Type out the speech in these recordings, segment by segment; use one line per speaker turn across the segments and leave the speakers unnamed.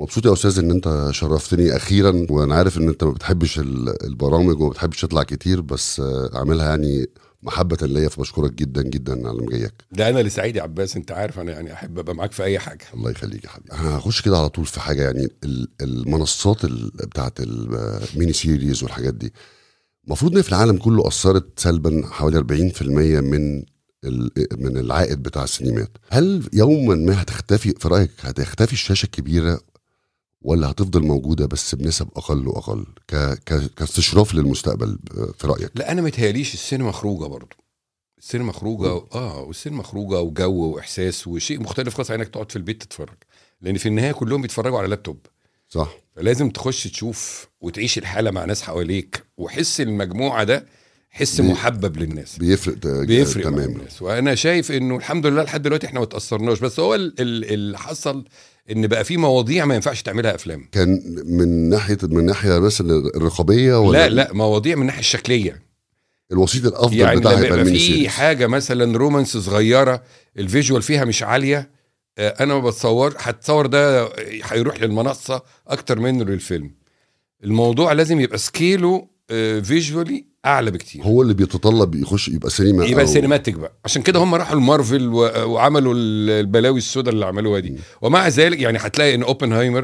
مبسوط يا استاذ ان انت شرفتني اخيرا وانا عارف ان انت ما بتحبش ال- البرامج وما بتحبش تطلع كتير بس آه، عاملها يعني محبة ليا فبشكرك جدا جدا على مجيك
ده انا اللي سعيد يا عباس انت عارف انا يعني احب ابقى معاك في اي حاجه
الله يخليك يا حبيبي انا هخش كده على طول في حاجه يعني ال- المنصات ال- بتاعت الميني سيريز والحاجات دي المفروض ان في العالم كله اثرت سلبا حوالي 40% من ال- من العائد بتاع السينمات هل يوما ما هتختفي في رايك هتختفي الشاشه الكبيره ولا هتفضل موجوده بس بنسب اقل واقل ك... ك... كاستشراف للمستقبل آه، في رايك
لا انا متهياليش السينما خروجه برضه السينما خروجه و... اه والسينما خروجه وجو واحساس وشيء مختلف خالص عن انك تقعد في البيت تتفرج لان في النهايه كلهم بيتفرجوا على لابتوب
صح
فلازم تخش تشوف وتعيش الحاله مع ناس حواليك وحس المجموعه ده حس
بي-
محبب للناس
بيفرق ت-
بيفرق مع
تماما
الناس وانا شايف انه الحمد لله لحد دلوقتي احنا ما تاثرناش بس هو ال- ال- اللي حصل ان بقى في مواضيع ما ينفعش تعملها افلام
كان من ناحيه من ناحيه مثلا الرقابيه ولا
لا لا مواضيع من الناحيه الشكليه
الوسيط الافضل
يعني
بتاعها
لما
يبقى
يبقى
الميني
في
سيريز
حاجه مثلا رومانس صغيره الفيجوال فيها مش عاليه آه، انا ما بتصور هتصور ده هيروح للمنصه اكتر منه للفيلم الموضوع لازم يبقى سكيله فيجوالي اعلى بكتير
هو اللي بيتطلب يخش يبقى سينما
يبقى
أو-
سينماتيك بقى عشان كده هم راحوا المارفل و- وعملوا ال- البلاوي السوداء اللي عملوها دي
مم.
ومع ذلك يعني هتلاقي ان اوبنهايمر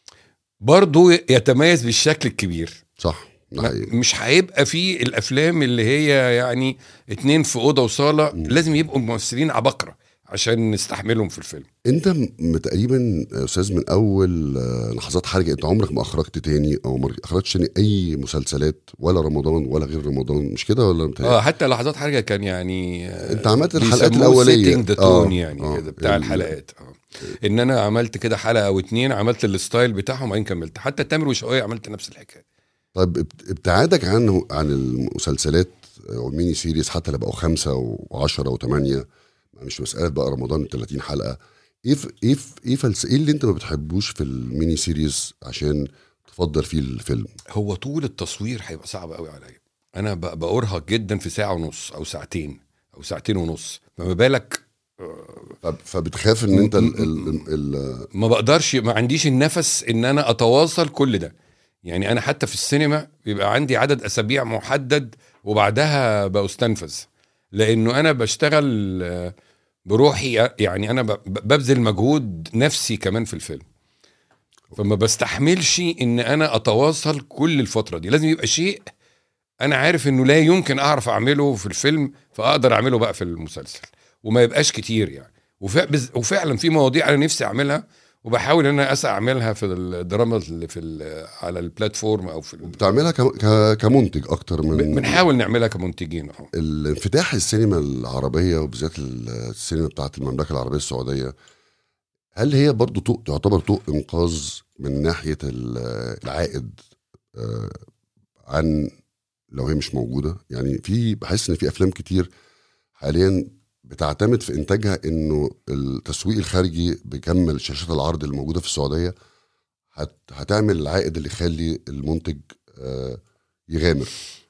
برضه يتميز بالشكل الكبير
صح ده
ما-
حقيقي.
مش هيبقى في الافلام اللي هي يعني اتنين في اوضه وصاله
مم.
لازم يبقوا ممثلين عبقره عشان نستحملهم في الفيلم
انت م- تقريبا يا استاذ من اول آه، لحظات حرجه انت عمرك ما اخرجت تاني او ما اخرجتش تاني اي مسلسلات ولا رمضان ولا غير رمضان مش كده ولا متهيألي؟
اه حتى لحظات حاجه كان يعني آه،
انت عملت الحلقات
بيسموه
الاوليه
setting the tone
آه،
يعني
آه.
كده بتاع
ال-
الحلقات اه ان انا عملت كده حلقه او اتنين عملت الستايل بتاعهم وبعدين كملت حتى تامر وشوقية عملت نفس الحكايه
طيب ابت- ابتعادك عن عن المسلسلات او الميني سيريز حتى لو بقوا خمسه و10 وثمانيه مش مساله بقى رمضان 30 حلقه ايه ف- ايه ف- ايه فلس ايه اللي انت ما بتحبوش في الميني سيريز عشان تفضل فيه الفيلم
هو طول التصوير هيبقى صعب قوي عليا انا ب- بأرهق جدا في ساعه ونص او ساعتين او ساعتين ونص فما بالك
فب- فبتخاف ان انت ال ال ال
ما بقدرش ما عنديش النفس ان انا اتواصل كل ده يعني انا حتى في السينما بيبقى عندي عدد اسابيع محدد وبعدها بستنفذ لانه انا بشتغل آه، بروحي يعني انا ب- ببذل مجهود نفسي كمان في الفيلم فما بستحملش ان انا اتواصل كل الفتره دي لازم يبقى شيء انا عارف انه لا يمكن اعرف اعمله في الفيلم فاقدر اعمله بقى في المسلسل وما يبقاش كتير يعني وفع- بز- وفعلا في مواضيع انا نفسي اعملها وبحاول ان انا اسعى اعملها في الدراما اللي في ال- على البلاتفورم او في ال-
بتعملها ك- ك- كمنتج اكتر من
بنحاول نعملها كمنتجين اهو
الانفتاح السينما العربيه وبالذات السينما بتاعت المملكه العربيه السعوديه هل هي برضو طوق تعتبر طوق انقاذ من ناحيه ال- العائد آه، عن لو هي مش موجوده يعني في بحس ان في افلام كتير حاليا بتعتمد في انتاجها انه التسويق الخارجي بيكمل شاشات العرض اللي موجوده في السعوديه هت هتعمل العائد اللي يخلي المنتج آه، يغامر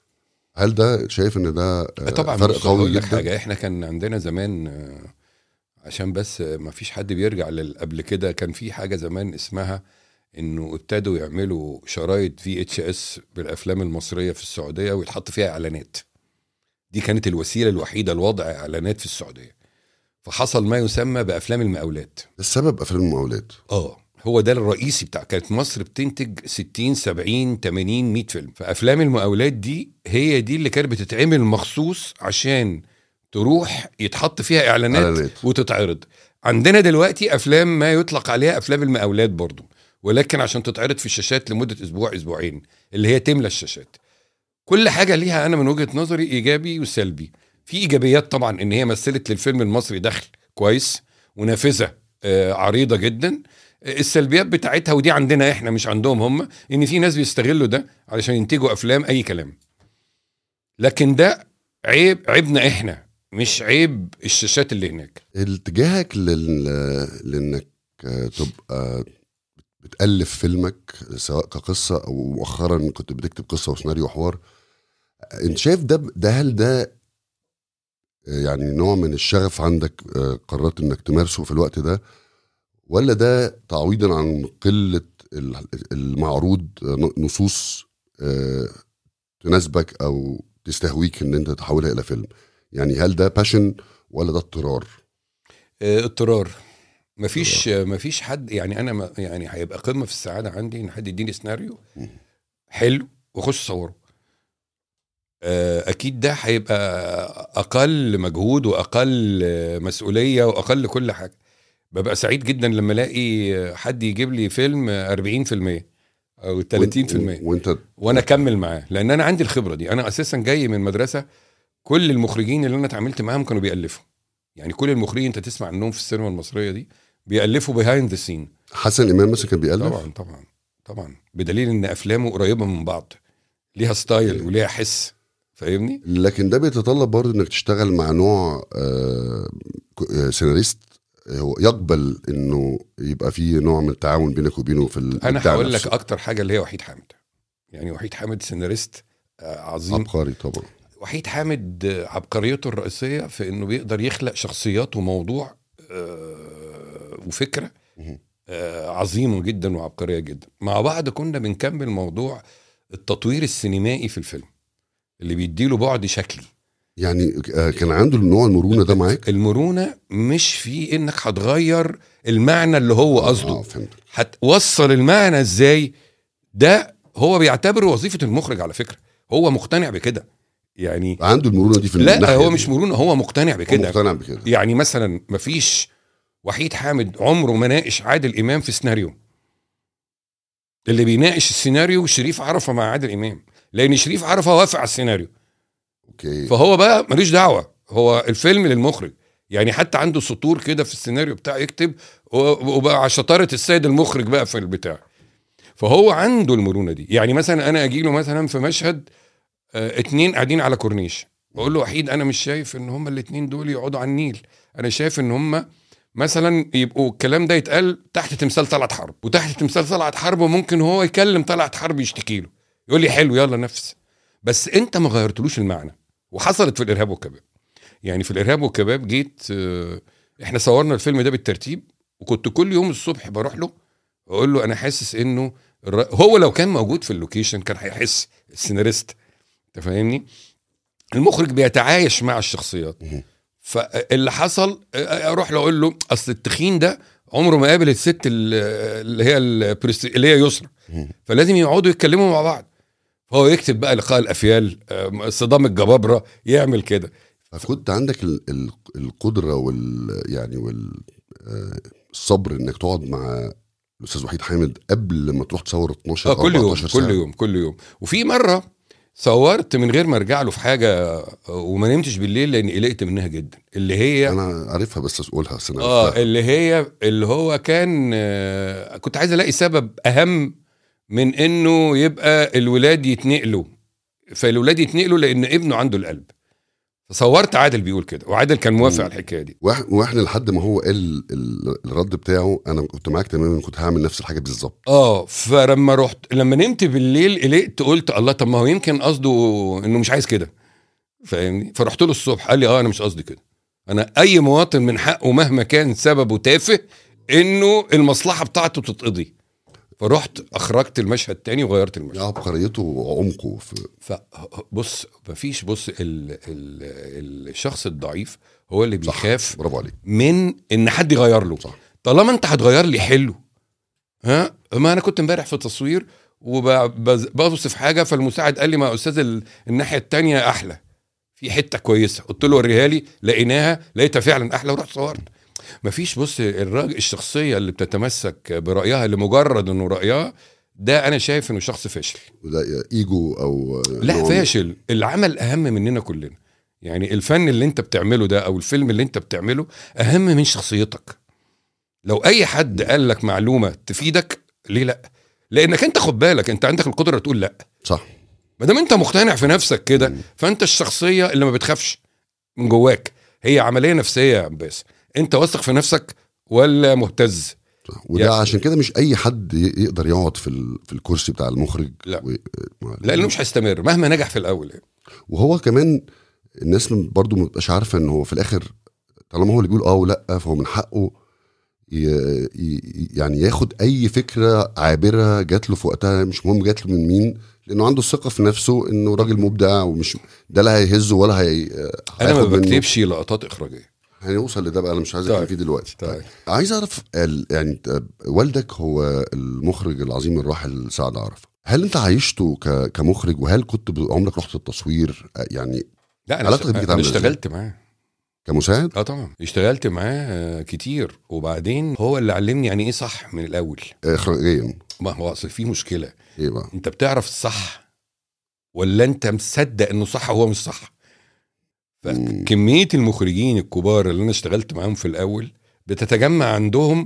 هل ده شايف ان ده آه،
طبعا
فرق
بص هقول
قوي
لك
جدا
حاجه احنا كان عندنا زمان آه، عشان بس آه، ما فيش حد بيرجع لل- قبل كده كان في حاجه زمان اسمها انه ابتدوا يعملوا شرايط في اتش اس بالافلام المصريه في السعوديه ويتحط فيها اعلانات دي كانت الوسيله الوحيده لوضع اعلانات في السعوديه فحصل ما يسمى بافلام المقاولات
السبب افلام المقاولات
اه هو ده الرئيسي بتاع كانت مصر بتنتج 60 70 80 100 فيلم فافلام المقاولات دي هي دي اللي كانت بتتعمل مخصوص عشان تروح يتحط فيها اعلانات,
إعلانات.
وتتعرض عندنا دلوقتي افلام ما يطلق عليها افلام المقاولات برضو ولكن عشان تتعرض في الشاشات لمده اسبوع اسبوعين اللي هي تملى الشاشات كل حاجه ليها انا من وجهه نظري ايجابي وسلبي في ايجابيات طبعا ان هي مثلت للفيلم المصري دخل كويس ونافذه آه، عريضه جدا آه، السلبيات بتاعتها ودي عندنا احنا مش عندهم هم ان في ناس بيستغلوا ده علشان ينتجوا افلام اي كلام لكن ده عيب عيبنا احنا مش عيب الشاشات اللي هناك
اتجاهك لل... لانك آه، تبقى بتالف فيلمك سواء كقصه او مؤخرا كنت بتكتب قصه وسيناريو وحوار انت شايف ده ده هل ده آه، يعني نوع من الشغف عندك آه، قررت انك تمارسه في الوقت ده ولا ده تعويضا عن قله ال- المعروض نصوص آه، تناسبك او تستهويك ان انت تحولها الى فيلم يعني هل ده باشن ولا ده اضطرار
آه، اضطرار مفيش مفيش حد يعني انا ما يعني هيبقى قمه في السعاده عندي ان حد يديني سيناريو
مم.
حلو واخش اصوره آه، اكيد ده هيبقى اقل مجهود واقل آه، مسؤوليه واقل كل حاجه ببقى سعيد جدا لما الاقي حد يجيب لي فيلم 40% او 30%
وانت
وانا اكمل معاه لان انا عندي الخبره دي انا اساسا جاي من مدرسه كل المخرجين اللي انا اتعاملت معاهم كانوا بيالفوا يعني كل المخرجين انت تسمع عنهم في السينما المصريه دي بيالفوا بيهايند ذا سين
حسن امام مثلا كان بيألف
طبعا طبعا طبعا بدليل ان افلامه قريبه من بعض ليها ستايل وليها حس فاهمني
لكن ده بيتطلب برضه انك تشتغل مع نوع آه، ك- آه، سيناريست هو يقبل انه يبقى في نوع من التعاون بينك وبينه في
انا
الإبداع
هقول لك
نفسه.
اكتر حاجه اللي هي وحيد حامد يعني وحيد حامد سيناريست آه، عظيم
عبقري طبعا
وحيد حامد آه، عبقريته الرئيسيه في انه بيقدر يخلق شخصيات وموضوع آه، وفكره
مهم.
آه، عظيمه جدا وعبقريه جدا مع بعض كنا بنكمل موضوع التطوير السينمائي في الفيلم اللي بيديله بعد شكلي
يعني آه، كان عنده النوع المرونه ده معاك
المرونه مش في انك هتغير المعنى اللي هو
اه
قصده
فهمت
هتوصل المعنى ازاي ده هو بيعتبره وظيفه المخرج على فكره هو مقتنع بكده يعني
عنده المرونه دي في
لا
الناحية
هو
دي.
مش مرونه هو مقتنع
هو
بكده
مقتنع بكده
يعني مثلا مفيش وحيد حامد عمره ما ناقش عادل امام في سيناريو اللي بيناقش السيناريو شريف عرفه مع عادل امام لان شريف عرفه وافق على السيناريو
اوكي
فهو بقى ملوش دعوه هو الفيلم للمخرج يعني حتى عنده سطور كده في السيناريو بتاعه يكتب و- وبقى على شطاره السيد المخرج بقى في البتاع فهو عنده المرونه دي يعني مثلا انا اجي له مثلا في مشهد آه اتنين قاعدين على كورنيش بقول له وحيد انا مش شايف ان هما الاتنين دول يقعدوا على النيل انا شايف ان هما مثلا يبقوا الكلام ده يتقال تحت تمثال طلعت حرب وتحت تمثال طلعت حرب ممكن هو يكلم طلعت حرب يشتكي له يقول لي حلو يلا نفس بس انت ما غيرتلوش المعنى وحصلت في الارهاب والكباب يعني في الارهاب والكباب جيت آه، احنا صورنا الفيلم ده بالترتيب وكنت كل يوم الصبح بروح له اقول له انا حاسس انه الر... هو لو كان موجود في اللوكيشن كان هيحس السيناريست انت فاهمني المخرج بيتعايش مع الشخصيات
مهم.
فاللي حصل آه، اروح له اقول له اصل التخين ده عمره ما قابل الست ال- اللي هي البرست- اللي هي يسرى
مهم.
فلازم يقعدوا يتكلموا مع بعض فهو يكتب بقى لقاء الافيال آه، صدام الجبابره يعمل كده
فكنت عندك ال- ال- القدره وال يعني وال آه، الصبر انك تقعد مع الاستاذ وحيد حامد قبل ما تروح تصور 12
اه
أو
كل يوم
14 ساعة.
كل يوم كل يوم وفي مره صورت من غير ما ارجع له في حاجه آه، وما نمتش بالليل لاني قلقت منها جدا اللي هي
انا عارفها بس اقولها بس انا
اه
عرفتها.
اللي هي اللي هو كان آه، كنت عايز الاقي سبب اهم من انه يبقى الولاد يتنقلوا فالولاد يتنقلوا لان ابنه عنده القلب فصورت عادل بيقول كده وعادل كان موافق
مم.
على الحكايه دي
واحنا واحنا لحد ما هو قال ال- الرد بتاعه انا كنت معاك تماما كنت هعمل نفس الحاجه بالظبط
اه فلما رحت لما نمت بالليل قلقت قلت الله طب ما هو يمكن قصده انه مش عايز كده فاهمني فرحت له الصبح قال لي اه انا مش قصدي كده انا اي مواطن من حقه مهما كان سببه تافه انه المصلحه بتاعته تتقضي فرحت اخرجت المشهد تاني وغيرت المشهد
عبقريته وعمقه في
فبص مفيش بص ال ال الشخص الضعيف هو اللي
صح.
بيخاف
برافو عليك
من ان حد يغير له
صح.
طالما انت هتغير لي حلو ها ما انا كنت امبارح في تصوير وبوصف حاجه فالمساعد قال لي ما يا استاذ ال- الناحيه التانية احلى في حته كويسه قلت له وريها لي لقيناها لقيتها فعلا احلى ورحت صورت مفيش بص الراجل الشخصيه اللي بتتمسك برايها لمجرد انه رايها ده انا شايف انه شخص فاشل
ده ايجو او
لا
نوع-
فاشل العمل اهم مننا كلنا يعني الفن اللي انت بتعمله ده او الفيلم اللي انت بتعمله اهم من شخصيتك لو اي حد قال لك معلومه تفيدك ليه لا لانك انت خد بالك انت عندك القدره تقول لا
صح
ما دام انت مقتنع في نفسك كده
مم.
فانت الشخصيه اللي ما بتخافش من جواك هي عمليه نفسيه يا عباس انت واثق في نفسك ولا مهتز
صح. وده
يا-
عشان كده مش اي حد ي- يقدر يقعد في ال- في الكرسي بتاع المخرج
لا.
و... ما-
لا لانه مش هيستمر مهما نجح في الاول يعني.
وهو كمان الناس من- برضو ما بتبقاش عارفه ان هو في الاخر طالما هو اللي بيقول اه ولا فهو من حقه ي- ي- يعني ياخد اي فكره عابره جات له في وقتها مش مهم جات له من مين لانه عنده الثقه في نفسه انه راجل مبدع ومش ده لا هيهزه ولا هي
انا ما
هياخد منه.
بكتبش لقطات اخراجيه
هنوصل لده بقى انا مش عايز
طيب.
اتكلم فيه دلوقتي
طيب.
عايز اعرف ال- يعني أنت- والدك هو المخرج العظيم الراحل سعد عرفه هل انت عايشته ك- كمخرج وهل كنت ب- عمرك رحت التصوير يعني
لا انا,
علاقتك
اشت...
بيه كانت
أنا
عاملة إزاي؟
اشتغلت معاه
كمساعد
اه طبعا اشتغلت معاه آه، كتير وبعدين هو اللي علمني يعني ايه صح من الاول
اخراجيا
ما هو اصل في مشكله
ايه بقى
انت بتعرف الصح ولا انت مصدق انه صح وهو مش صح
مم.
فكميه المخرجين الكبار اللي انا اشتغلت معاهم في الاول بتتجمع عندهم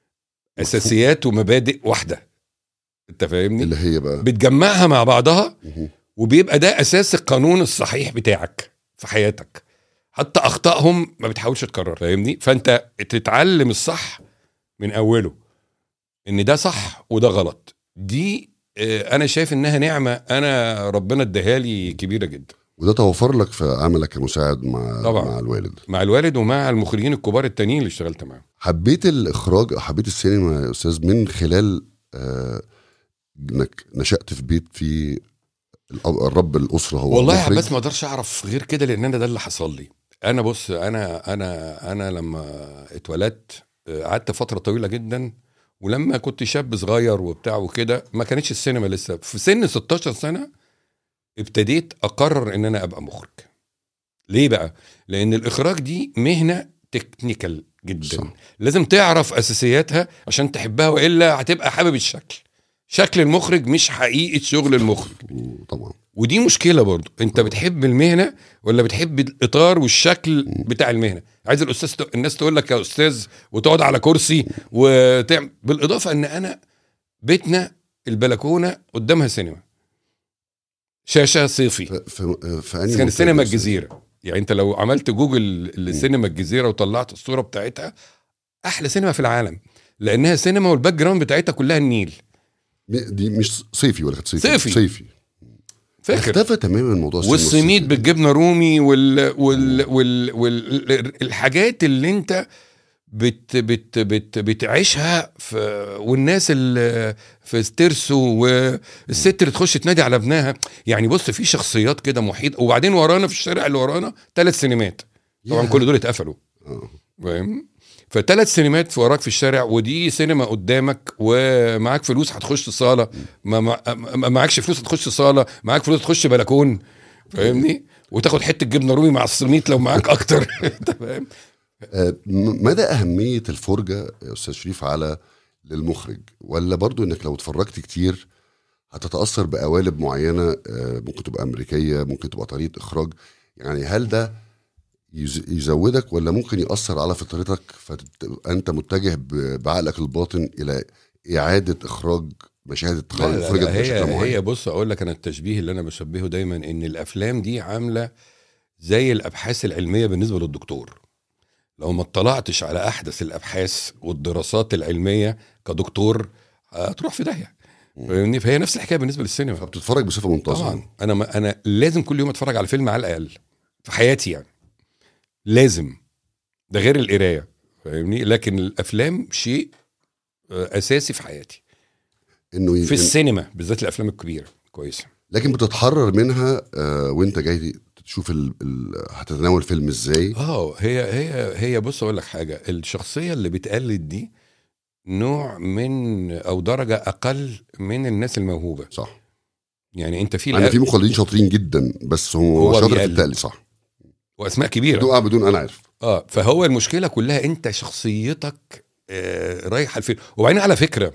اساسيات ومبادئ واحده انت فاهمني
اللي هي بقى
بتجمعها مع بعضها
مهم.
وبيبقى ده اساس القانون الصحيح بتاعك في حياتك حتى اخطائهم ما بتحاولش تكرر فاهمني فانت تتعلم الصح من اوله ان ده صح وده غلط دي آه، انا شايف انها نعمه انا ربنا اداها لي كبيره جدا
وده توفر لك في عملك كمساعد مع
طبعا.
مع الوالد
مع الوالد ومع المخرجين الكبار التانيين اللي اشتغلت معاهم
حبيت الاخراج او حبيت السينما يا استاذ من خلال آه انك نشات في بيت في الرب الاسره هو
والله يا
المخرج.
عباس ما اقدرش اعرف غير كده لان انا ده اللي حصل لي انا بص انا انا انا لما اتولدت آه، قعدت فتره طويله جدا ولما كنت شاب صغير وبتاع وكده ما كانتش السينما لسه في سن 16 سنه ابتديت اقرر ان انا ابقى مخرج ليه بقى لان الاخراج دي مهنه تكنيكال جدا
صح.
صح. لازم تعرف اساسياتها عشان تحبها والا هتبقى حابب الشكل شكل المخرج مش حقيقه شغل المخرج
طبعا
ودي مشكله برضو انت بتحب المهنه ولا بتحب الاطار والشكل بتاع المهنه عايز الاستاذ ت... الناس تقول لك يا استاذ وتقعد على كرسي وتعمل بالاضافه ان انا بيتنا البلكونه قدامها سينما شاشه صيفي
ف- في في أنهي
كان
منطقة
السينما
يا أستاذ؟
الجزيره يعني انت لو عملت جوجل السينما الجزيره وطلعت الصوره بتاعتها احلى سينما في العالم لانها سينما والباك جراوند بتاعتها كلها النيل
م- دي مش صيفي ولا كانت صيفي
صيفي.
صيفي
فاكر
اختفى تماما موضوع السينما
والسميد
الصيفي.
بالجبنه رومي وال وال وال وال الحاجات اللي انت بت بت بت بتعيشها في والناس اللي في ترسو والست اللي تخش تنادي على ابنها يعني بص في شخصيات كده محيط وبعدين ورانا في الشارع اللي ورانا ثلاث سينمات طبعا
ياه.
كل دول اتقفلوا
آه.
فاهم فثلاث سينمات في وراك في الشارع ودي سينما قدامك ومعاك فلوس هتخش صاله ما ما ما- معكش فلوس هتخش صاله معاك فلوس تخش بلكون فاهمني وتاخد حته جبنه رومي مع السميت لو معاك اكتر انت فاهم
آه، م- مدى أهمية الفرجة يا أستاذ شريف على للمخرج ولا برضو إنك لو اتفرجت كتير هتتأثر بقوالب معينة آه، ممكن تبقى أمريكية ممكن تبقى طريقة إخراج يعني هل ده يز- يزودك ولا ممكن يأثر على فطرتك فتبقى أنت متجه ب- بعقلك الباطن إلى إعادة إخراج مشاهد
لا لا
إخراجك
لا
بشكل
هي
معين
هي بص اقول لك انا التشبيه اللي انا بشبهه دايما ان الافلام دي عامله زي الابحاث العلميه بالنسبه للدكتور لو ما اطلعتش على احدث الابحاث والدراسات العلميه كدكتور هتروح في داهيه فاهمني فهي نفس الحكايه بالنسبه للسينما
فبتتفرج بصفة منتظمة
طبعا انا ما انا لازم كل يوم اتفرج على فيلم على الاقل في حياتي يعني لازم ده غير القرايه فاهمني لكن الافلام شيء آه، اساسي في حياتي
إنه ي...
في السينما بالذات الافلام الكبيره كويسه
لكن بتتحرر منها آه، وأنت جاي تشوف ال... ال... هتتناول فيلم إزاي
اه هي هي هي بص اقول لك حاجه الشخصيه اللي بتقلد دي نوع من او درجه اقل من الناس الموهوبه
صح
يعني انت في
انا
الأ-
في مخرجين شاطرين جدا بس هو,
هو
هو شاطر في
بيقلد.
التقليد صح
واسماء كبيره
بدون آه، بدون انا عارف
اه فهو المشكله كلها انت شخصيتك آه رايحه الفيلم وبعدين على فكره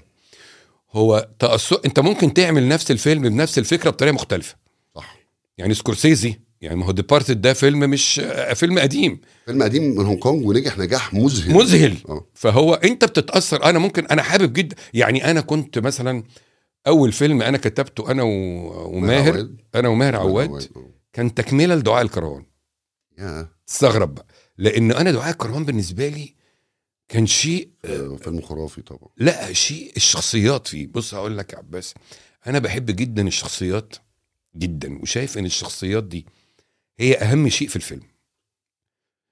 هو تأثر انت ممكن تعمل نفس الفيلم بنفس الفكره بطريقه مختلفه
صح
يعني سكورسيزي يعني ما هو ديبارتد ده فيلم مش آه فيلم قديم
فيلم قديم من هونج كونج ونجح نجاح مذهل
مذهل
اه
فهو انت بتتاثر انا ممكن انا حابب جدا يعني انا كنت مثلا اول فيلم انا كتبته انا و- وماهر
عواد.
انا وماهر
عواد.
عواد
آه.
كان تكمله لدعاء الكروان
يا
تستغرب بقى لان انا دعاء الكروان بالنسبه لي كان شيء
آه، فيلم خرافي طبعا
لا شيء الشخصيات فيه بص هقول لك يا عباس انا بحب جدا الشخصيات جدا وشايف ان الشخصيات دي هي اهم شيء في الفيلم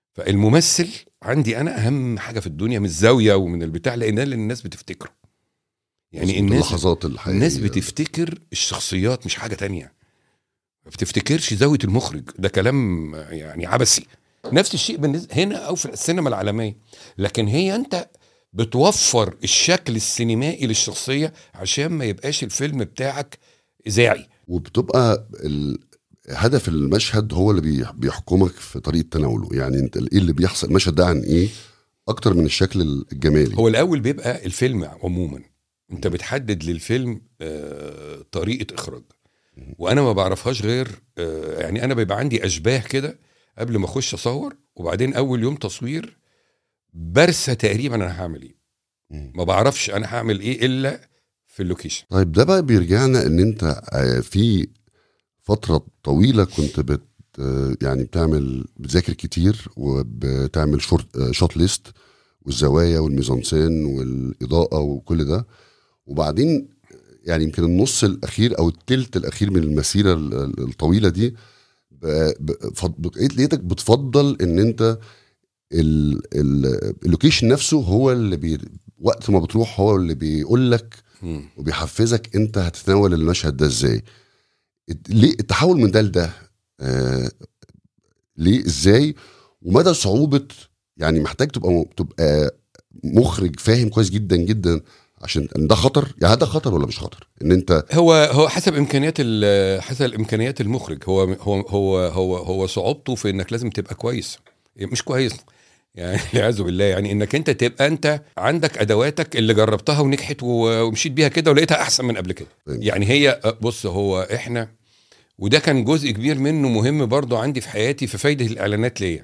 فالممثل عندي انا اهم حاجه في الدنيا من الزاويه ومن البتاع لان ده اللي الناس بتفتكره يعني الناس
اللحظات الحقيقيه
الناس بتفتكر الشخصيات مش حاجه تانية ما بتفتكرش زاويه المخرج ده كلام يعني عبثي نفس الشيء بالنسبه هنا او في السينما العالميه لكن هي انت بتوفر الشكل السينمائي للشخصيه عشان ما يبقاش الفيلم بتاعك اذاعي
وبتبقى ال... هدف المشهد هو اللي بي- بيحكمك في طريقه تناوله يعني انت ايه اللي بيحصل المشهد ده عن ايه اكتر من الشكل الجمالي
هو الاول بيبقى الفيلم عموما انت بتحدد للفيلم آه، طريقه اخراج وانا ما بعرفهاش غير آه، يعني انا بيبقى عندي اشباه كده قبل ما اخش اصور وبعدين اول يوم تصوير برسى تقريبا انا هعمل ايه
مم.
ما بعرفش انا هعمل ايه الا في اللوكيشن
طيب ده بقى بيرجعنا ان انت آه، في فتره طويله كنت بت آه، يعني بتعمل بتذاكر كتير وبتعمل شورت آه، شوت ليست والزوايا والميزانسين والاضاءه وكل ده وبعدين يعني يمكن النص الاخير او التلت الاخير من المسيره ال- ال- الطويله دي ب- ب- فض- بقيت لقيتك بتفضل ان انت ال- ال- اللوكيشن نفسه هو اللي بي وقت ما بتروح هو اللي بيقول لك
مم.
وبيحفزك انت هتتناول المشهد ده ازاي الت- ليه التحول من ده لده آه ليه ازاي ومدى صعوبه يعني محتاج تبقى م- تبقى مخرج فاهم كويس جدا جدا عشان ان ده خطر يعني ده خطر ولا مش خطر ان انت
هو هو حسب امكانيات ال- حسب امكانيات المخرج هو هو هو هو هو صعوبته في انك لازم تبقى كويس مش كويس يعني والعياذ بالله يعني انك انت تبقى انت عندك ادواتك اللي جربتها ونجحت و- ومشيت بيها كده ولقيتها احسن من قبل كده
فاهم.
يعني هي بص هو احنا وده كان جزء كبير منه مهم برضو عندي في حياتي في فايده الاعلانات ليا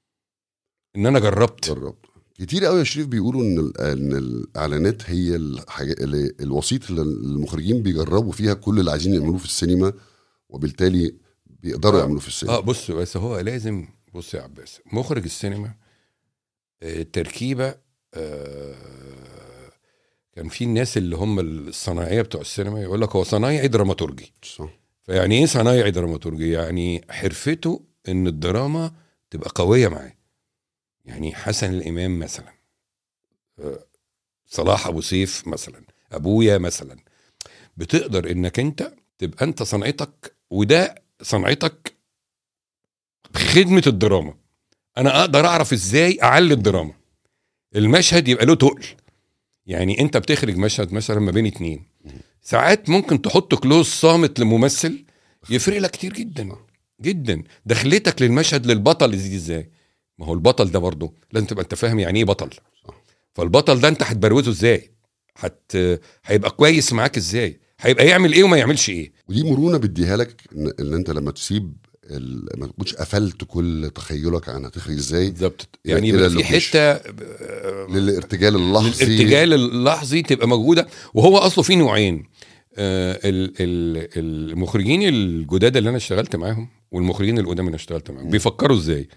ان انا جربت
جربت كتير قوي يا شريف بيقولوا ان ال- ان الاعلانات هي الحاجه اللي الوسيط اللي المخرجين بيجربوا فيها كل اللي عايزين يعملوه في السينما وبالتالي بيقدروا
آه.
يعملوه في السينما
اه بص بس هو لازم بص يا عباس مخرج السينما آه، التركيبه آه، كان في الناس اللي هم الصناعيه بتوع السينما يقول لك هو صنايعي دراماتورجي
صح
فيعني ايه صنايعي دراماتورجي يعني حرفته ان الدراما تبقى قويه معاه يعني حسن الامام مثلا آه، صلاح ابو سيف مثلا ابويا مثلا بتقدر انك انت تبقى انت صنعتك وده صنعتك خدمه الدراما انا اقدر اعرف ازاي اعلي الدراما المشهد يبقى له تقل يعني انت بتخرج مشهد مثلا ما بين اتنين ساعات ممكن تحط كلوز صامت لممثل يفرق لك كتير جدا جدا دخلتك للمشهد للبطل دي ازاي ما هو البطل ده برضه لازم تبقى انت فاهم يعني ايه بطل فالبطل ده انت هتبروزه ازاي هت هيبقى كويس معاك ازاي هيبقى يعمل ايه وما يعملش ايه
ودي مرونه بيديها لك ان, إن انت لما تسيب ال- ما تكونش قفلت كل تخيلك عن هتخرج ازاي
بالظبط يعني
إلى
يبقى في
اللوكيشن.
حته آه،
للارتجال اللحظي
الارتجال اللحظي تبقى موجوده وهو اصله في نوعين آه، ال- ال- المخرجين الجداد اللي انا اشتغلت معاهم والمخرجين القدام اللي انا اشتغلت معاهم بيفكروا ازاي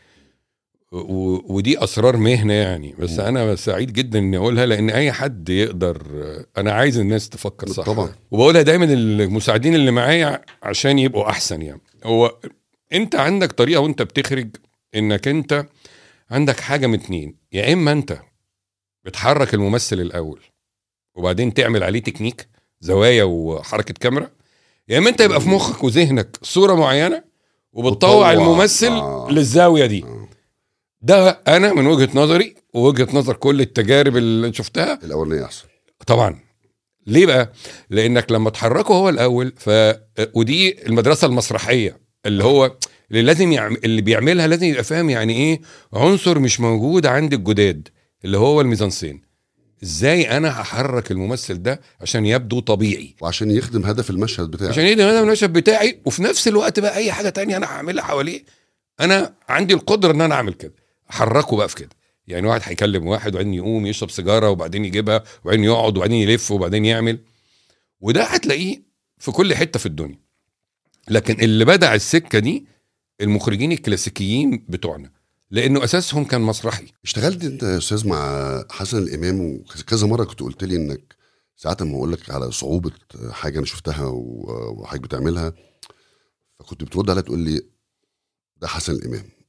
و- ودي اسرار مهنه يعني بس
مم.
انا سعيد جدا اني اقولها لان اي حد يقدر انا عايز الناس تفكر صح
طبعا.
وبقولها دايما المساعدين اللي معايا عشان يبقوا احسن يعني هو انت عندك طريقه وانت بتخرج انك انت عندك حاجه من اتنين يا اما انت بتحرك الممثل الاول وبعدين تعمل عليه تكنيك زوايا وحركه كاميرا يا اما انت يبقى في مخك وذهنك صوره معينه وبتطوع
وتطوع.
الممثل
آه.
للزاويه دي
آه.
ده انا من وجهه نظري ووجهه نظر كل التجارب اللي شفتها
الاولانيه احسن
طبعا ليه بقى لانك لما تحركه هو الاول ف ودي المدرسه المسرحيه اللي هو اللي لازم يعم... اللي بيعملها لازم يبقى فاهم يعني ايه عنصر مش موجود عند الجداد اللي هو الميزانسين ازاي انا هحرك الممثل ده عشان يبدو طبيعي
وعشان يخدم هدف المشهد بتاعك
عشان يدي هذا المشهد بتاعي وفي نفس الوقت بقى اي حاجه تانية انا هعملها حواليه انا عندي القدره ان انا اعمل كده احركه بقى في كده يعني واحد هيكلم واحد وبعدين يقوم يشرب سيجاره وبعدين يجيبها وبعدين يقعد وبعدين يلف وبعدين يعمل وده هتلاقيه في كل حته في الدنيا لكن اللي بدع السكه دي المخرجين الكلاسيكيين بتوعنا لانه اساسهم كان مسرحي
اشتغلت انت يا استاذ مع حسن الامام وكذا مره كنت قلت لي انك ساعات ما اقول لك على صعوبه حاجه انا شفتها و- وحضرتك بتعملها فكنت بترد عليا تقول لي ده حسن الامام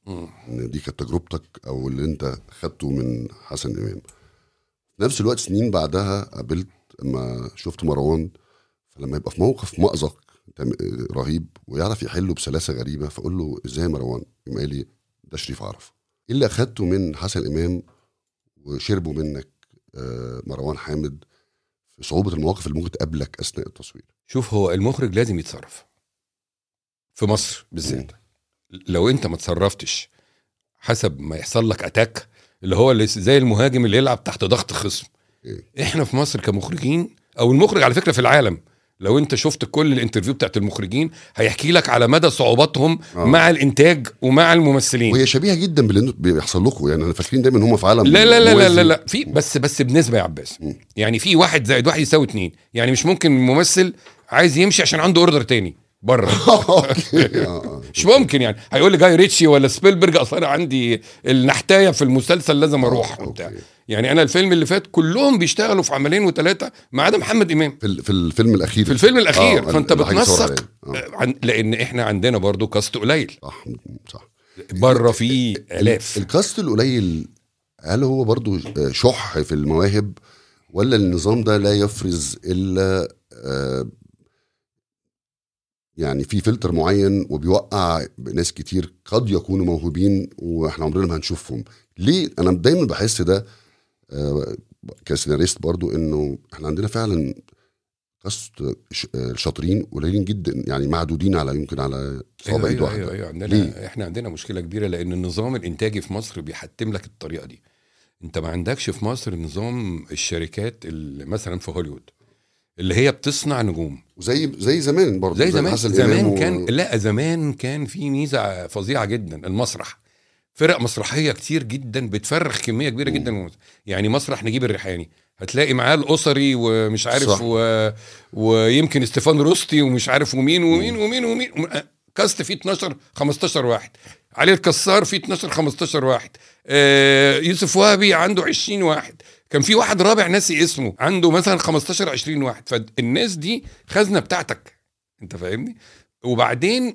مم.
ان دي كانت تجربتك او اللي انت خدته من حسن امام في نفس الوقت سنين بعدها قابلت اما شفت مروان فلما يبقى في موقف مأزق تم- رهيب ويعرف يحله بسلاسه غريبه فاقول له ازاي يا مروان يقوم قال لي ده شريف عرف ايه اللي اخدته من حسن امام وشربه منك آه، مروان حامد في صعوبه المواقف اللي ممكن تقابلك اثناء التصوير
شوف هو المخرج لازم يتصرف في مصر بالذات لو انت ما تصرفتش حسب ما يحصل لك اتاك اللي هو اللي زي المهاجم اللي يلعب تحت ضغط خصم
إيه.
احنا في مصر كمخرجين او المخرج على فكره في العالم لو انت شفت كل الانترفيو بتاعت المخرجين هيحكي لك على مدى صعوباتهم
آه.
مع الانتاج ومع الممثلين
وهي شبيهه جدا باللي انتوا بيحصل لكم يعني انا فاكرين دايما ان هم في عالم
لا لا لا لا
موازي.
لا, لا. في بس بس بنسبه يا عباس
مم.
يعني في واحد زائد واحد يساوي اتنين يعني مش ممكن الممثل عايز يمشي عشان عنده اوردر تاني بره
اوكي آه، آه.
مش ممكن يعني هيقول لي جاي ريتشي ولا سبيلبرج اصل انا عندي النحتايه في المسلسل لازم اروح
آه،
وبتاع
أوكي.
يعني انا الفيلم اللي فات كلهم بيشتغلوا في عملين وثلاثه ما عدا محمد امام
في ال- في الفيلم الاخير
في الفيلم الاخير
آه،
فانت
اللي هيصور
بتنسق
عليه. آه،
آه، عن لان احنا عندنا برضو كاست قليل
صح صح
بره في الاف
الكاست القليل هل هو برضو شح في المواهب ولا النظام ده لا يفرز الا آه، يعني في فلتر معين وبيوقع ناس كتير قد يكونوا موهوبين واحنا عمرنا ما هنشوفهم ليه انا دايما بحس ده آه، كسيناريست برضو انه احنا عندنا فعلا كاست ش- آه، شاطرين قليلين جدا يعني معدودين على يمكن على صوابع
ايوه
ايد
ايوه,
واحده
أيوة, أيوة عندنا
ليه؟
احنا عندنا مشكله كبيره لان النظام الانتاجي في مصر بيحتم لك الطريقه دي انت ما عندكش في مصر نظام الشركات اللي مثلا في هوليوود اللي هي بتصنع نجوم
وزي زي زمان برضه
زي زمان
حسن
زمان
إمام و-
كان لا زمان كان في ميزه فظيعه جدا المسرح فرق مسرحيه كتير جدا بتفرخ كميه كبيره
مم.
جدا من المس- يعني مسرح نجيب الريحاني هتلاقي معاه الاسري ومش عارف
صح.
و... ويمكن استيفان روستي ومش عارف ومين ومين ومين ومين كاست فيه 12 15 واحد علي الكسار فيه 12 15 واحد آه يوسف وهبي عنده 20 واحد كان في واحد رابع ناسي اسمه عنده مثلا 15 20 واحد فالناس دي خزنه بتاعتك انت فاهمني وبعدين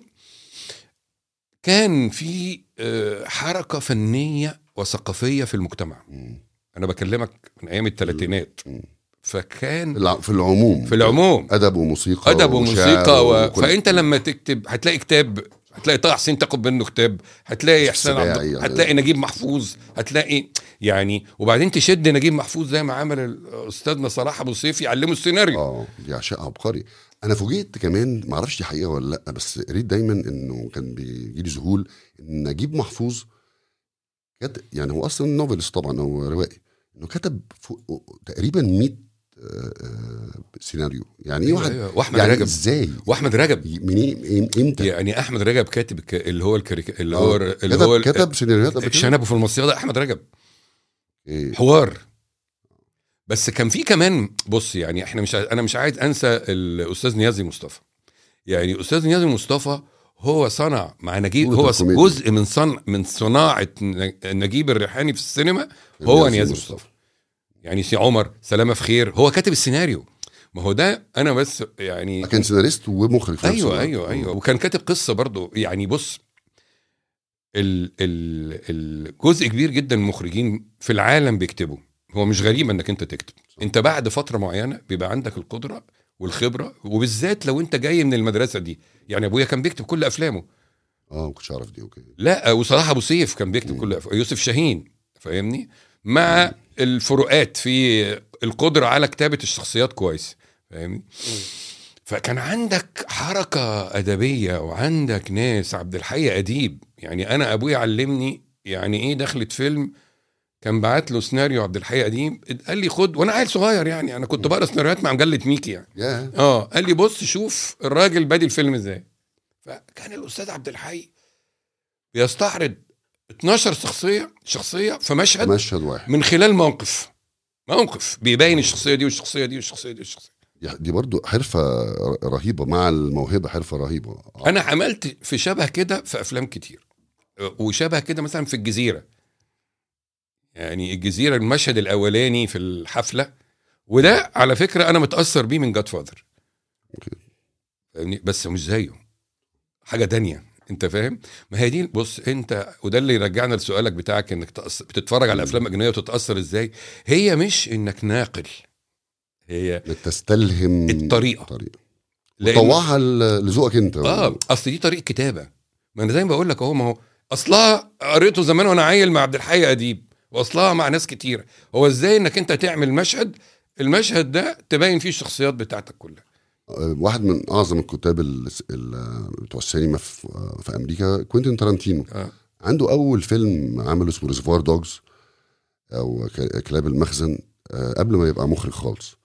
كان في آه، حركه فنيه وثقافيه في المجتمع
مم.
انا بكلمك من ايام الثلاثينات
مم.
فكان
في الع- في العموم
في العموم
ادب وموسيقى
ادب
وشعر
وموسيقى و...
وكل-
فانت لما تكتب هتلاقي كتاب هتلاقي طه حسين تاخد منه كتاب هتلاقي احسان عبد
السباعي،
هتلاقي نجيب محفوظ هتلاقي يعني وبعدين تشد نجيب محفوظ زي ما عمل استاذنا صلاح ابو سيف يعلمه السيناريو
اه دي شيء عبقري انا فوجئت كمان ما اعرفش دي حقيقه ولا لا بس قريت دايما انه كان بيجي لي ذهول ان نجيب محفوظ كتب يعني هو اصلا نوفلست طبعا او روائي انه كتب فوق تقريبا 100 آه، آه، سيناريو يعني ايه
أيوة،
واحد
أيوة. واحمد
يعني
رجب
ازاي
واحمد رجب
منين امتى
يعني احمد رجب كاتب ك- اللي هو الكاريك... اللي
آه.
هو اللي
كتب
هو
كتب سيناريوهات قبل كده
شنبه في المصيده احمد رجب
إيه.
حوار بس كان في كمان بص يعني احنا مش ع- انا مش عايز انسى الاستاذ نيازي مصطفى يعني استاذ نيازي مصطفى هو صنع مع نجيب
صورة
هو
الكوميديا.
جزء من صنع من صناعه ن- نجيب الريحاني في السينما هو
نيازي
نيازي
مصطفى.
مصطفى يعني سي عمر سلامه في خير هو كاتب السيناريو ما هو ده انا بس يعني
كان سيناريست ومخرج في نفس
ايوه
الوقت.
ايوه ايوه وكان كاتب قصه برضو يعني بص ال ال الجزء كبير جدا من المخرجين في العالم بيكتبوا هو مش غريب انك انت تكتب انت بعد فتره معينه بيبقى عندك القدره والخبره وبالذات لو انت جاي من المدرسه دي يعني ابويا كان بيكتب كل افلامه
اه ما كنتش اعرف دي اوكي
لا وصلاح ابو سيف كان بيكتب
مم.
كل أفلامه. يوسف شاهين فاهمني مع الفروقات في القدره على كتابه الشخصيات كويس فاهمني فكان عندك حركه ادبيه وعندك ناس عبد الحي اديب يعني انا ابويا علمني يعني ايه دخلت فيلم كان بعت له سيناريو عبد الحي اديب قال لي خد وانا عيل صغير يعني انا كنت بقرا سيناريوهات مع مجله ميكي يعني
يا
اه قال لي بص شوف الراجل بادي الفيلم ازاي فكان الاستاذ عبد الحي بيستعرض 12 شخصيه شخصيه في مشهد
مشهد واحد
من خلال موقف موقف بيبين الشخصيه دي والشخصيه دي والشخصيه دي والشخصيه دي.
دي برضو حرفة رهيبة مع الموهبة حرفة رهيبة
انا عملت في شبه كده في افلام كتير وشبه كده مثلا في الجزيره يعني الجزيره المشهد الاولاني في الحفله وده على فكره انا متاثر بيه من جاد فاذر
أوكي.
فاهمني بس مش زيه حاجه تانية انت فاهم ما هي دي بص انت وده اللي يرجعنا لسؤالك بتاعك انك تأث... بتتفرج على
مم.
افلام اجنبيه وتتاثر ازاي هي مش انك ناقل هي
انك تستلهم
الطريقة.
طريقه
لأن-
طوعها ل- لذوقك انت
اه اصل دي طريقه كتابه ما انا زي ما بقول لك اهو ما هو اصلها قريته زمان وانا عيل مع عبد الحي اديب واصلها مع ناس كتير هو ازاي انك انت تعمل مشهد المشهد ده تبين فيه الشخصيات بتاعتك كلها
آه، واحد من اعظم الكتاب ال- ال- بتوع السينما في في امريكا كوينتين تارانتينو
آه.
عنده اول فيلم عمله اسمه ريزرفوار دوجز او ك- كلاب المخزن آه، قبل ما يبقى مخرج خالص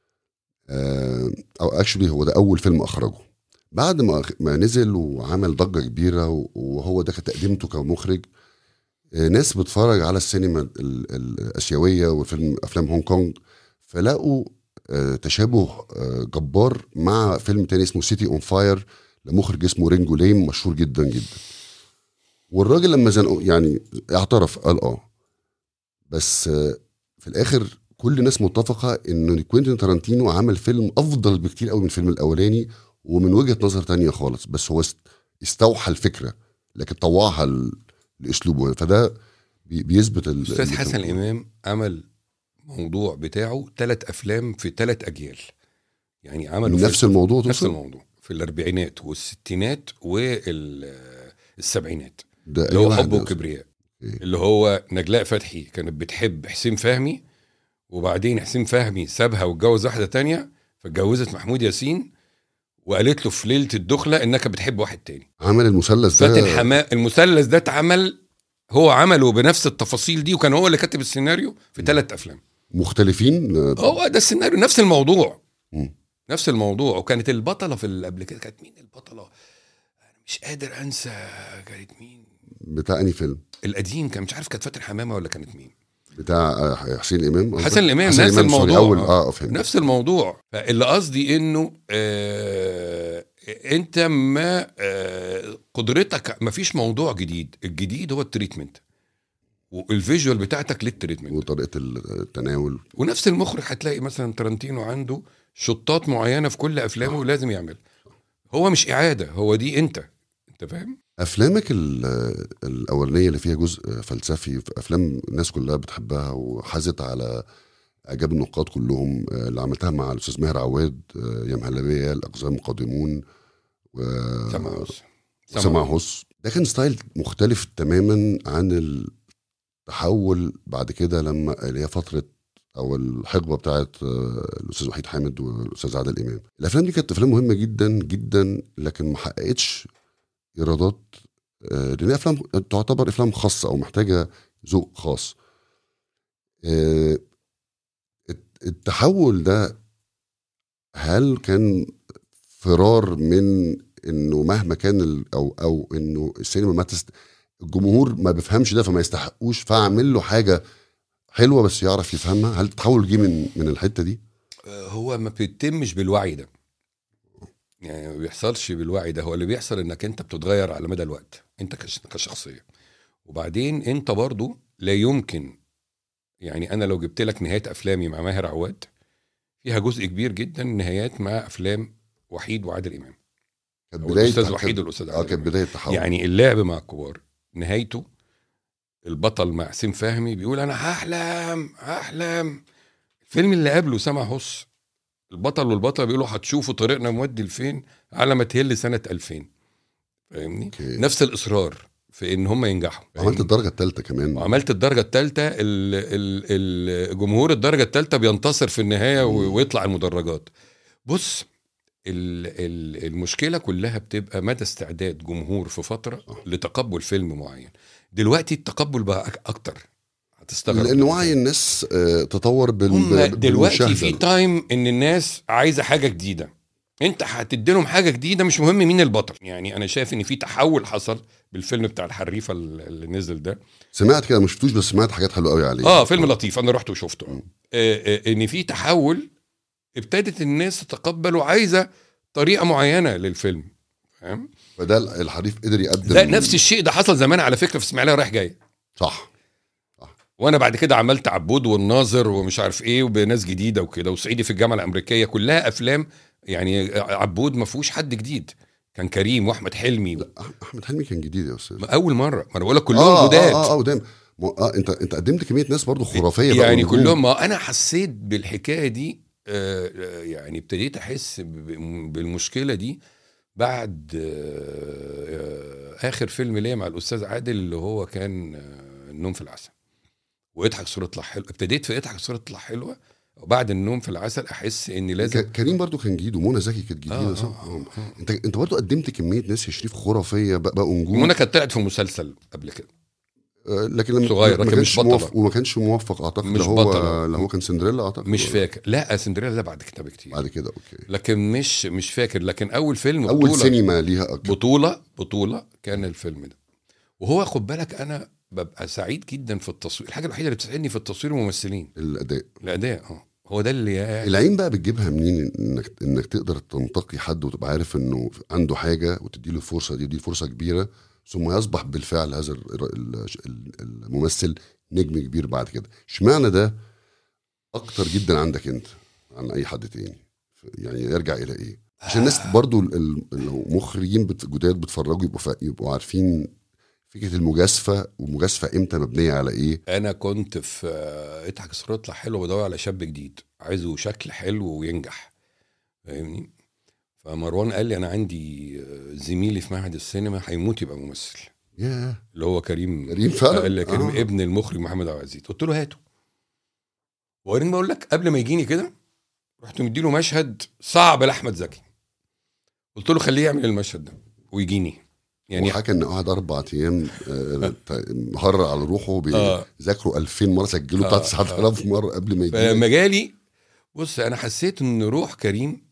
آه، او اكشلي هو ده اول فيلم اخرجه بعد ما ما نزل وعمل ضجه كبيره و- وهو ده كانت تقديمته كمخرج آه، ناس بتتفرج على السينما ال- ال- الاسيويه وفيلم افلام هونج كونج فلقوا آه، تشابه آه، جبار مع فيلم تاني اسمه سيتي اون فاير لمخرج اسمه رينجو ليم مشهور جدا جدا والراجل لما زنقوا يعني اعترف قال اه بس آه، في الاخر كل الناس متفقه ان كوينتين تارانتينو عمل فيلم افضل بكتير قوي من الفيلم الاولاني ومن وجهه نظر تانية خالص بس هو است- استوحى الفكره لكن طوعها ل- لاسلوبه فده بي- بيثبت ال-
استاذ
ال-
حسن امام عمل موضوع بتاعه ثلاث افلام في ثلاث اجيال يعني عملوا
نفس
في-
الموضوع
نفس
تقصد؟
الموضوع في الاربعينات والستينات والسبعينات
ده
اللي
أي
هو
واحد
حب
ده.
وكبرياء
إيه.
اللي هو نجلاء فتحي كانت بتحب حسين فهمي وبعدين حسين فهمي سابها واتجوز واحده تانية فاتجوزت محمود ياسين وقالت له في ليله الدخله انك بتحب واحد تاني
عمل المثلث ده
فاتن حماء المثلث ده اتعمل هو عمله بنفس التفاصيل دي وكان هو اللي كاتب السيناريو في ثلاث افلام
مختلفين آه،
هو ده السيناريو نفس الموضوع
مم.
نفس الموضوع وكانت البطله في اللي قبل كده كانت مين البطله انا مش قادر انسى كانت مين
بتاع اني فيلم
القديم كان مش عارف كانت فاتن حمامه ولا كانت مين
بتاع آه، حسين امام قصدك؟
حسن الامام
حسن
نفس
إمام، سوري،
الموضوع
اول اه فهمت
نفس الموضوع اللي قصدي انه آه انت ما آه قدرتك ما فيش موضوع جديد الجديد هو التريتمنت والفيجوال بتاعتك للتريتمنت
وطريقه التناول
ونفس المخرج هتلاقي مثلا ترنتينو عنده شطات معينه في كل افلامه لازم يعمل هو مش اعاده هو دي انت انت فاهم
افلامك ال- الاولانيه اللي فيها جزء فلسفي في افلام الناس كلها بتحبها وحازت على اعجاب النقاد كلهم آه، اللي عملتها مع الاستاذ ماهر عواد آه، يا مهلبيه الاقزام قادمون و
سمع هوس
سمع هوس ده كان ستايل مختلف تماما عن التحول بعد كده لما اللي هي فتره او الحقبه بتاعت آه، الاستاذ وحيد حامد والاستاذ عادل امام الافلام دي كانت افلام مهمه جدا جدا لكن ما حققتش ايرادات آه، لان هي افلام تعتبر افلام خاصه او محتاجه ذوق خاص آه، الت- التحول ده هل كان فرار من انه مهما كان ال- او او انه السينما ما تست... الجمهور ما بيفهمش ده فما يستحقوش فاعمل له حاجه حلوه بس يعرف يفهمها هل التحول جه من من الحته دي
هو ما بيتمش بالوعي ده يعني ما بيحصلش بالوعي ده هو اللي بيحصل انك انت بتتغير على مدى الوقت انت كش- كشخصيه وبعدين انت برضو لا يمكن يعني انا لو جبت لك نهايه افلامي مع ماهر عواد فيها جزء كبير جدا نهايات مع افلام وحيد وعادل امام
كانت
أو
بدايه
الاستاذ
كانت-
وحيد والاستاذ
اه
عادل
كانت
إمام.
بدايه تحول
يعني اللعب مع الكبار نهايته البطل مع حسين فهمي بيقول انا هحلم هحلم الفيلم اللي قبله سمع هص البطل والبطله بيقولوا هتشوفوا طريقنا مودي لفين على ما تهل سنه 2000 فاهمني
أوكي.
نفس الاصرار في ان هم ينجحوا
عملت
فاهمني؟
الدرجه الثالثه كمان
وعملت الدرجه الثالثه الجمهور الدرجه الثالثه بينتصر في النهايه و-
مم.
ويطلع المدرجات بص ال- ال- المشكله كلها بتبقى مدى استعداد جمهور في فتره
آه.
لتقبل فيلم معين دلوقتي التقبل بقى أك- اكتر هتستغرب
لان وعي الناس آه، تطور بال
هم
بال-
دلوقتي
بالمشاهدة.
في تايم ان الناس عايزه حاجه جديده انت هتدي لهم حاجه جديده مش مهم مين البطل يعني انا شايف ان في تحول حصل بالفيلم بتاع الحريفه اللي نزل ده
سمعت كده ما شفتوش بس سمعت حاجات حلوه قوي عليه
اه فيلم لطيف انا رحت وشفته
مم.
آه آه ان في تحول ابتدت الناس تتقبل وعايزه طريقه معينه للفيلم فاهم
فده الحريف قدر يقدم
لا نفس الشيء ده حصل زمان على فكره في اسماعيليه رايح جاي
صح
وانا بعد كده عملت عبود والناظر ومش عارف ايه وبناس جديده وكده وصعيدي في الجامعه الامريكيه كلها افلام يعني عبود ما فيهوش حد جديد كان كريم واحمد حلمي
لا أح- احمد حلمي كان جديد يا استاذ
اول مره ما انا بقول لك كلهم
اه
جداد
اه اه قدام ما- اه انت انت قدمت كميه ناس برضو خرافيه بقى
يعني
ونجوم.
كلهم ما انا حسيت بالحكايه دي آه، آه، يعني ابتديت احس ب- ب- بالمشكله دي بعد آه، آه، اخر فيلم ليا مع الاستاذ عادل اللي هو كان آه، النوم في العسل واضحك صوره طلع حلوه ابتديت في اضحك صوره طلع حلوه وبعد النوم في العسل احس اني لازم
ك- كريم برضو كان جديد ومنى زكي كانت جديده
آه،
صح؟
آه،
آه.
آه.
انت انت برضو قدمت كميه ناس يا شريف خرافيه بقى بقوا نجوم
ومنى كانت طلعت في مسلسل قبل كده
آه، لكن لما
صغير،
ما
لكن
كانش
مش بطلة.
موفق وما كانش موفق اعتقد
مش
لا هو
بطلة.
لا هو كان سندريلا اعتقد
مش
ولا-
فاكر لا سندريلا ده بعد كده بكتير
بعد كده اوكي
لكن مش مش فاكر لكن اول فيلم
اول
بطولة-
سينما ليها أك-
بطولة بطولة كان الفيلم ده وهو خد بالك انا ببقى سعيد جدا في التصوير الحاجة الوحيدة اللي بتسعدني في التصوير الممثلين
الاداء
الأداء اه هو ده اللي
العين بقى بتجيبها منين انك انك تقدر تنتقي حد وتبقى عارف انه عنده حاجه وتديله الفرصه دي دي فرصه كبيره ثم يصبح بالفعل هذا ال- ال- ال- الممثل نجم كبير بعد كده اشمعنى ده اكتر جدا عندك انت عن اي حد تاني يعني يرجع الى ايه عشان الناس برضو ال- ال- المخرجين بت- جداد بيتفرجوا يبقوا فا- يبقوا عارفين فكره المجازفه ومجازفه امتى مبنيه على ايه
انا كنت في آه، اضحك صورة يطلع حلو بدور على شاب جديد عايزه شكل حلو وينجح فاهمني فمروان قال لي انا عندي آه، زميلي في معهد السينما هيموت يبقى ممثل
ياه
اللي هو كريم
كريم فعلا؟
قال لي كريم
آه.
ابن المخرج محمد عبد العزيز قلت له هاته وبعدين بقول لك قبل ما يجيني كده رحت مديله مشهد صعب لاحمد زكي قلت له خليه يعمل المشهد ده ويجيني يعني
وحكى انه قعد اربع ايام آه، تا- مهرر على روحه
آه.
بيذاكروا 2000 مره سجلوا بتاع
آه،
9000 مره قبل ما يجي
فلما جالي بص انا حسيت ان روح كريم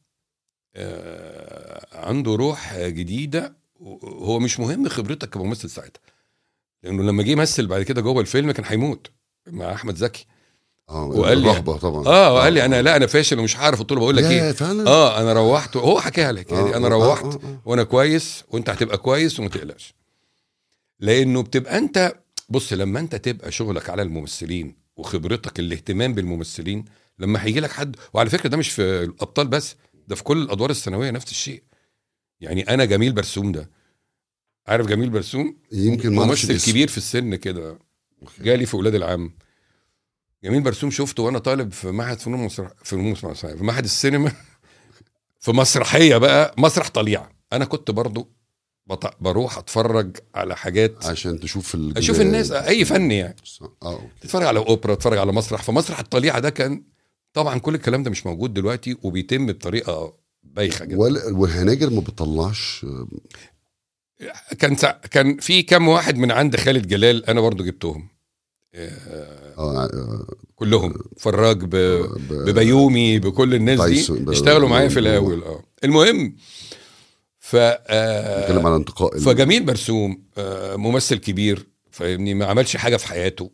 آه، عنده روح جديده هو مش مهم خبرتك كممثل ساعتها لانه لما جه يمثل بعد كده جوه الفيلم كان هيموت مع احمد زكي
اه
وقال لي-
الرهبه طبعا
اه وقال لي انا لا انا فاشل ومش عارف قلت له بقول لك
يا
ايه
فعلا
اه انا روحت هو حكاها لك يعني انا
آه،
روحت
آه، آه.
وانا كويس وانت هتبقى كويس وما تقلقش لانه بتبقى انت بص لما انت تبقى شغلك على الممثلين وخبرتك الاهتمام بالممثلين لما هيجي لك حد وعلى فكره ده مش في الابطال بس ده في كل الادوار الثانويه نفس الشيء يعني انا جميل برسوم ده عارف جميل برسوم
يمكن ما أعرفش
ممثل
الاسم.
كبير في السن كده جالي في ولاد العم جميل برسوم شفته وانا طالب في معهد فنون مسرح في فنون مسرح في معهد السينما في مسرحيه بقى مسرح طليعه انا كنت برضو بط- بروح اتفرج على حاجات
عشان تشوف ال...
اشوف الناس اي فن يعني
اه أوكي.
تتفرج على اوبرا تتفرج على مسرح فمسرح الطليعه ده كان طبعا كل الكلام ده مش موجود دلوقتي وبيتم بطريقه بايخه جدا
وال- والهناجر ما بتطلعش
كان سا... كان في كام واحد من عند خالد جلال انا برضو جبتهم آه،
اه آه،
كلهم فراج ب...
ب-
ببيومي بكل الناس دي
تايسون، ب-
اشتغلوا معايا في
ب-
الاول اه المهم ف آه،
بتكلم على انتقاء ال-
فجميل برسوم آه، ممثل كبير فاهمني ما عملش حاجه في حياته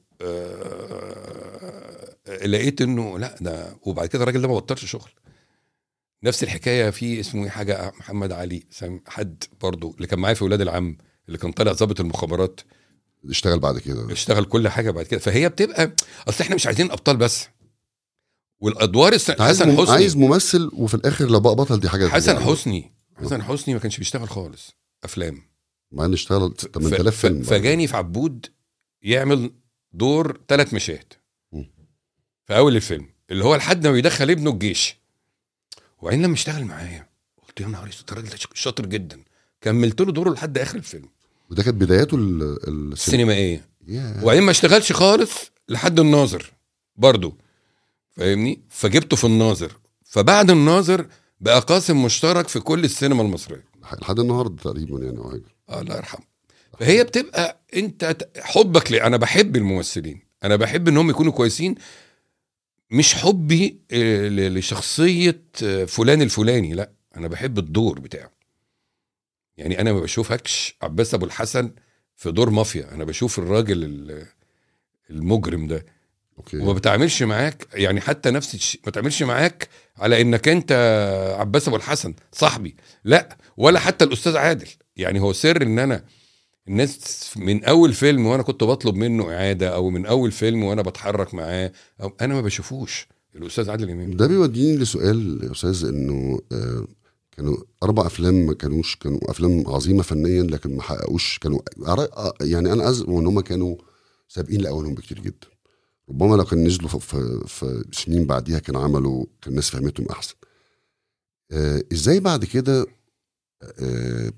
آه، لقيت انه لا ده وبعد كده الراجل ده ما بطلش شغل نفس الحكايه في اسمه ايه حاجه محمد علي سام حد برضو اللي كان معايا في ولاد العم اللي كان طالع ضابط المخابرات
اشتغل بعد كده
اشتغل كل حاجه بعد كده فهي بتبقى اصل احنا مش عايزين ابطال بس والادوار الس...
عايز
حسن
مم-
حسني
عايز ممثل وفي الاخر لو بقى بطل دي حاجه
حسن
يعني.
حسني حسن حسني ما كانش بيشتغل خالص افلام
مع انه اشتغل
ف-
8000
ف-
فيلم
فجاني في عبود يعمل دور ثلاث مشاهد
مم.
في اول الفيلم اللي هو لحد ما بيدخل ابنه الجيش وبعدين لما اشتغل معايا قلت يا نهار اسود الراجل ده شاطر جدا كملت له دوره لحد اخر الفيلم
وده كانت بداياته ال- السينما
السينمائيه
ياه.
وبعدين ما اشتغلش خالص لحد الناظر برضو فاهمني فجبته في الناظر فبعد الناظر بقى قاسم مشترك في كل السينما المصريه
لحد النهارده تقريبا يعني أو حاجه
آه الله يرحمه فهي بتبقى انت ت- حبك ليه انا بحب الممثلين انا بحب انهم يكونوا كويسين مش حبي آه، ل- لشخصيه آه، فلان الفلاني لا انا بحب الدور بتاعه يعني انا ما بشوفكش عباس ابو الحسن في دور مافيا انا بشوف الراجل ال- المجرم ده
اوكي
وما بتعاملش معاك يعني حتى نفس الشيء ما بتعاملش معاك على انك انت عباس ابو الحسن صاحبي لا ولا حتى الاستاذ عادل يعني هو سر ان انا الناس من اول فيلم وانا كنت بطلب منه اعاده او من اول فيلم وانا بتحرك معاه أو انا ما بشوفوش الاستاذ عادل امام
ده بيوديني لسؤال يا استاذ انه آه، كانوا اربع افلام ما كانوش كانوا افلام عظيمه فنيا لكن ما حققوش كانوا أرا- يعني انا ازعم ان هم كانوا سابقين لاولهم بكتير جدا ربما لو كان نزلوا في, في, في سنين بعديها كانوا عملوا كان الناس فهمتهم احسن آه ازاي بعد كده آه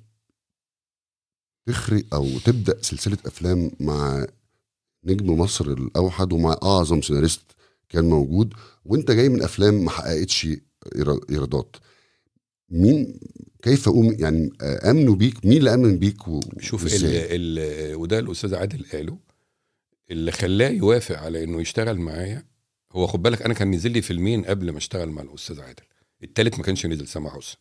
تخرج او تبدا سلسله افلام مع نجم مصر الاوحد ومع اعظم سيناريست كان موجود وانت جاي من افلام ما حققتش إيرا- ايرادات مين كيف أم يعني آه، امنوا بيك مين اللي امن بيك و-
شوف ال
وإزاي؟
ال وده الاستاذ عادل قاله اللي خلاه يوافق على انه يشتغل معايا هو خد بالك انا كان نزل لي فيلمين قبل ما اشتغل مع الاستاذ عادل التالت ما كانش نزل سامع حسن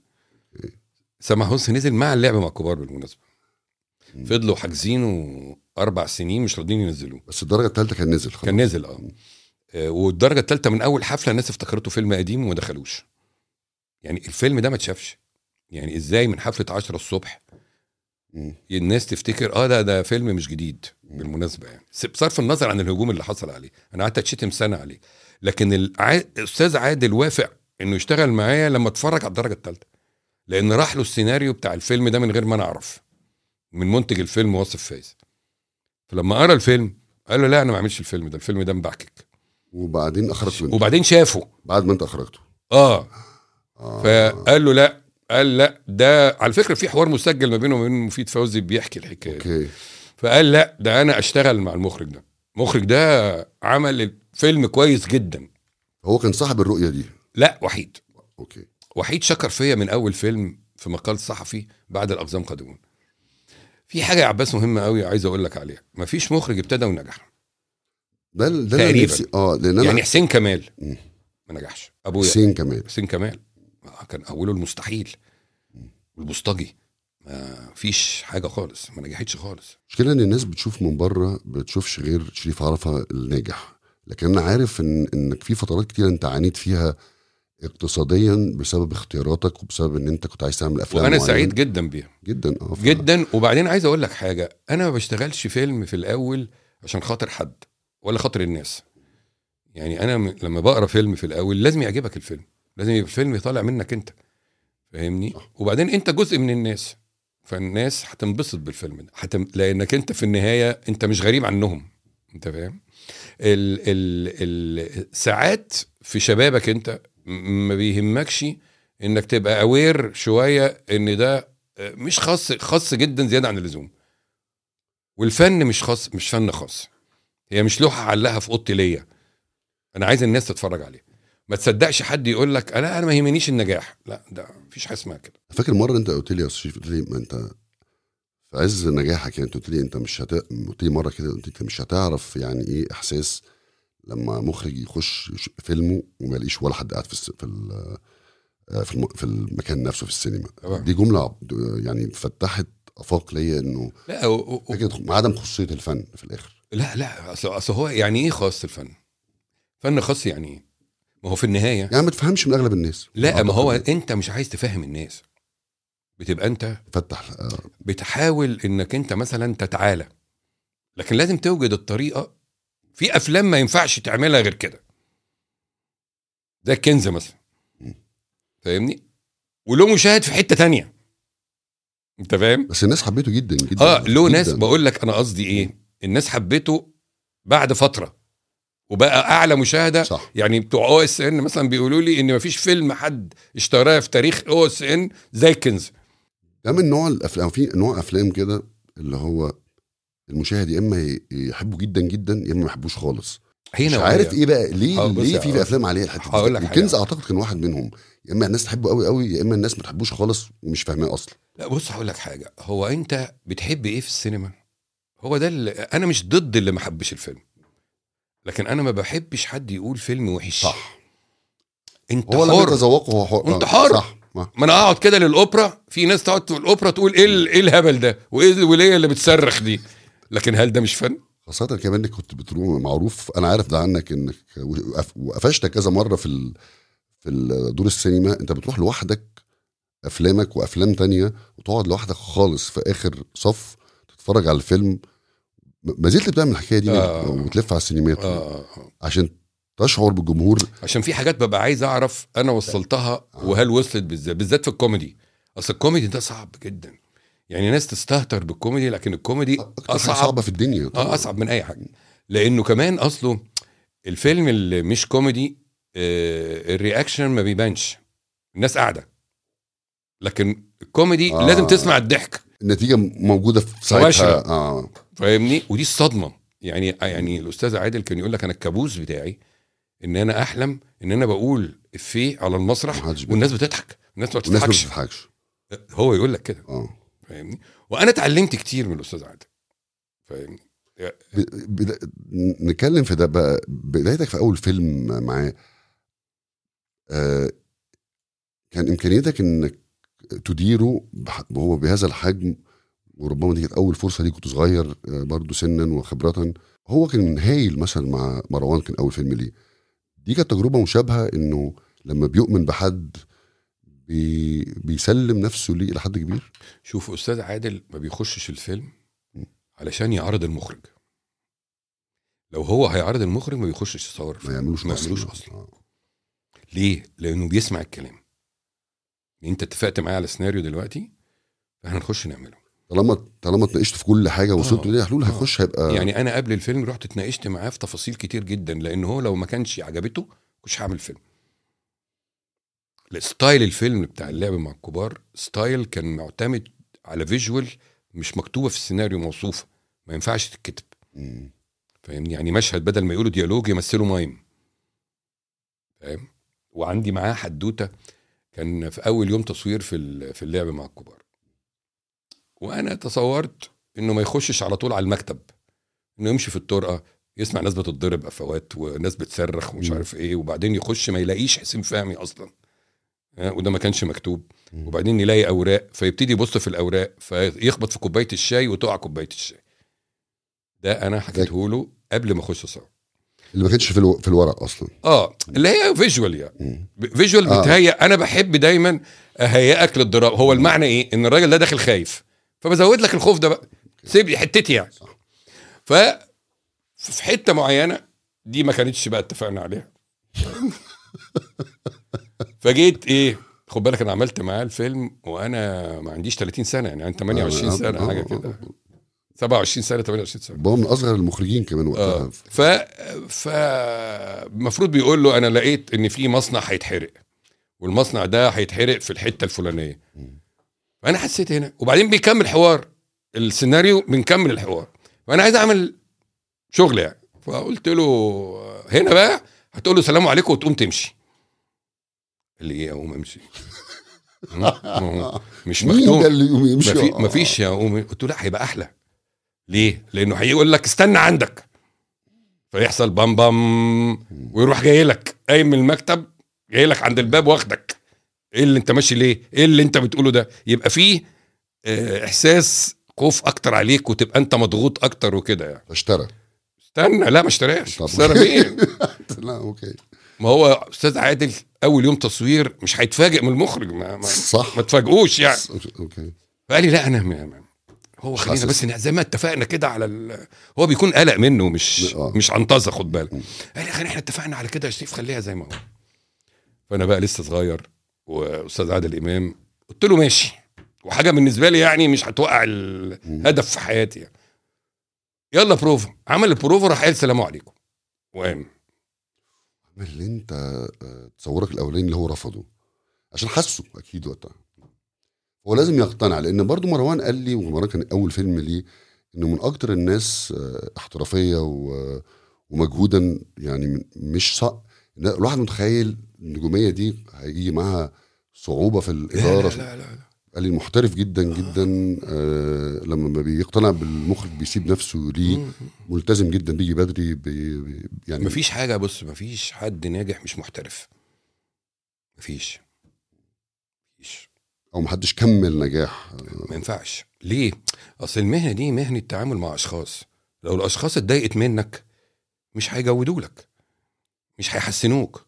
سامع حسن نزل مع اللعب مع الكبار بالمناسبه
مم.
فضلوا حاجزينه اربع سنين مش راضيين ينزلوه
بس الدرجه الثالثه كان نزل خلاص
كان نزل اه آه، والدرجه الثالثه من اول حفله الناس افتكرته فيلم قديم وما دخلوش يعني الفيلم ده ما اتشافش يعني ازاي من حفله 10 الصبح
مم.
الناس تفتكر اه ده ده فيلم مش جديد بالمناسبه يعني س- بصرف النظر عن الهجوم اللي حصل عليه انا قعدت اتشتم سنه عليه لكن الع... الاستاذ عادل وافق انه يشتغل معايا لما اتفرج على الدرجه الثالثه لان راح له السيناريو بتاع الفيلم ده من غير ما انا اعرف من منتج الفيلم واصف فايز فلما قرا الفيلم قال له لا انا ما اعملش الفيلم ده الفيلم ده مبعكك
وبعدين اخرجته انت
وبعدين شافه
بعد ما انت اخرجته
اه
آه.
فقال له لا قال لا ده على فكره في حوار مسجل ما بينه وبين مفيد فوزي بيحكي الحكايه دي.
اوكي
فقال لا ده انا اشتغل مع المخرج ده المخرج ده عمل فيلم كويس جدا
هو كان صاحب الرؤيه دي
لا وحيد
اوكي
وحيد شكر فيا من اول فيلم في مقال صحفي بعد الاقزام قادمون في حاجه يا عباس مهمه قوي عايز اقول لك عليها مفيش مخرج ابتدى ونجح
ده ال- ده اللي
تقريباً.
نفسي اه لان انا
يعني حسين كمال
مم.
ما نجحش ابويا
حسين كمان
حسين كمال آه، كان اوله المستحيل والبوسطجي ما فيش حاجه خالص ما نجحتش خالص
المشكله ان الناس بتشوف من بره بتشوفش غير شريف عرفه الناجح لكن انا عارف ان انك في فترات كتير انت عانيت فيها اقتصاديا بسبب اختياراتك وبسبب ان انت كنت عايز تعمل افلام
وانا
معينة.
سعيد جدا بيها
جدا اه ف-
جدا وبعدين عايز اقول لك حاجه انا ما بشتغلش فيلم في الاول عشان خاطر حد ولا خاطر الناس يعني انا م- لما بقرا فيلم في الاول لازم يعجبك الفيلم لازم يبقى الفيلم طالع منك انت فاهمني
صح.
وبعدين انت جزء من الناس فالناس هتنبسط بالفيلم ده هتم... لانك انت في النهايه انت مش غريب عنهم انت فاهم ال... ال... ال... ساعات في شبابك انت م- ما بيهمكش انك تبقى اوير شويه ان ده مش خاص خاص جدا زياده عن اللزوم والفن مش خاص مش فن خاص هي مش لوحه علقها في اوضتي ليا انا عايز الناس تتفرج عليها ما تصدقش حد يقول لك لا انا ما يهمنيش النجاح لا ده مفيش حاجه اسمها كده
فاكر مره انت قلت لي يا استاذ شريف قلت لي ما انت في عز نجاحك يعني انت قلت لي انت مش هت... قلت لي مره كده قلت لي انت مش هتعرف يعني ايه احساس لما مخرج يخش ش- فيلمه وما يلاقيش ولا حد قاعد في الس... في ال... آه، في, الم... في المكان نفسه في السينما
طبعا.
دي جمله عب- يعني فتحت افاق ليا انه
لا و... و...
فكره عدم خصوصيه الفن في الاخر
لا لا اصل اصل هو يعني ايه خاص الفن فن خاص يعني ايه ما هو في النهايه
يعني ما تفهمش من اغلب الناس
لا ما هو
أعتقد
انت مش عايز تفهم الناس بتبقى انت
فتح آه،
بتحاول انك انت مثلا تتعالى لكن لازم توجد الطريقه في افلام ما ينفعش تعملها غير كده ده الكنز مثلا
مم.
فاهمني وله مشاهد في حته تانية انت فاهم
بس الناس حبيته جدا جدا
اه له ناس
جداً.
بقول لك انا قصدي ايه الناس حبته بعد فتره وبقى اعلى مشاهده
صح
يعني بتوع او اس ان مثلا بيقولوا لي ان مفيش فيلم حد اشتراه في تاريخ او اس ان زي الكنز
ده من نوع الافلام في نوع افلام كده اللي هو المشاهد يا اما ي- يحبه جدا جدا يا اما ما يحبوش خالص
هي
مش
نوعية.
عارف ايه بقى ليه
آه، بص
ليه
يا
في
أستاذ.
افلام عليها الحته دي
هقول لك حاجة.
الكنز اعتقد كان واحد منهم يا اما الناس تحبه قوي قوي يا اما الناس ما تحبوش خالص ومش فاهماه اصلا
لا بص هقول لك حاجه هو انت بتحب ايه في السينما هو ده اللي انا مش ضد اللي ما حبش الفيلم لكن انا ما بحبش حد يقول فيلم وحش
صح
انت
هو لما
حر
يتذوقه هو حر
وأنت
آه،
حر.
صح آه.
ما انا اقعد كده للاوبرا في ناس تقعد في الاوبرا تقول ايه ال- ايه الهبل ده وايه الوليه اللي بتصرخ دي لكن هل ده مش فن
خاصة كمان انك كنت بتروح معروف انا عارف ده عنك انك وقف- وقفشتك كذا مرة في ال... في ال- دور السينما انت بتروح لوحدك افلامك وافلام تانية وتقعد لوحدك خالص في اخر صف تتفرج على الفيلم م- ما زلت بتعمل الحكايه دي
آه.
وتلف على السينمات
آه آه.
عشان تشعر بالجمهور
عشان في حاجات ببقى عايز اعرف انا وصلتها وهل وصلت بالذات بالذات في الكوميدي اصل الكوميدي ده صعب جدا يعني ناس تستهتر بالكوميدي لكن الكوميدي
اكتر حاجه
اصعب
صعبه في الدنيا طبعاً.
اه اصعب من اي حاجه لانه كمان اصله الفيلم اللي مش كوميدي آه الرياكشن ما بيبانش الناس قاعده لكن الكوميدي
آه.
آه. لازم تسمع الضحك
النتيجه موجوده في
مباشرة.
ساعتها اه
فاهمني ودي الصدمه يعني يعني الاستاذ عادل كان يقول لك انا الكابوس بتاعي ان انا احلم ان انا بقول افيه على المسرح
محدش بي-
والناس بتضحك الناس ما
الناس ما
بتضحكش
بتضحكش
هو يقول لك كده
اه
فاهمني وانا اتعلمت كتير من الاستاذ عادل فاهمني
ب- بدا- نتكلم في ده بقى بدايتك في اول فيلم معاه آه كان امكانيتك انك تديره بح- وهو بهذا الحجم وربما دي كانت اول فرصه ليك كنت صغير آه برضه سنا وخبره هو كان هايل مثلا مع مروان كان اول فيلم ليه دي كانت تجربه مشابهه انه لما بيؤمن بحد بي بيسلم نفسه ليه الى حد كبير
شوف استاذ عادل ما بيخشش الفيلم علشان يعرض المخرج لو هو هيعرض المخرج ما بيخشش يصور
ما يعملوش
ما
أصلاً.
يعملوش اصلا
آه.
ليه لانه بيسمع الكلام انت اتفقت معايا على سيناريو دلوقتي فاحنا نخش نعمله
طالما طالما اتناقشت في كل حاجه وصلت
آه.
ليه حلول
آه.
هيخش هيبقى
يعني انا قبل الفيلم رحت اتناقشت معاه في تفاصيل كتير جدا لان هو لو ما كانش عجبته كنتش هعمل فيلم الستايل الفيلم بتاع اللعب مع الكبار ستايل كان معتمد على فيجوال مش مكتوبه في السيناريو موصوفه ما ينفعش تتكتب
مم.
فاهمني يعني مشهد بدل ما يقولوا ديالوج يمثلوا مايم فاهم وعندي معاه حدوته كان في اول يوم تصوير في ال- في اللعب مع الكبار وانا تصورت انه ما يخشش على طول على المكتب انه يمشي في الطرقه يسمع ناس بتتضرب افوات وناس بتصرخ ومش
مم.
عارف ايه وبعدين يخش ما يلاقيش حسين فهمي اصلا ها، وده ما كانش مكتوب
مم.
وبعدين يلاقي اوراق فيبتدي يبص في الاوراق فيخبط في كوبايه الشاي وتقع كوبايه الشاي ده انا حكيته له قبل ما اخش اصور
اللي ما كانش في, الو... في الورق اصلا
اه اللي هي فيجوال يعني
مم.
فيجوال
آه.
بتهيأ انا بحب دايما اهيئك للضراب هو المعنى ايه ان الراجل ده داخل خايف فبزود لك الخوف ده بقى سيب لي حتتي يعني
صح.
ف في حته معينه دي ما كانتش بقى اتفقنا عليها فجيت ايه خد بالك انا عملت معاه الفيلم وانا ما عنديش 30 سنه يعني عندي 28
آه،
سنه
آه،
حاجه
آه،
كده
آه.
27 سنه 28 سنه
بابا من اصغر المخرجين كمان وقتها
اه ف ف المفروض بيقول له انا لقيت ان في مصنع هيتحرق والمصنع ده هيتحرق في الحته الفلانيه
مم.
فانا حسيت هنا وبعدين بيكمل حوار السيناريو بنكمل الحوار وانا عايز اعمل شغل يعني فقلت له هنا بقى هتقول له سلام عليكم وتقوم تمشي قال لي ايه اقوم امشي ما هو مش
مين
مكتوب
ده اللي يقوم يمشي
ما في
آه.
ما فيش يا قومي قلت له لا هيبقى احلى ليه؟ لانه هيقول لك استنى عندك فيحصل بام بام ويروح جاي لك قايم من المكتب جاي لك عند الباب واخدك ايه اللي انت ماشي ليه؟ ايه اللي انت بتقوله ده؟ يبقى فيه آه، احساس خوف اكتر عليك وتبقى انت مضغوط اكتر وكده يعني
اشترى
استنى لا ما اشتراش
طب.
اشترى مين؟
لا اوكي
ما هو استاذ عادل اول يوم تصوير مش هيتفاجئ من المخرج ما, ما,
صح
ما تفاجئوش يعني
اوكي
فقال لي لا انا ما ما هو
مش
خلينا
حاسس.
بس ن- زي ما اتفقنا كده على ال... هو بيكون قلق منه مش
آه.
مش عنطزه خد بالك
م.
قال لي خلينا احنا اتفقنا على كده يا شريف خليها زي ما هو فانا بقى لسه صغير واستاذ عادل امام قلت له ماشي وحاجه بالنسبه لي يعني مش هتوقع الهدف في حياتي يعني. يلا بروفا عمل البروفا راح قال سلام عليكم وقام
اللي انت آه، تصورك الاولاني اللي هو رفضه عشان حسه اكيد وقتها هو لازم يقتنع لان برضو مروان قال لي ومروان كان اول فيلم ليه انه من اكتر الناس آه، احترافيه و- ومجهودا يعني من- مش صعب الواحد متخيل النجوميه دي هيجي معاها صعوبه في
لا
الاداره
لا لا, لا, لا.
قال لي محترف جدا جدا آه لما ما بيقتنع بالمخرج بيسيب نفسه ليه
مم.
ملتزم جدا بيجي بدري بي بي- يعني
مفيش حاجه بص مفيش حد ناجح مش محترف مفيش مفيش
او محدش كمل نجاح
ما ينفعش ليه اصل المهنه دي مهنه تعامل مع اشخاص لو الاشخاص اتضايقت منك مش هيجودوا لك مش هيحسنوك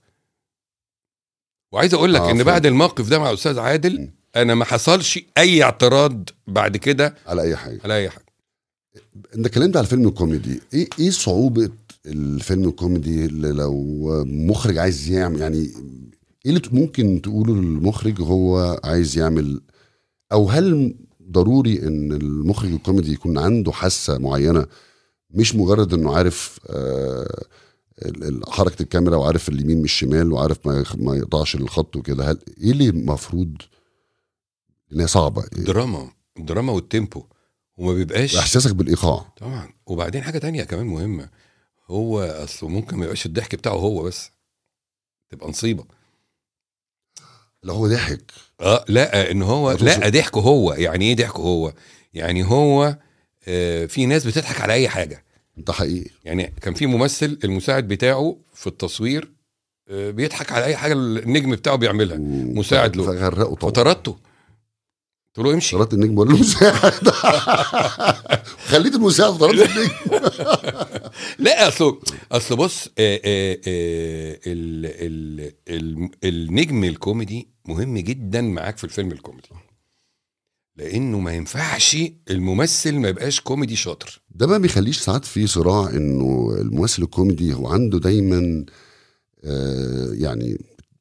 وعايز اقول لك
آه،
ان
فهمت.
بعد الموقف ده مع استاذ عادل
م.
انا ما حصلش اي اعتراض بعد كده
على اي حاجه
على اي حاجه
انت اتكلمت على الفيلم الكوميدي ايه ايه صعوبه الفيلم الكوميدي اللي لو مخرج عايز يعمل يعني ايه اللي ممكن تقوله للمخرج وهو عايز يعمل او هل ضروري ان المخرج الكوميدي يكون عنده حاسه معينه مش مجرد انه عارف آه ال- ال- حركه الكاميرا وعارف اليمين من الشمال وعارف ما يخ- ما يقطعش الخط وكده هل ايه اللي المفروض ان هي صعبه إيه؟
الدراما الدراما والتيمبو وما بيبقاش
احساسك بالايقاع
طبعا وبعدين حاجه تانية كمان مهمه هو اصله ممكن ما يبقاش الضحك بتاعه هو بس تبقى نصيبه
لو هو ضحك
اه لا ان هو
هتوصل-
لا ضحكه هو يعني ايه ضحكه هو يعني هو آه في ناس بتضحك على اي حاجه
ده حقيقي
يعني كان في ممثل المساعد بتاعه في التصوير آه بيضحك على اي حاجه النجم بتاعه بيعملها
و-
مساعد له.
فغرقه طبعا
فطردته قلت له امشي
طردت النجم ولا المساعد خليت المساعد طردت النجم
لا اصله اصل بص آه آه آه ال ال ال النجم الكوميدي مهم جدا معاك في الفيلم الكوميدي لانه ما ينفعش الممثل ما يبقاش كوميدي شاطر
ده ما بيخليش ساعات في صراع انه الممثل الكوميدي هو عنده دايما آه يعني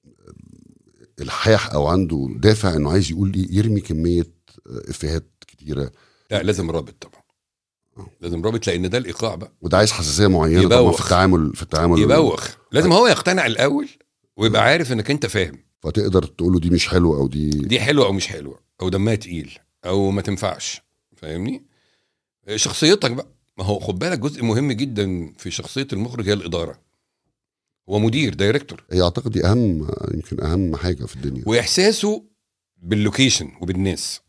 الحاح او عنده دافع انه عايز يقول لي يرمي كميه آه، افيهات كتيره
لا لازم رابط طبعا لازم رابط لان ده الايقاع بقى
وده عايز حساسيه معينه طبعا
يبوخ.
في التعامل في التعامل
يبوخ لازم هو يقتنع الاول ويبقى عارف انك انت فاهم
فتقدر تقول له دي مش حلوه او دي
دي حلوه او مش حلوه او دمها تقيل او ما تنفعش فاهمني شخصيتك بقى ما هو خد بالك جزء مهم جدا في شخصيه المخرج هي الاداره هو مدير دايركتور
هي اعتقد دي اهم يمكن اهم حاجه في الدنيا
واحساسه باللوكيشن وبالناس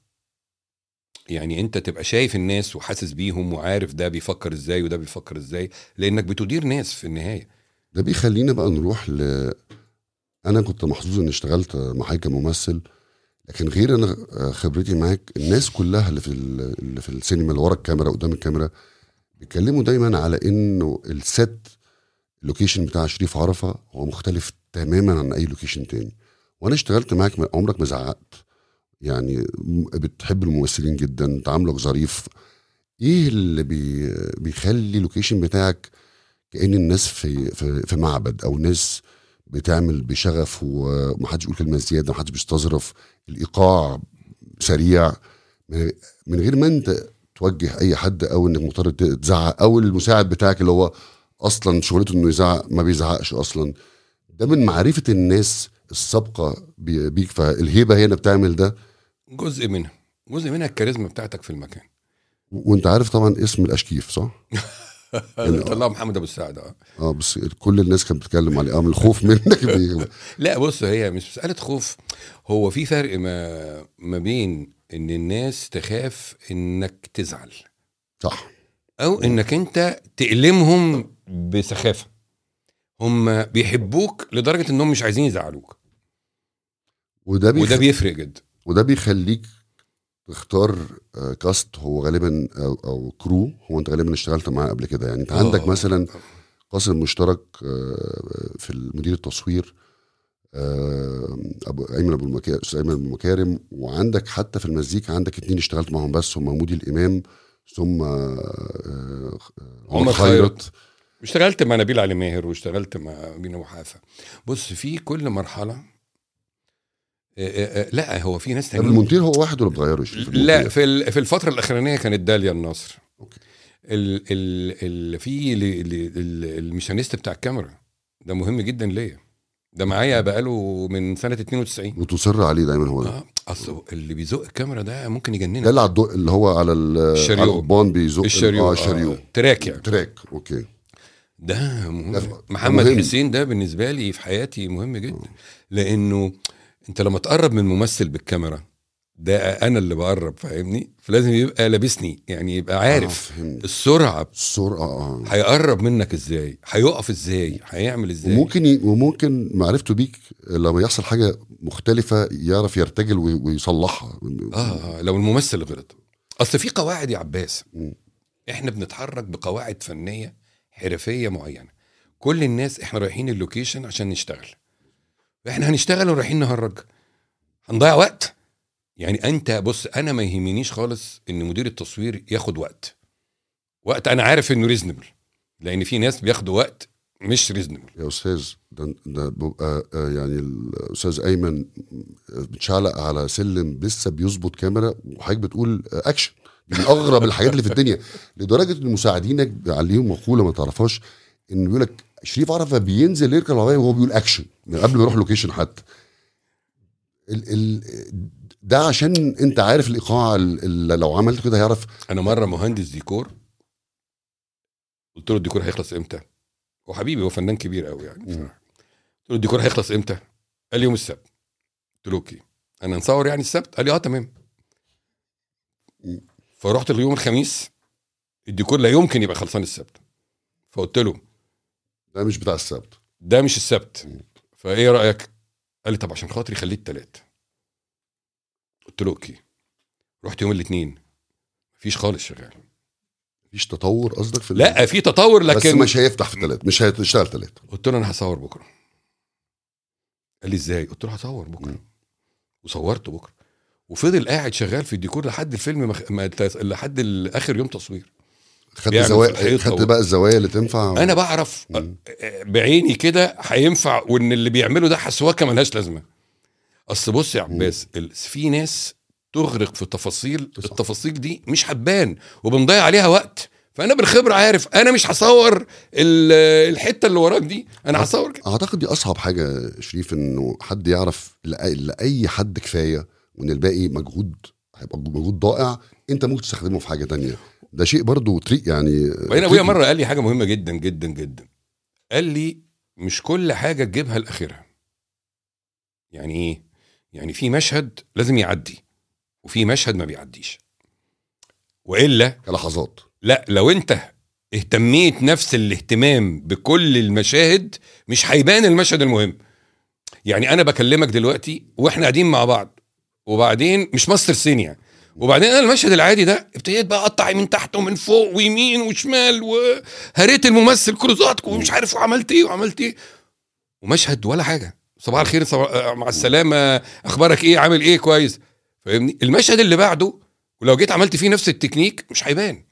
يعني انت تبقى شايف الناس وحاسس بيهم وعارف ده بيفكر ازاي وده بيفكر ازاي لانك بتدير ناس في النهايه
ده بيخلينا بقى نروح ل انا كنت محظوظ اني اشتغلت معاك كممثل لكن غير انا خبرتي معاك الناس كلها اللي في ال- اللي في السينما اللي ورا الكاميرا قدام الكاميرا بيتكلموا دايما على انه الست اللوكيشن بتاع شريف عرفه هو مختلف تماما عن اي لوكيشن تاني وانا اشتغلت معاك ما- عمرك ما زعقت يعني م- بتحب الممثلين جدا تعاملك ظريف ايه اللي بي بيخلي اللوكيشن بتاعك كأن الناس في في, في معبد او ناس بتعمل بشغف ومحدش يقول كلمه زياده محدش بيستظرف الايقاع سريع من من غير ما انت توجه اي حد او انك مضطر تزعق او المساعد بتاعك اللي هو اصلا شغلته انه يزعق ما بيزعقش اصلا ده من معرفه الناس السابقه بي- بيك فالهيبه هنا بتعمل ده
جزء منها جزء منها الكاريزما بتاعتك في المكان
و- وانت عارف طبعا اسم الاشكيف صح؟ يعني-
طلع محمد ابو السعد اه
اه بس كل الناس كانت بتتكلم عليه اه من الخوف منك بي-
لا بص هي مش مساله خوف هو في فرق ما ما بين ان الناس تخاف انك تزعل
صح
او انك انت تألمهم بسخافه هم بيحبوك لدرجه انهم مش عايزين يزعلوك
وده بيخ...
وده بيفرق جدا
وده بيخليك تختار آه، كاست هو غالبا او, أو كرو هو انت غالبا اشتغلت معاه قبل كده يعني انت عندك
آه.
مثلا قاسم مشترك آه، في مدير التصوير آه، ابو ايمن ابو المكارم استاذ ايمن ابو المكارم وعندك حتى في المزيكا عندك اتنين اشتغلت معاهم بس هم مودي الامام ثم آه، آه،
عمر خيرت. اشتغلت مع نبيل علي ماهر واشتغلت مع بينا وحافه بص في كل مرحله آه، آه، آه، لا هو في ناس
طب
تانيين
المونتير هو واحد ولا بتغيره في
لا
المونتير؟
في ال- في الفتره الاخرانيه كانت داليا النصر
أوكي.
ال ال ال في ل- ل- ال- الميشانيست بتاع الكاميرا ده مهم جدا ليا ده معايا بقاله من سنه 92
وتصر عليه دايما هو ده
اه اصل اللي بيزق الكاميرا ده ممكن يجننك
ده اللي على الضوء اللي هو على ال-
الشريو.
على القضبان بيزق
الشريو
اه الشريو
آه تراك يعني
تراك اوكي
ده
ده
مهم
ف-
محمد
مهم.
حسين ده بالنسبه لي في حياتي مهم جدا لانه انت لما تقرب من ممثل بالكاميرا ده انا اللي بقرب فاهمني فلازم يبقى لابسني يعني يبقى
آه
عارف
فهمت
السرعه
السرعه اه
هيقرب منك ازاي هيقف ازاي هيعمل ازاي
وممكن ي... وممكن معرفته بيك لما يحصل حاجه مختلفه يعرف يرتجل وي... ويصلحها
اه آه، لو الممثل غلط اصل في قواعد يا عباس
مم.
احنا بنتحرك بقواعد فنيه حرفيه معينه كل الناس احنا رايحين اللوكيشن عشان نشتغل احنا هنشتغل ورايحين نهرج هنضيع وقت يعني انت بص انا ما يهمنيش خالص ان مدير التصوير ياخد وقت وقت انا عارف انه ريزنبل لان في ناس بياخدوا وقت مش ريزنبل
يا استاذ ده ده بيبقى آه، يعني الاستاذ ايمن بتشعلق على سلم لسه بيظبط كاميرا وحضرتك بتقول آه، اكشن دي من اغرب الحاجات اللي في الدنيا لدرجه ان مساعدينك عليهم مقوله ما تعرفهاش انه بيقول لك شريف عرفه بينزل يركب العربيه وهو بيقول اكشن من قبل ما يروح لوكيشن حتى ال ال ده عشان انت عارف الايقاع ال- ال- لو عملت كده هيعرف
انا مره مهندس ديكور قلت له الديكور هيخلص امتى هو حبيبي هو فنان كبير قوي يعني
مم.
بصراحه قلت له الديكور هيخلص امتى قال لي يوم السبت قلت له اوكي انا نصور يعني السبت قال لي اه تمام
مم.
فرحت اليوم الخميس الديكور لا يمكن يبقى خلصان السبت فقلت له
ده مش بتاع السبت
ده مش السبت
مم.
فايه رايك قال لي طب عشان خاطري خليه التلات قلت له اوكي رحت يوم الاثنين مفيش خالص شغال
مفيش تطور قصدك في ال-
لا في تطور
بس
لكن
مش هيفتح في الثلاث مش هيشتغل ثلاث
قلت له انا هصور بكره قال لي ازاي قلت له هصور بكره
مم.
وصورت بكره وفضل قاعد شغال في الديكور لحد الفيلم مخ... ما... ت- لحد ال- اخر يوم تصوير
خدت
بيعمل في
زوايا
الحيط
خدت
أو-
بقى الزوايا اللي تنفع
انا بعرف
مم.
بعيني كده هينفع وان اللي بيعمله ده حسواكه ملهاش لازمه اصل بص يا عباس ال- في ناس تغرق في تفاصيل
صح.
التفاصيل دي مش حبان وبنضيع عليها وقت فانا بالخبره عارف انا مش هصور ال- الحته اللي وراك دي انا هصور كده
اعتقد دي اصعب حاجه يا شريف انه حد يعرف لأ- لاي حد كفايه وان الباقي مجهود هيبقى مجهود ضائع انت ممكن تستخدمه في حاجه تانية ده شيء برضو تريك يعني
وهنا ابويا مره قال لي حاجه مهمه جدا جدا جدا قال لي مش كل حاجه تجيبها لاخرها يعني ايه يعني في مشهد لازم يعدي وفي مشهد ما بيعديش والا
كلحظات
لا لو انت اهتميت نفس الاهتمام بكل المشاهد مش هيبان المشهد المهم يعني انا بكلمك دلوقتي واحنا قاعدين مع بعض وبعدين مش ماستر سين يعني وبعدين انا المشهد العادي ده ابتديت بقى اقطع من تحت ومن فوق ويمين وشمال وهريت الممثل كروزات ومش عارف وعملت ايه وعملت ايه ومشهد ولا حاجه صباح الخير صباح مع السلامه اخبارك ايه عامل ايه كويس فاهمني المشهد اللي بعده ولو جيت عملت فيه نفس التكنيك مش هيبان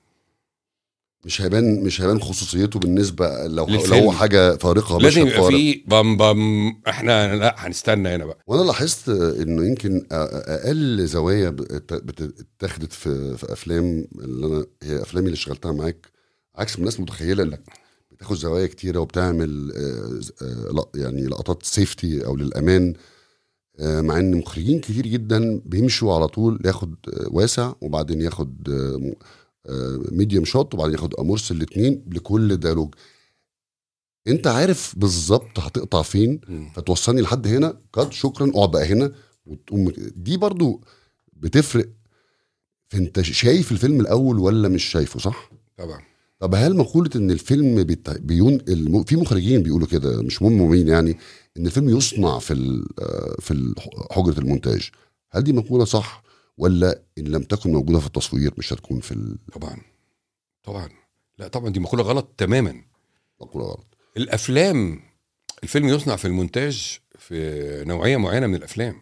مش هيبان مش هيبان خصوصيته بالنسبه لو لو
للفيلم.
هو حاجه فارقه
لازم
مشهد
يبقى
فارق.
فيه بام بام احنا لا هنستنى هنا بقى
وانا لاحظت انه يمكن اقل زوايا بت- بت- اتاخدت في في افلام اللي انا هي افلامي اللي اشتغلتها معاك عكس ما الناس متخيله انك بتاخد زوايا كتيره وبتعمل آه، آه، لا- يعني لقطات سيفتي او للامان آه، مع ان مخرجين كتير جدا بيمشوا على طول ياخد آه، واسع وبعدين ياخد ميديوم شوت وبعدين ياخد امورس الاثنين لكل ديالوج انت عارف بالظبط هتقطع فين فتوصلني لحد هنا قد شكرا اقعد بقى هنا وتقوم دي برضو بتفرق في انت شايف الفيلم الاول ولا مش شايفه صح
طبعا
طب هل مقوله ان الفيلم بيت... بيون الم... في مخرجين بيقولوا كده مش مهم مين يعني ان الفيلم يصنع في ال... آه، في ال- حجره المونتاج هل دي مقوله صح ولا ان لم تكن موجوده في التصوير مش هتكون في
طبعا طبعا لا طبعا دي مقوله غلط تماما
المقوله غلط
الافلام الفيلم يصنع في المونتاج في نوعيه معينه من الافلام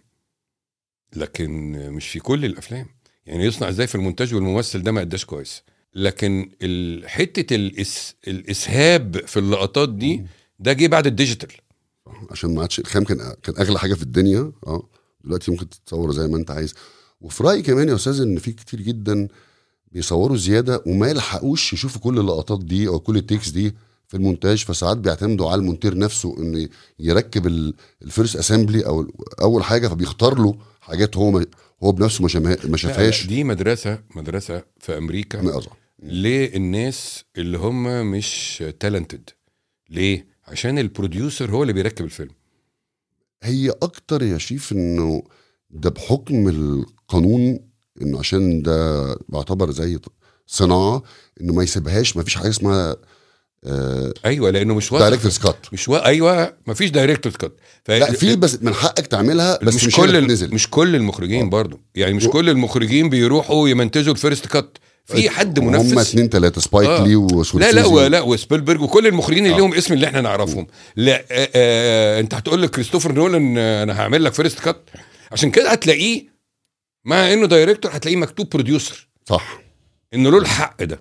لكن مش في كل الافلام يعني يصنع ازاي في المونتاج والممثل ده ما اداش كويس لكن ال- حته الإس الاسهاب في اللقطات دي ده جه بعد الديجيتال
عشان ما عادش الخام كان كان اغلى حاجه في الدنيا اه دلوقتي ممكن تتصور زي ما انت عايز وفي رايي كمان يا استاذ ان في كتير جدا بيصوروا زياده وما يلحقوش يشوفوا كل اللقطات دي او كل التيكس دي في المونتاج فساعات بيعتمدوا على المونتير نفسه انه يركب ال- الفيرست اسامبلي او ال- اول حاجه فبيختار له حاجات هو ما هو بنفسه ما شمها- ما
لا،
شافهاش
لا، دي مدرسه مدرسه في امريكا
نقصة.
للناس اللي هم مش تالنتد ليه عشان البروديوسر هو اللي بيركب الفيلم
هي اكتر يا شريف انه ده بحكم القانون انه عشان ده بعتبر زي صناعه انه ما يسيبهاش ما فيش حاجه اسمها
ايوه لانه مش واثق
دايركتورز كات
مش و... ايوه مفيش دايركتور كات ف...
لا في بس من حقك تعملها بس
مش,
مش,
كل
كل
ال-
نزل
مش كل المخرجين
آه.
برضو يعني مش
و-
كل المخرجين بيروحوا يمنتجوا الفيرست كات في حد
هم
منفذ
اتنين تلاته سبايك
آه.
لي
لا
وسورسيزي
لا ولا وسبيلبرج وكل المخرجين اللي
آه.
لهم اسم اللي احنا نعرفهم لا آه آه انت هتقول لك كريستوفر نولان آه، انا هعمل لك فيرست كات عشان كده هتلاقيه مع انه دايركتور هتلاقيه مكتوب بروديوسر
صح
انه له الحق ده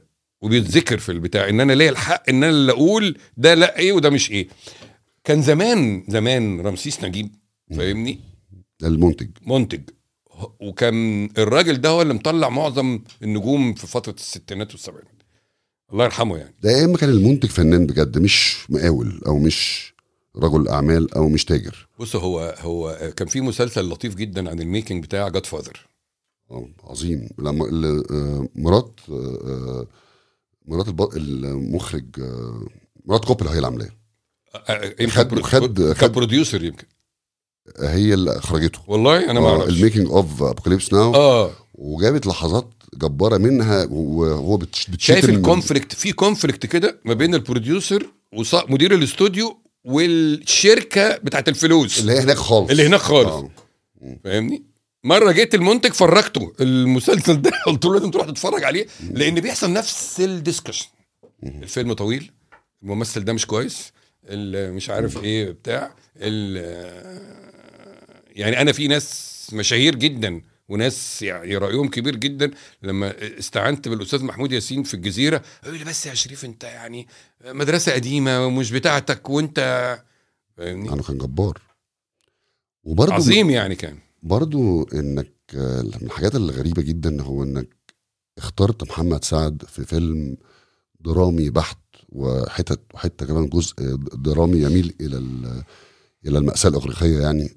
وبيتذكر في البتاع ان انا ليا الحق ان انا اللي اقول ده لا ايه وده مش ايه كان زمان زمان رمسيس نجيب فاهمني
المنتج
منتج وكان الراجل ده هو اللي مطلع معظم النجوم في فتره الستينات والسبعينات الله يرحمه يعني
ده ايام ما كان المنتج فنان بجد مش مقاول او مش رجل اعمال او مش تاجر
بص هو هو كان في مسلسل لطيف جدا عن الميكنج بتاع جاد فاذر
آه، عظيم لما ال- آه، مرات آه، مرات الب- المخرج آه، مرات كوبل هي اللي عاملاه خد- خد- خد-
كبروديوسر يمكن
هي اللي اخرجته
والله انا ما
آه،
اعرفش
الميكنج اوف ابوكاليبس ناو
اه
وجابت لحظات جباره منها وهو بتش- بتشتم
شايف
من-
الكونفليكت في كونفليكت كده ما بين البروديوسر ومدير الاستوديو والشركه بتاعت الفلوس
اللي هي هناك خالص
اللي هناك خالص.
آه.
فاهمني مره جيت المنتج فرجته المسلسل ده قلت له لازم تروح تتفرج عليه لان بيحصل نفس الديسكشن الفيلم طويل الممثل ده مش كويس ال- مش عارف ايه بتاع ال- يعني انا في ناس مشاهير جدا وناس يعني رايهم كبير جدا لما استعنت بالاستاذ محمود ياسين في الجزيره قال لي بس يا شريف انت يعني مدرسه قديمه ومش بتاعتك وانت فاهمني
عنه كان جبار وبرضه
عظيم يعني كان
برضو انك آه، من الحاجات الغريبه جدا هو انك اخترت محمد سعد في فيلم درامي بحت وحتت وحته كمان جزء درامي يميل الى ال- الى المأساة الإغريقية يعني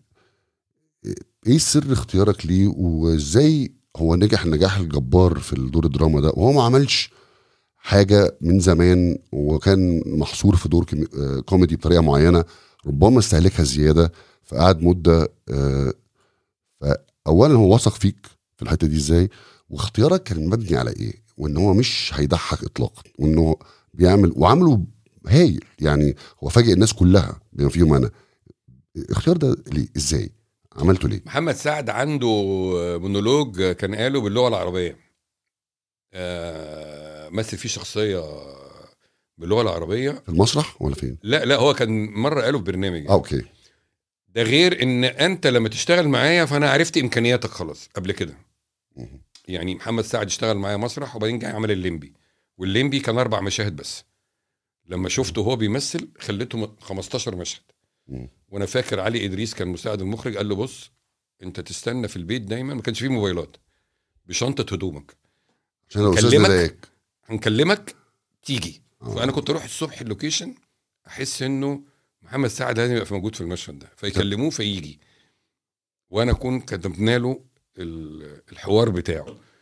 ايه سر اختيارك ليه وازاي هو نجح النجاح الجبار في الدور الدراما ده وهو ما عملش حاجة من زمان وكان محصور في دور كم- آه، كوميدي بطريقة معينة ربما استهلكها زيادة فقعد مدة آه، فأولا هو وثق فيك في الحتة دي ازاي واختيارك كان مبني على ايه وان هو مش هيضحك اطلاقا وانه بيعمل وعمله هايل يعني هو فاجئ الناس كلها بما فيهم انا الاختيار ده ليه ازاي عملته ليه
محمد سعد عنده مونولوج كان قاله باللغه العربيه آه، مثل فيه شخصيه باللغه العربيه
في المسرح ولا فين
لا لا هو كان مره قاله في برنامج
اه اوكي
ده غير ان انت لما تشتغل معايا فانا عرفت امكانياتك خلاص قبل كده
مهم.
يعني محمد سعد اشتغل معايا مسرح وبعدين جه عمل الليمبي والليمبي كان اربع مشاهد بس لما شفته وهو بيمثل خليته م- 15 مشهد
مم.
وانا فاكر علي ادريس كان مساعد المخرج قال له بص انت تستنى في البيت دايما ما كانش فيه موبايلات بشنطه هدومك
عشان لو استاذ
كلمك؟
ضايقك
هنكلمك تيجي
آه.
فانا كنت اروح الصبح اللوكيشن احس انه محمد سعد لازم يبقى موجود في المشهد ده فيكلموه فيجي وانا اكون كتبنا له ال- الحوار بتاعه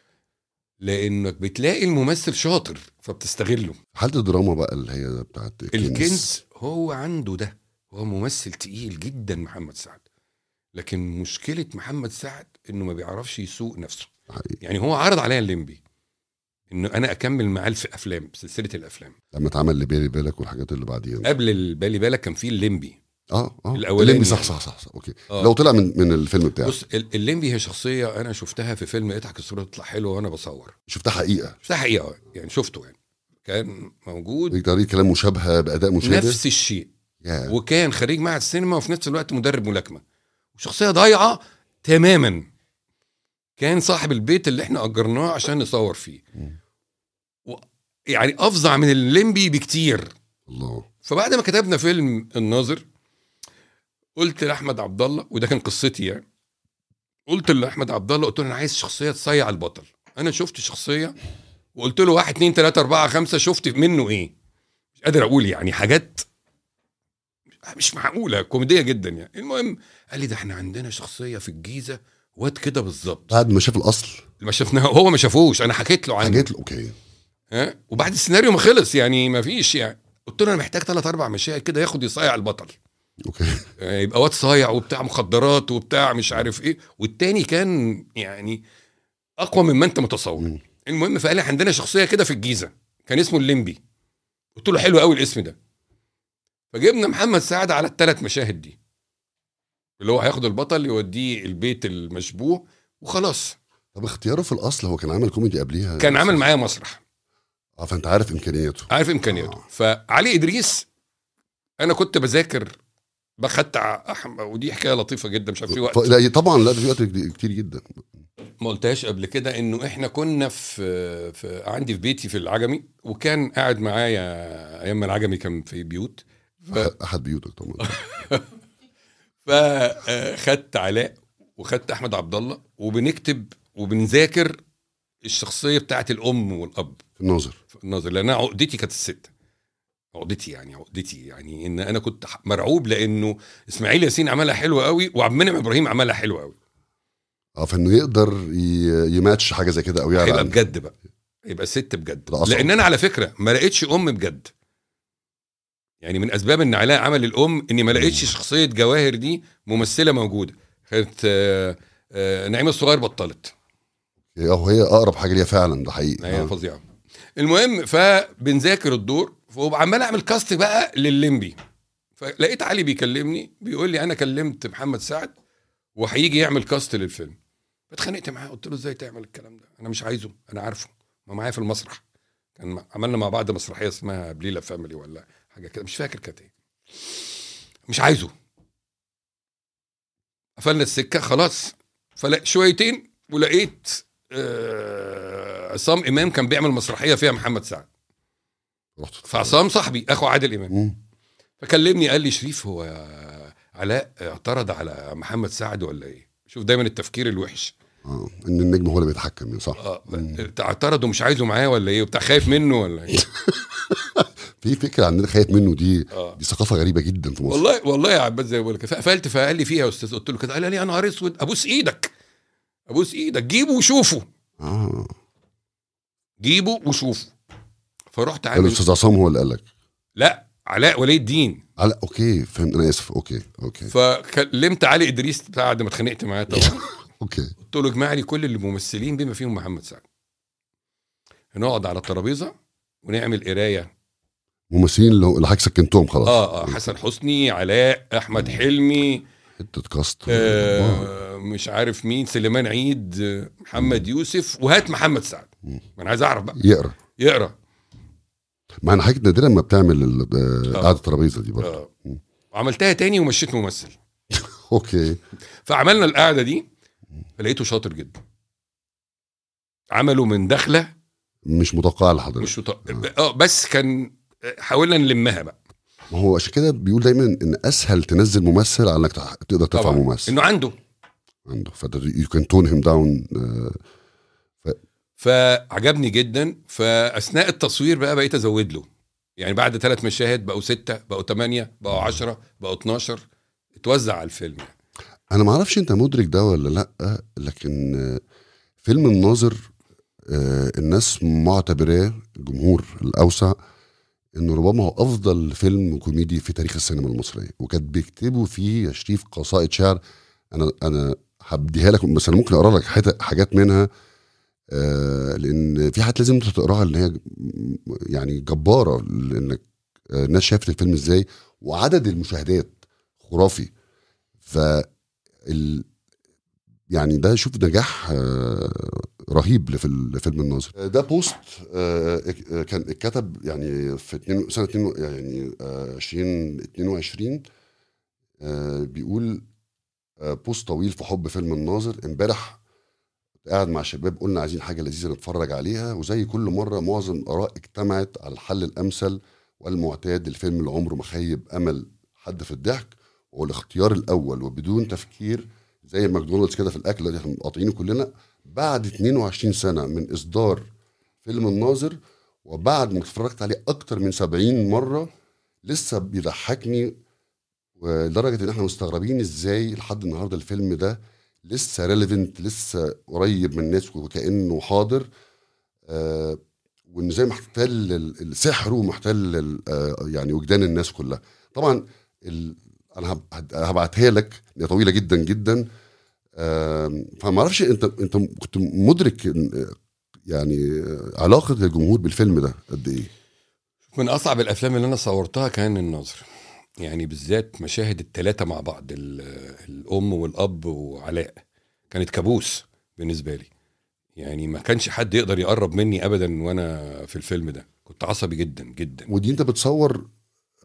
لانك بتلاقي الممثل شاطر فبتستغله
حالة الدراما بقى اللي هي بتاعت
الكنز هو عنده ده هو ممثل تقيل جدا محمد سعد لكن مشكله محمد سعد انه ما بيعرفش يسوق نفسه
حقيقي.
يعني هو عرض عليا الليمبي انه انا اكمل معاه في افلام سلسله الافلام
لما اتعمل لبالي بالك والحاجات اللي بعديها
قبل البالي بالك كان في الليمبي
اه اه
الأولاني
الليمبي صح
يعني.
صح صح, صح. اوكي
آه.
لو طلع من من الفيلم بتاعك
بص ال- الليمبي هي شخصيه انا شفتها في فيلم اضحك الصوره تطلع حلوه وانا بصور
شفتها حقيقه
شفتها حقيقه يعني شفته يعني كان موجود
طريقه كلام مشابهه باداء مشابه
نفس الشيء
يا.
وكان خريج معهد السينما وفي نفس الوقت مدرب ملاكمه وشخصيه ضايعه تماما كان صاحب البيت اللي احنا اجرناه عشان نصور فيه
مم.
و يعني افظع من الليمبي بكتير
الله
فبعد ما كتبنا فيلم الناظر قلت لاحمد عبد الله وده كان قصتي يعني قلت لاحمد عبد الله قلت له انا عايز شخصيه تصيع البطل انا شفت شخصيه وقلت له واحد اتنين تلاته اربعه خمسه شفت منه ايه مش قادر اقول يعني حاجات مش معقوله كوميديه جدا يعني المهم قال لي ده احنا عندنا شخصيه في الجيزه واد كده بالظبط
بعد ما شاف الاصل
ما شفناه هو ما شافوش انا حكيت له عنه
حاجات اوكي
ها وبعد السيناريو ما خلص يعني ما فيش يعني قلت له انا محتاج ثلاث اربع مشاهد كده ياخد يصيع البطل
اوكي
آه، يبقى واد صايع وبتاع مخدرات وبتاع مش عارف ايه والتاني كان يعني اقوى مما انت متصور
مم.
المهم فقال لي عندنا شخصيه كده في الجيزه كان اسمه الليمبي قلت له حلو قوي الاسم ده فجبنا محمد سعد على الثلاث مشاهد دي اللي هو هياخد البطل يوديه البيت المشبوه وخلاص
طب اختياره في الاصل هو كان عامل كوميدي قبليها
كان عامل معايا مسرح
اه فانت عارف امكانياته
عارف امكانياته
آه.
فعلي ادريس انا كنت بذاكر بخدت احمد ودي حكايه لطيفه جدا مش عارف في وقت
ف- لا طبعا لا ده في وقت كتير جدا
ما قلتهاش قبل كده انه احنا كنا في, في عندي في بيتي في العجمي وكان قاعد معايا ايام ما العجمي كان في بيوت ف...
احد بيوتك طبعا
فخدت علاء وخدت احمد عبد الله وبنكتب وبنذاكر الشخصيه بتاعت الام والاب
في الناظر
في النظر لان أنا عقدتي كانت الست عقدتي يعني عقدتي يعني ان انا كنت مرعوب لانه اسماعيل ياسين عملها حلوه قوي وعبد المنعم ابراهيم عملها حلوه قوي
اه فانه يقدر ي- يماتش حاجه زي كده او يعلى
هيبقى
عنها.
بجد بقى يبقى ست بجد
ده أصعب.
لان انا على فكره ما لقيتش ام بجد يعني من اسباب ان علاء عمل الام اني ما لقيتش شخصيه جواهر دي ممثله موجوده كانت آه، آه، نعيمه الصغير بطلت
اه وهي اقرب حاجه ليها فعلا ده حقيقي
هي
آه.
فظيعه المهم فبنذاكر الدور وعمال اعمل كاست بقى للليمبي فلقيت علي بيكلمني بيقول لي انا كلمت محمد سعد وهيجي يعمل كاست للفيلم فاتخانقت معاه قلت له ازاي تعمل الكلام ده انا مش عايزه انا عارفه ما معايا في المسرح كان مع- عملنا مع بعض مسرحيه اسمها بليله فاميلي ولا حاجه كده مش فاكر كانت ايه مش عايزه قفلنا السكه خلاص فلا شويتين ولقيت آه، عصام امام كان بيعمل مسرحيه فيها محمد سعد
رحت
فعصام صاحبي اخو عادل امام
مم.
فكلمني قال لي شريف هو علاء اعترض على محمد سعد ولا ايه شوف دايما التفكير الوحش
اه ان النجم هو اللي بيتحكم صح
اه اعترض ومش عايزه معاه ولا ايه وبتاع خايف منه ولا ايه
في فكره عندنا خايف منه دي
اه
دي ثقافه غريبه جدا في مصر
والله والله يا عباد زي ما بقول لك فقفلت فقال لي فيها يا استاذ قلت له كده قال لي يا نهار اسود ابوس ايدك ابوس ايدك جيبه وشوفه
اه
جيبه وشوفه فرحت
قال
عامل
الاستاذ عصام هو اللي قال لك
لا علاء ولي الدين
على اوكي فهمت انا اسف اوكي اوكي
فكلمت علي ادريس بعد ما اتخانقت معاه طبعا
اوكي
قلت له اجمع لي كل الممثلين بما فيهم محمد سعد هنقعد على الترابيزه ونعمل قرايه
ممثلين اللي اللي حضرتك سكنتهم خلاص
اه اه حسن حسني علاء احمد حلمي
حته كاست
آه مش عارف مين سليمان عيد آه، محمد يوسف وهات محمد سعد
مم.
ما انا عايز اعرف بقى
يقرا
يقرا
مع ان حضرتك نادرا ما بتعمل ال- آه،
آه.
قعده الترابيزه دي برضه
آه. وعملتها تاني ومشيت ممثل
اوكي
فعملنا القعده دي فلقيته شاطر جدا عملوا من دخله
مش متوقعه لحضرتك
مش مط... اه بس كان حاولنا نلمها بقى
ما هو عشان كده بيقول دايما ان اسهل تنزل ممثل على انك تح- تقدر ترفع
طبعا
ممثل
انه عنده
عنده يو كان تون هيم داون
فعجبني جدا فاثناء التصوير بقى بقيت ازود له يعني بعد ثلاث مشاهد بقوا ستة بقوا ثمانية بقوا عشرة بقوا 12 اتوزع على الفيلم يعني.
انا ما اعرفش انت مدرك ده ولا لا لكن آه، فيلم الناظر آه، الناس معتبراه الجمهور الاوسع انه ربما هو افضل فيلم كوميدي في تاريخ السينما المصريه وكانت بيكتبوا فيه يا شريف قصائد شعر انا انا هبديها لك بس انا ممكن اقرا لك حت- حاجات منها آه، لان في حاجات لازم انت تقراها اللي هي يعني جباره لانك آه، الناس شافت الفيلم ازاي وعدد المشاهدات خرافي ف ال... يعني ده شوف نجاح آه، رهيب لفي الفيلم الناظر ده بوست آه، آه، كان اتكتب يعني في اتنين- سنه 2 يعني آه، 2022 آه، بيقول آه، بوست طويل في حب فيلم الناظر امبارح كنت قاعد مع شباب قلنا عايزين حاجه لذيذه نتفرج عليها وزي كل مره معظم الاراء اجتمعت على الحل الامثل والمعتاد للفيلم اللي عمره ما خيب امل حد في الضحك هو الاختيار الاول وبدون تفكير زي ماكدونالدز كده في الاكل اللي احنا مقاطعينه كلنا بعد 22 سنه من اصدار فيلم الناظر وبعد ما اتفرجت عليه اكتر من 70 مره لسه بيضحكني ولدرجه ان احنا مستغربين ازاي لحد النهارده الفيلم ده لسه ريليفنت لسه قريب من الناس وكانه حاضر آه وان زي محتل ال- السحر ومحتل ال- آه يعني وجدان الناس كلها طبعا ال... انا هب- هد- هبعتها لك هي طويله جدا جدا آم، فما اعرفش انت انت كنت مدرك إن- يعني علاقه الجمهور بالفيلم ده قد ايه
من اصعب الافلام اللي انا صورتها كان الناظر يعني بالذات مشاهد الثلاثه مع بعض ال- الام والاب وعلاء كانت كابوس بالنسبه لي يعني ما كانش حد يقدر يقرب مني ابدا وانا في الفيلم ده كنت عصبي جدا جدا
ودي انت بتصور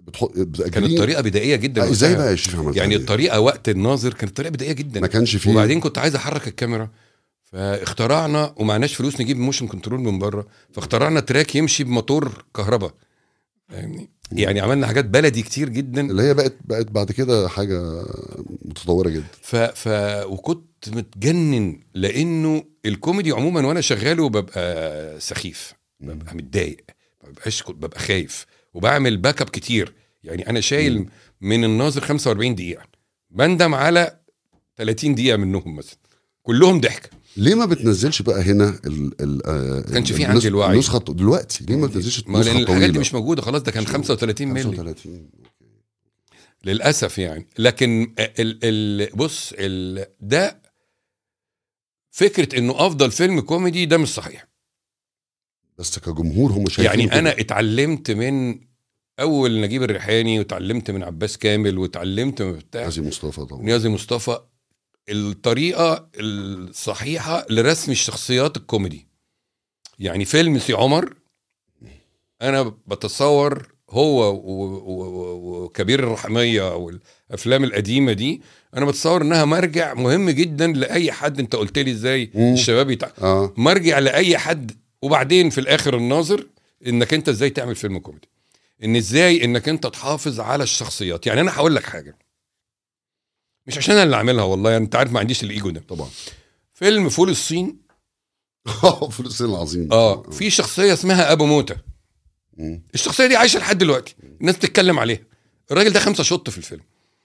بتحط
كانت طريقه بدائيه جدا
ازاي
وقتها.
بقى يا شيخ عملت
يعني
إيه؟
الطريقه وقت الناظر كانت طريقه بدائيه جدا
ما كانش فيه
وبعدين كنت عايز احرك الكاميرا فاخترعنا ومعناش فلوس نجيب موشن كنترول من بره فاخترعنا تراك يمشي بموتور كهرباء فاهمني يعني عملنا حاجات بلدي كتير جدا
اللي هي بقت بقت بعد كده حاجه متطوره جدا
ف... ف وكنت متجنن لانه الكوميدي عموما وانا شغاله ببقى سخيف ببقى متضايق ما ببقاش كنت ببقى خايف وبعمل باك اب كتير يعني انا شايل
مم.
من الناظر 45 دقيقه بندم على 30 دقيقه منهم مثلا كلهم ضحك
ليه ما بتنزلش بقى هنا ال ال آه،
كانش في
النس-
عندي الوعي.
النسخه الط- دلوقتي ليه ما بتنزلش
ما لان
النسخه
الحاجات دي
الطويله
مش موجوده خلاص ده كان 35 مللي
35
للاسف يعني لكن ال ال بص ال ده فكره انه افضل فيلم كوميدي ده مش صحيح
بس كجمهور هم شايفين
يعني
كده.
انا اتعلمت من اول نجيب الريحاني وتعلمت من عباس كامل وتعلمت من بتاع
عزيز مصطفى طبعا
نيازي مصطفى الطريقه الصحيحه لرسم الشخصيات الكوميدي يعني فيلم سي عمر انا بتصور هو و- و- و- وكبير الرحميه والافلام القديمه دي انا بتصور انها مرجع مهم جدا لاي حد انت قلت لي ازاي
مم.
الشباب يتع...
اه
مرجع لاي حد وبعدين في الاخر الناظر انك انت ازاي تعمل فيلم كوميدي ان ازاي انك انت تحافظ على الشخصيات يعني انا هقول لك حاجه مش عشان انا اللي عاملها والله يعني انت عارف ما عنديش الايجو ده
طبعا
فيلم فول الصين
فلسطين العظيم
اه في شخصيه اسمها ابو موته
مم.
الشخصيه دي عايشه لحد دلوقتي الناس بتتكلم عليها الراجل ده خمسة شط في الفيلم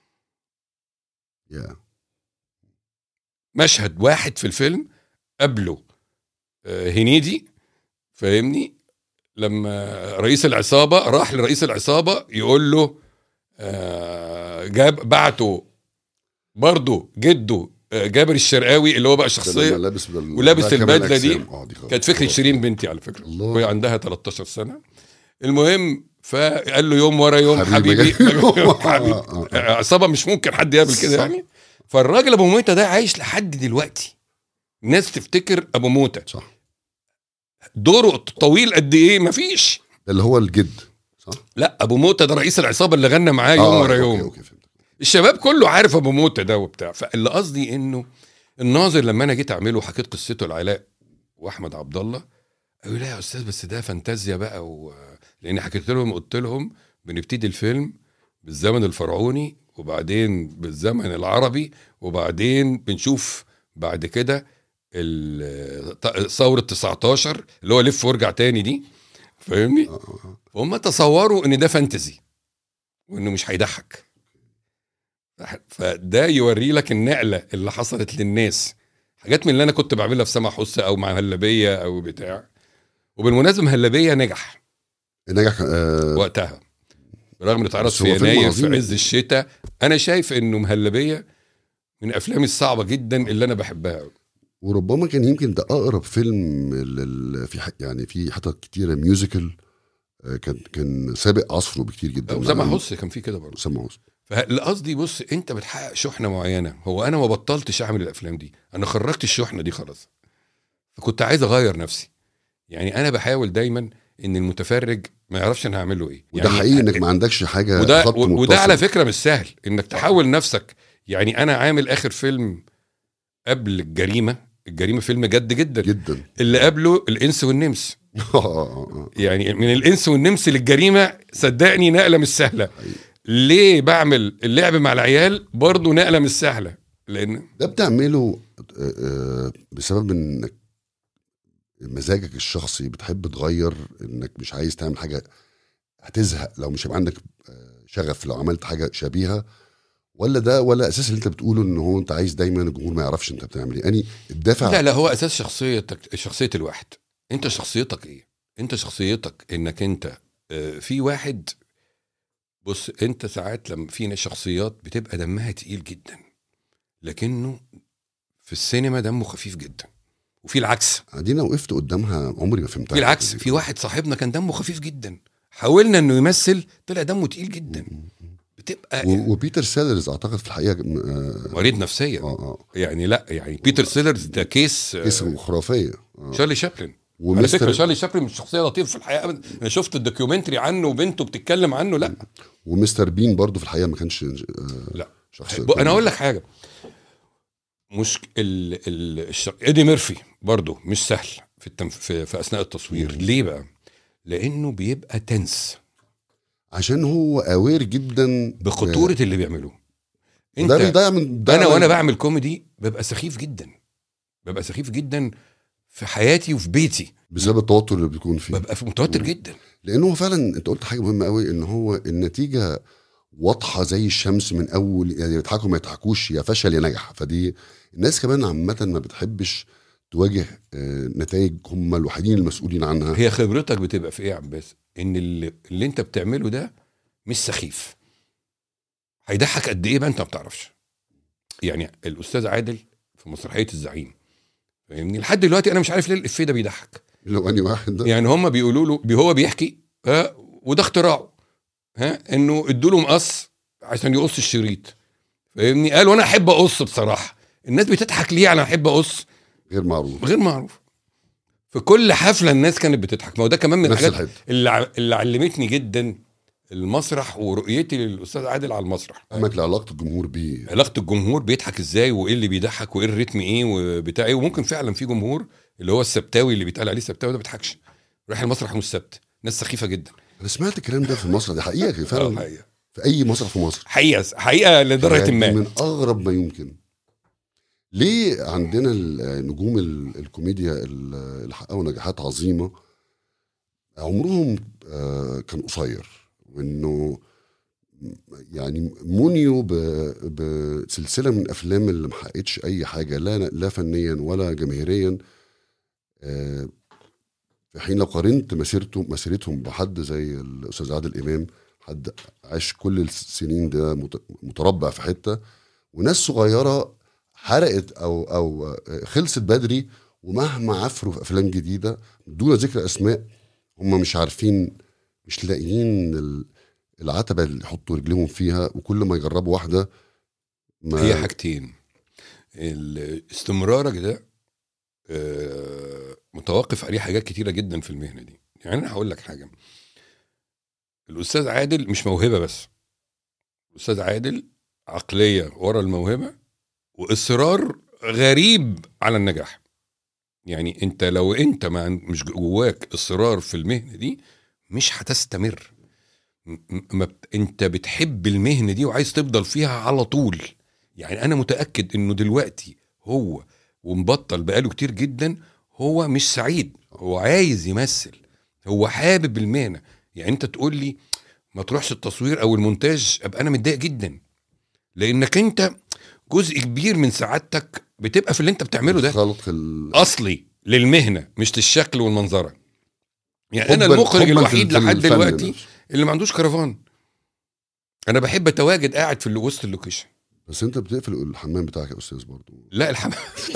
يا
مشهد واحد في الفيلم قبله آه، هنيدي فاهمني لما رئيس العصابه راح لرئيس العصابه يقول له آه، جاب بعته برضه جده آه، جابر الشرقاوي اللي هو بقى
ده لما
شخصيه
لابس بال...
ولابس
ده كمال
البدلة دي.
أجسام. آه، دي خلاص.
كانت فكره
خلاص.
شيرين بنتي على فكره
الله.
وهي عندها 13 سنه المهم فقال له يوم ورا يوم
حبيبي
حبيبي,
جاي.
حبيبي.
آه، آه.
عصابه مش ممكن حد يعمل كده
صح.
يعني فالراجل ابو موته ده عايش لحد دلوقتي الناس تفتكر ابو موته
صح
دوره طويل قد ايه مفيش
ده اللي هو الجد صح
لا ابو موته ده رئيس العصابه اللي غنى معاه يوم
آه،
ورا
أوكي،
يوم
اوكي فهمت
الشباب كله عارف ابو موته ده وبتاع فاللي قصدي انه الناظر لما انا جيت اعمله وحكيت قصته لعلاء واحمد عبد الله قالوا لا يا استاذ بس ده فانتازيا بقى و... لان حكيت لهم قلت لهم بنبتدي الفيلم بالزمن الفرعوني وبعدين بالزمن العربي وبعدين بنشوف بعد كده ال- ط- ثوره 19 اللي هو لف وارجع تاني دي فاهمني؟
آه، آه، آه.
فهم تصوروا ان ده فانتزي وانه مش هيضحك فده يوري لك النقله اللي حصلت للناس حاجات من اللي انا كنت بعملها في سما حسة او مع هلبيه او بتاع وبالمناسبه مهلبيه نجح
نجح آه،
وقتها برغم انه اتعرض
بس
في
هو فيلم
يناير في
عظيم.
عز الشتاء انا شايف انه مهلبيه من افلامي الصعبه جدا اللي انا بحبها
وربما كان يمكن ده اقرب فيلم لل... في ح... يعني في حتت كتيره ميوزيكال آه، كان كان سابق عصره بكتير جدا
وسامع
مع-
حسن كان في كده برضه
سامع حسن
فالقصدي بص انت بتحقق شحنه معينه هو انا ما بطلتش اعمل الافلام دي انا خرجت الشحنه دي خلاص فكنت عايز اغير نفسي يعني انا بحاول دايما ان المتفرج ما يعرفش انا هعمل له ايه
وده
يعني
حقيقي انك ما عندكش حاجه
وده
خط
وده
متصل.
على فكره مش سهل انك تحول نفسك يعني انا عامل اخر فيلم قبل الجريمه الجريمه فيلم جد جدا
جدا
اللي قبله الانس والنمس
آه، آه، آه.
يعني من الانس والنمس للجريمه صدقني نقله مش سهله ليه بعمل اللعب مع العيال برضه نقله مش سهله لان
ده بتعمله آه، آه، بسبب انك مزاجك الشخصي بتحب تغير انك مش عايز تعمل حاجه هتزهق لو مش هيبقى عندك آه، شغف لو عملت حاجه شبيهه ولا ده ولا اساس اللي انت بتقوله ان هو انت عايز دايما الجمهور ما يعرفش انت بتعمل ايه يعني الدافع
لا لا هو اساس شخصيتك شخصيه الواحد انت شخصيتك ايه انت شخصيتك انك انت آه، في واحد بص انت ساعات لما في ناس شخصيات بتبقى دمها تقيل جدا لكنه في السينما دمه خفيف جدا وفي العكس
ادينا وقفت قدامها عمري ما فهمتها
في العكس في واحد صاحبنا كان دمه خفيف جدا حاولنا انه يمثل طلع دمه تقيل جدا بتبقى
و- وبيتر سيلرز اعتقد في الحقيقه آه،
مريض نفسيا
اه اه
يعني لا يعني بيتر سيلرز ده كيس آه،
اسمه خرافيه آه.
شارلي شابلن على فكره
ومستر
شارلي شابلن مش شخصيه لطيفه في الحقيقه أبداً. انا شفت الدوكيومنتري عنه وبنته بتتكلم عنه لا
ومستر بين برضه في الحقيقه ما كانش آه،
لا.
شخص
ب- انا اقول لك حاجه مش ال ال الش... ايدي ميرفي برضه مش سهل في, التنف... في في اثناء التصوير ليه بقى لانه بيبقى تنس
عشان هو اوير جدا
بخطوره اللي بيعملوه انت
ده بيضيع من ده
انا
من-
وانا بعمل كوميدي ببقى سخيف جدا ببقى سخيف جدا في حياتي وفي بيتي
بسبب التوتر اللي بيكون فيه
ببقى في متوتر جدا
لانه هو فعلا انت قلت حاجه مهمه قوي ان هو النتيجه واضحه زي الشمس من اول يعني يضحكوا ما يضحكوش يا فشل يا نجح فدي الناس كمان عامه ما بتحبش تواجه آه، نتائج هم الوحيدين المسؤولين عنها
هي خبرتك بتبقى في ايه يا عباس ان اللي, اللي انت بتعمله ده مش سخيف هيضحك قد ايه بقى انت ما بتعرفش يعني الاستاذ عادل في مسرحيه الزعيم فاهمني لحد دلوقتي انا مش عارف ليه الافيه ده بيضحك
لو اني واحد ده
يعني هم بيقولوا له بي- هو بيحكي ها وده اختراعه ها انه ادوا له مقص عشان يقص الشريط فاهمني قال وانا احب اقص بصراحه الناس بتضحك ليه على احب اقص
غير معروف
غير معروف في كل حفله الناس كانت بتضحك ما هو ده كمان من
نفس
الحاجات
الحته
اللي ع- اللي علمتني جدا المسرح ورؤيتي للاستاذ عادل على المسرح
فهمك لعلاقه الجمهور بيه
علاقه الجمهور بيضحك ازاي وايه اللي بيضحك وايه الريتم ايه وبتاع ايه وممكن فعلا في جمهور اللي هو السبتاوي اللي بيتقال عليه السبتاوي ده ما بيضحكش رايح المسرح يوم السبت ناس سخيفه جدا
انا سمعت الكلام ده في مصر دي حقيقه
آه،
فعلا
حقيقة.
في اي مسرح في مصر
حقيقه حقيقه لدرجه
يعني
ما
من اغرب ما يمكن ليه عندنا ال- نجوم ال- الكوميديا ال- اللي حققوا نجاحات عظيمه عمرهم آه، كان قصير وانه يعني منيوا ب- بسلسله من الافلام اللي ما حققتش اي حاجه لا لا فنيا ولا جماهيريا آه، في حين لو قارنت مسيرته مسيرتهم بحد زي الاستاذ عادل امام حد عاش كل السنين ده مت- متربع في حته وناس صغيره حرقت او او خلصت بدري ومهما عفروا في افلام جديده دون ذكر اسماء هم مش عارفين مش لاقيين ال- العتبه اللي يحطوا رجليهم فيها وكل ما يجربوا واحده ما
هي حاجتين ال- استمرارك ده آه، متوقف عليه حاجات كتيره جدا في المهنه دي يعني انا هقول لك حاجه الاستاذ عادل مش موهبه بس الاستاذ عادل عقليه ورا الموهبه واصرار غريب على النجاح يعني انت لو انت ما عن- مش جواك اصرار في المهنه دي مش هتستمر م- م- ما بت... انت بتحب المهنه دي وعايز تفضل فيها على طول يعني انا متاكد انه دلوقتي هو ومبطل بقاله كتير جدا هو مش سعيد هو عايز يمثل هو حابب المهنه يعني انت تقول لي ما تروحش التصوير او المونتاج ابقى انا متضايق جدا لانك انت جزء كبير من سعادتك بتبقى في اللي انت بتعمله ده
خلق ال...
اصلي للمهنه مش للشكل والمنظره يعني انا
حباً-
المخرج
حباً
الوحيد
في- في
لحد
الفن
دلوقتي
نفسه.
اللي ما عندوش كرفان انا بحب اتواجد قاعد في اللي وسط اللوكيشن
بس انت بتقفل الحمام بتاعك يا استاذ برضه
لا الحمد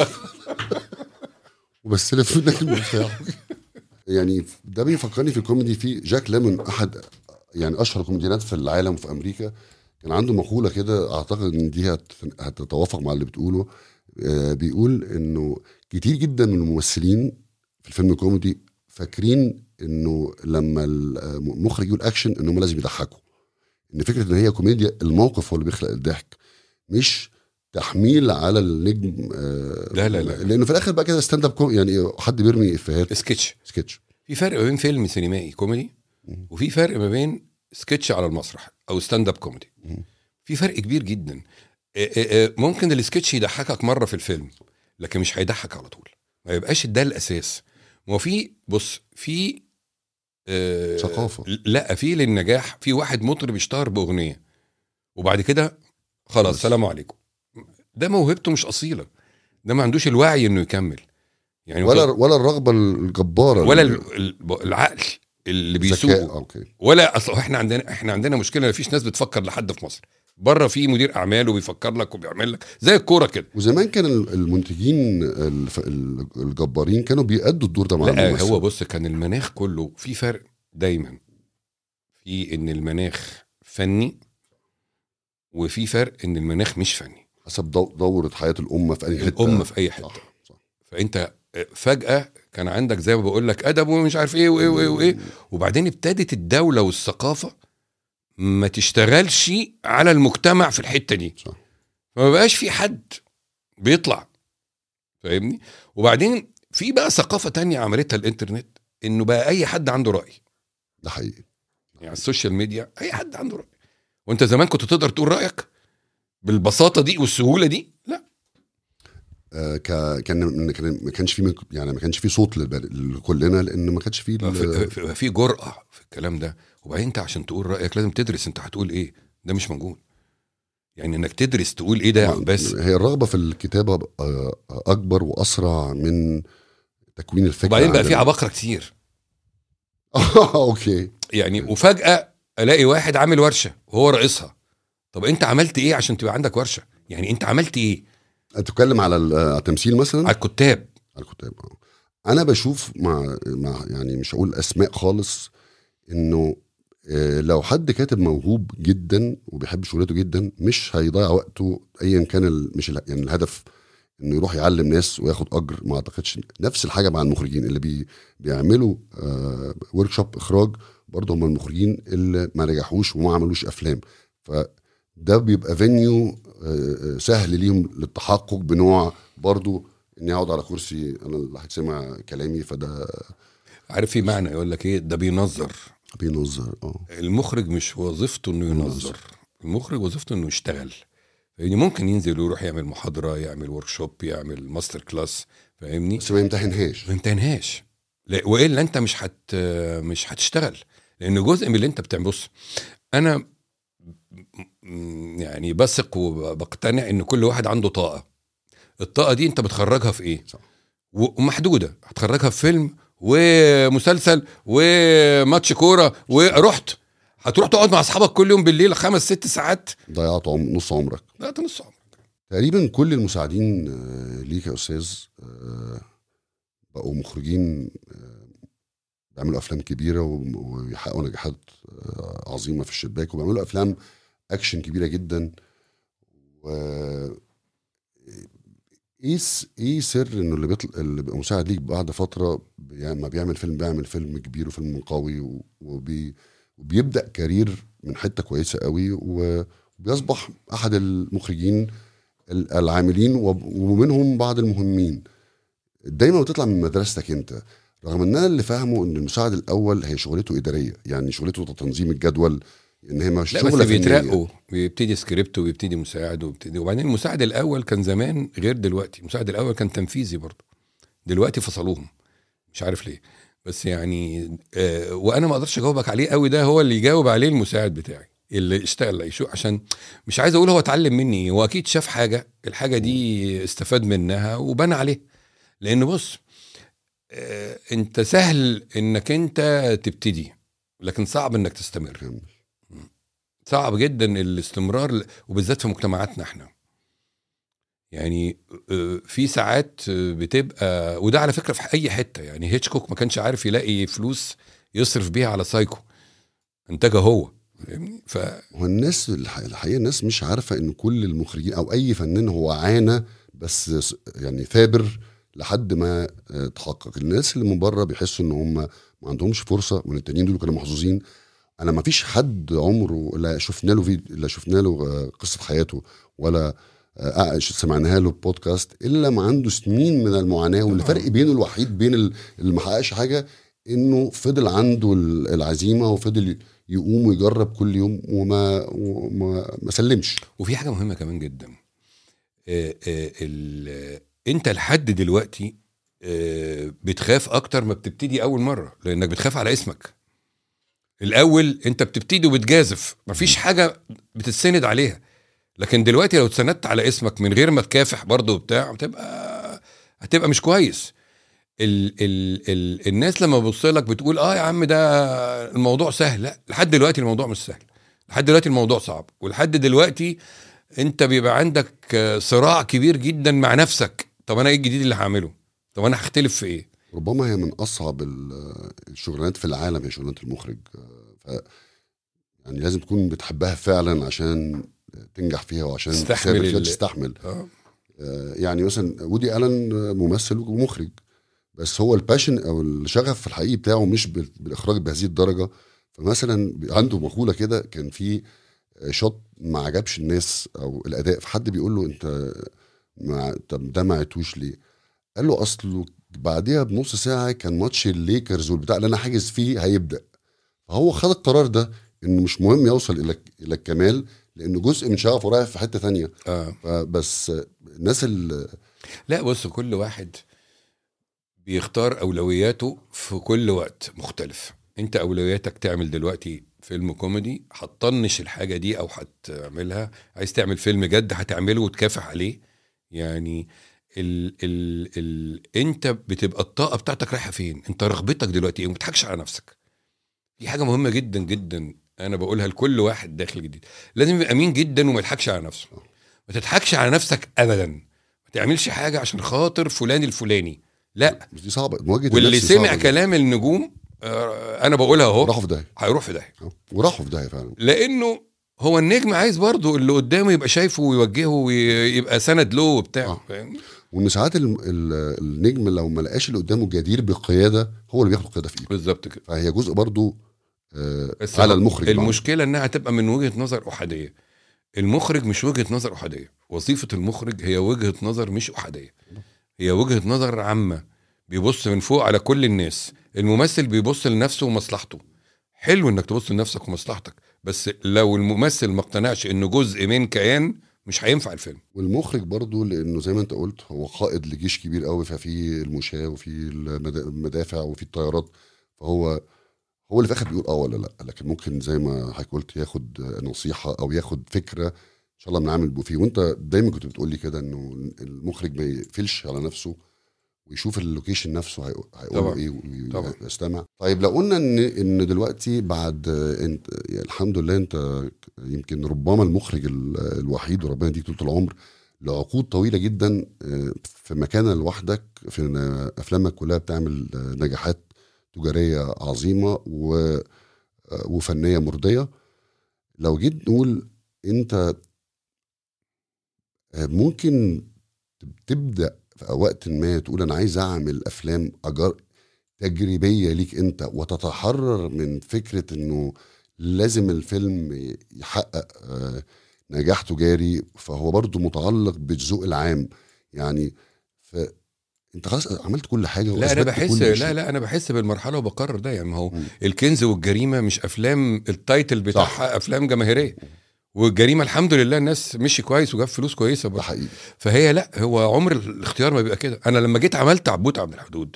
وبس لف منك المفتاح يعني ده بيفكرني في الكوميدي في جاك ليمون احد يعني اشهر كوميديانات في العالم في امريكا كان عنده مقوله كده اعتقد ان دي هت- هتتوافق مع اللي بتقوله آه، بيقول انه كتير جدا من الممثلين في الفيلم الكوميدي فاكرين انه لما المخرج يقول اكشن انهم لازم يضحكوا ان فكره ان هي كوميديا الموقف هو اللي بيخلق الضحك مش تحميل على النجم آه،
لا، لا، لا.
لانه في الاخر بقى كده ستاند اب كوم يعني حد بيرمي افيهات
سكتش
سكتش
في فرق ما بين فيلم سينمائي كوميدي
مم.
وفي فرق ما بين سكتش على المسرح او ستاند اب كوميدي
مم.
في فرق كبير جدا آه، آه، آه، ممكن السكتش يضحكك مره في الفيلم لكن مش هيضحك على طول ما يبقاش ده الاساس ما هو في بص في آه،
ثقافة.
لا في للنجاح في واحد مطرب اشتهر باغنيه وبعد كده خلاص
بس.
سلام عليكم ده موهبته مش اصيله ده ما عندوش الوعي انه يكمل يعني
ولا ولا الرغبه الجباره
ولا ال- ال- العقل اللي
الذكاء
بيسوقه
اوكي
ولا اصل احنا عندنا احنا عندنا مشكله مفيش ناس بتفكر لحد في مصر بره في مدير اعمال وبيفكر لك وبيعمل لك زي الكوره كده
وزمان كان ال- المنتجين الف- ال- الجبارين كانوا بيأدوا الدور ده مع
لا
الممثل
هو بص كان المناخ كله في فرق دايما في ان المناخ فني وفي فرق ان المناخ مش فني
حسب دو- دورة حياة الأمة في أي حتة
الام في اي حته
صح صح
فانت فجاه كان عندك زي ما بقول لك ادب ومش عارف ايه وايه وايه وايه وبعدين ابتدت الدوله والثقافه ما تشتغلش على المجتمع في الحته دي
صح.
فما بقاش في حد بيطلع فاهمني وبعدين في بقى ثقافه تانية عملتها الانترنت انه بقى اي حد عنده راي
ده حقيقي
يعني على السوشيال ميديا اي حد عنده راي وانت زمان كنت تقدر تقول رايك بالبساطه دي والسهوله دي لا
آه ك- كان كان ما كانش في مك- يعني ما كانش في صوت للب- لكلنا لان ما كانش في ال-
في, في, في جرأة في الكلام ده وبعدين انت عشان تقول رأيك لازم تدرس انت هتقول ايه ده مش موجود يعني انك تدرس تقول ايه ده بس
هي الرغبه في الكتابه آه، اكبر واسرع من تكوين الفكره
وبعدين بقى في
عندنا.
عباقرة كتير
اوكي
يعني وفجأة الاقي واحد عامل ورشة وهو رئيسها طب انت عملت ايه عشان تبقى عندك ورشة يعني انت عملت ايه
انت بتتكلم على ال- على التمثيل مثلا
على الكتاب
على الكتاب آه. انا بشوف مع, مع يعني مش هقول اسماء خالص انه آه، لو حد كاتب موهوب جدا وبيحب شغلته جدا مش هيضيع وقته ايا كان ال- مش ال- يعني الهدف انه يروح يعلم ناس وياخد اجر ما اعتقدش نفس الحاجه مع المخرجين اللي بي بيعملوا ورك شوب اخراج برضه هم المخرجين اللي ما نجحوش وما عملوش افلام فده بيبقى فينيو سهل ليهم للتحقق بنوع برضه اني اقعد على كرسي انا اللي هيتسمع كلامي فده
عارف في معنى يقول لك ايه ده بينظر
بينظر اه
المخرج مش وظيفته انه ينظر المخرج وظيفته انه يشتغل يعني ممكن ينزل ويروح يعمل محاضرة يعمل ورك شوب يعمل ماستر كلاس فاهمني
بس ما يمتهنهاش
ما يمتهنهاش لا والا انت مش هت مش هتشتغل لان جزء من اللي انت بتعمل بص انا م- يعني بثق وبقتنع ان كل واحد عنده طاقه الطاقه دي انت بتخرجها في ايه
صح.
و- ومحدوده هتخرجها في فيلم ومسلسل وماتش كوره ورحت هتروح تقعد مع اصحابك كل يوم بالليل خمس ست ساعات
ضيعت عم... نص عمرك
لا ده نص عمر
تقريبا كل المساعدين آه، ليك يا استاذ آه، بقوا مخرجين آه، بيعملوا افلام كبيره و- ويحققوا نجاحات آه، عظيمه في الشباك وبيعملوا افلام اكشن كبيره جدا و ايه س- ايه سر انه اللي بيطلع اللي بيبقى مساعد ليك بعد فتره بي- ما بيعمل فيلم بيعمل فيلم كبير وفيلم قوي و- وبي وبيبدا كارير من حته كويسه قوي و- وبيصبح احد المخرجين ال- العاملين وب- ومنهم بعض المهمين دايما بتطلع من مدرستك انت رغم ان انا اللي فاهمه ان المساعد الاول هي شغلته اداريه يعني شغلته تنظيم الجدول ان هي مش
لا بس
شغله فنية.
بيترقوا بيبتدي سكريبت وبيبتدي مساعد وبيبتدي وبعدين المساعد الاول كان زمان غير دلوقتي المساعد الاول كان تنفيذي برضه دلوقتي فصلوهم مش عارف ليه بس يعني آه وانا ما اقدرش اجاوبك عليه قوي ده هو اللي يجاوب عليه المساعد بتاعي اللي اشتغل يشوف عشان مش عايز اقول هو اتعلم مني ايه هو اكيد شاف حاجه الحاجه دي استفاد منها وبنى عليها لان بص آه انت سهل انك انت تبتدي لكن صعب انك تستمر
كامل.
صعب جدا الاستمرار وبالذات في مجتمعاتنا احنا يعني آه، في ساعات آه، بتبقى وده على فكره في اي حته يعني هيتشكوك ما كانش عارف يلاقي فلوس يصرف بيها على سايكو انتجها هو فاهمني ف
هو الناس الح- الحقيقه الناس مش عارفه ان كل المخرجين او اي فنان هو عانى بس س- يعني ثابر لحد ما آه، تحقق الناس اللي من بره بيحسوا ان هم ما عندهمش فرصه وان التانيين دول كانوا محظوظين انا ما فيش حد عمره لا شفنا له فيديو لا شفنا له آه، قصه حياته ولا آه، سمعناها له بودكاست الا ما عنده سنين من المعاناه والفرق بينه الوحيد بين ال- اللي ما حققش حاجه انه فضل عنده ال- العزيمه وفضل يقوم ويجرب كل يوم وما وما ما سلمش
وفي حاجه مهمه كمان جدا آه، آه، ال- انت لحد دلوقتي آه، بتخاف اكتر ما بتبتدي اول مره لانك بتخاف على اسمك الاول انت بتبتدي وبتجازف مفيش حاجه بتتسند عليها لكن دلوقتي لو اتسندت على اسمك من غير ما تكافح برضه وبتاع هتبقى هتبقى مش كويس ال ال ال الناس لما بتبص لك بتقول اه يا عم ده الموضوع سهل لا لحد دلوقتي الموضوع مش سهل لحد دلوقتي الموضوع صعب ولحد دلوقتي انت بيبقى عندك آه، صراع كبير جدا مع نفسك طب انا ايه الجديد اللي هعمله طب انا هختلف في ايه
ربما هي من اصعب ال- الشغلانات في العالم هي شغلانه المخرج ف يعني لازم تكون بتحبها فعلا عشان تنجح فيها وعشان
تستحمل
تثابر فيها
ال-
تستحمل
اه
آه، يعني مثلا وودي الن ممثل ومخرج بس هو الباشن او الشغف الحقيقي بتاعه مش بال- بالاخراج بهذه الدرجه فمثلا عنده مقوله كده كان في شوت ما عجبش الناس او الاداء فحد بيقول له انت ما طب ده ما عدتوش ليه؟ قال له اصله بعديها بنص ساعه كان ماتش الليكرز والبتاع اللي انا حاجز فيه هيبدا فهو خد القرار ده انه مش مهم يوصل الى الى الكمال لانه جزء من شغفه رايح في حته تانية
اه
فبس الناس اللي
لا بص كل واحد بيختار اولوياته في كل وقت مختلف انت اولوياتك تعمل دلوقتي فيلم كوميدي هتطنش الحاجه دي او هتعملها عايز تعمل فيلم جد هتعمله وتكافح عليه يعني ال ال ال انت بتبقى الطاقه بتاعتك رايحه فين انت رغبتك دلوقتي ايه وما تضحكش على نفسك دي حاجه مهمه جدا جدا انا بقولها لكل واحد داخل جديد لازم يبقى امين جدا وما يضحكش على نفسه ما تضحكش على نفسك ابدا ما تعملش حاجه عشان خاطر فلان الفلاني لا
مش دي صعبه مواجهه
واللي
النفس
سمع
صعبة
كلام النجوم آه، انا بقولها اهو
راحوا في داهيه
هيروح في داهيه
آه. وراحوا في داهيه فعلا
لانه هو النجم عايز برضه اللي قدامه يبقى شايفه ويوجهه ويبقى سند له وبتاع
آه.
فاهم
وان ساعات ال- ال- النجم لو ما لقاش اللي قدامه جدير بالقياده هو اللي بياخد القياده في ايده
بالظبط كده
فهي جزء برضو آه
بس
على
هو
المخرج بعد.
المشكله انها تبقى من وجهه نظر احاديه المخرج مش وجهه نظر احاديه وظيفه المخرج هي وجهه نظر مش احاديه هي وجهه نظر عامه بيبص من فوق على كل الناس الممثل بيبص لنفسه ومصلحته حلو انك تبص لنفسك ومصلحتك بس لو الممثل ما اقتنعش انه جزء من كيان مش هينفع الفيلم
والمخرج برضو لانه زي ما انت قلت هو قائد لجيش كبير قوي ففي المشاة وفي المدا- المدافع وفي الطيارات فهو هو اللي في الاخر بيقول اه ولا لا لكن ممكن زي ما حضرتك قلت ياخد نصيحه او ياخد فكره ان شاء الله بنعمل بو فيه وانت دايما كنت بتقول لي كده انه المخرج ما يقفلش على نفسه ويشوف اللوكيشن نفسه هيقول هيقول
طبعا.
ايه
طبعا.
ويستمع طيب لو قلنا ان ان دلوقتي بعد انت يعني الحمد لله انت يمكن ربما المخرج ال- الوحيد وربنا يديك طول العمر لعقود طويله جدا آه، في مكانه لوحدك في إن افلامك كلها بتعمل آه، نجاحات تجاريه عظيمه و آه، وفنيه مرضيه لو جيت نقول انت آه، ممكن تبدا في وقت ما تقول انا عايز اعمل افلام أجر تجريبيه ليك انت وتتحرر من فكره انه لازم الفيلم يحقق آه، نجاح تجاري فهو برضو متعلق بالذوق العام يعني ف انت خلاص عملت كل حاجه
لا انا
وأثبتت
بحس
كل
لا
شيء.
لا انا بحس بالمرحله وبقرر ده يعني ما هو
مم.
الكنز والجريمه مش افلام التايتل بتاعها افلام جماهيريه والجريمه الحمد لله الناس مشي كويس وجاب فلوس كويسه
ده
برضه.
حقيقي
فهي لا هو عمر الاختيار ما بيبقى كده انا لما جيت عملت عبود عبد الحدود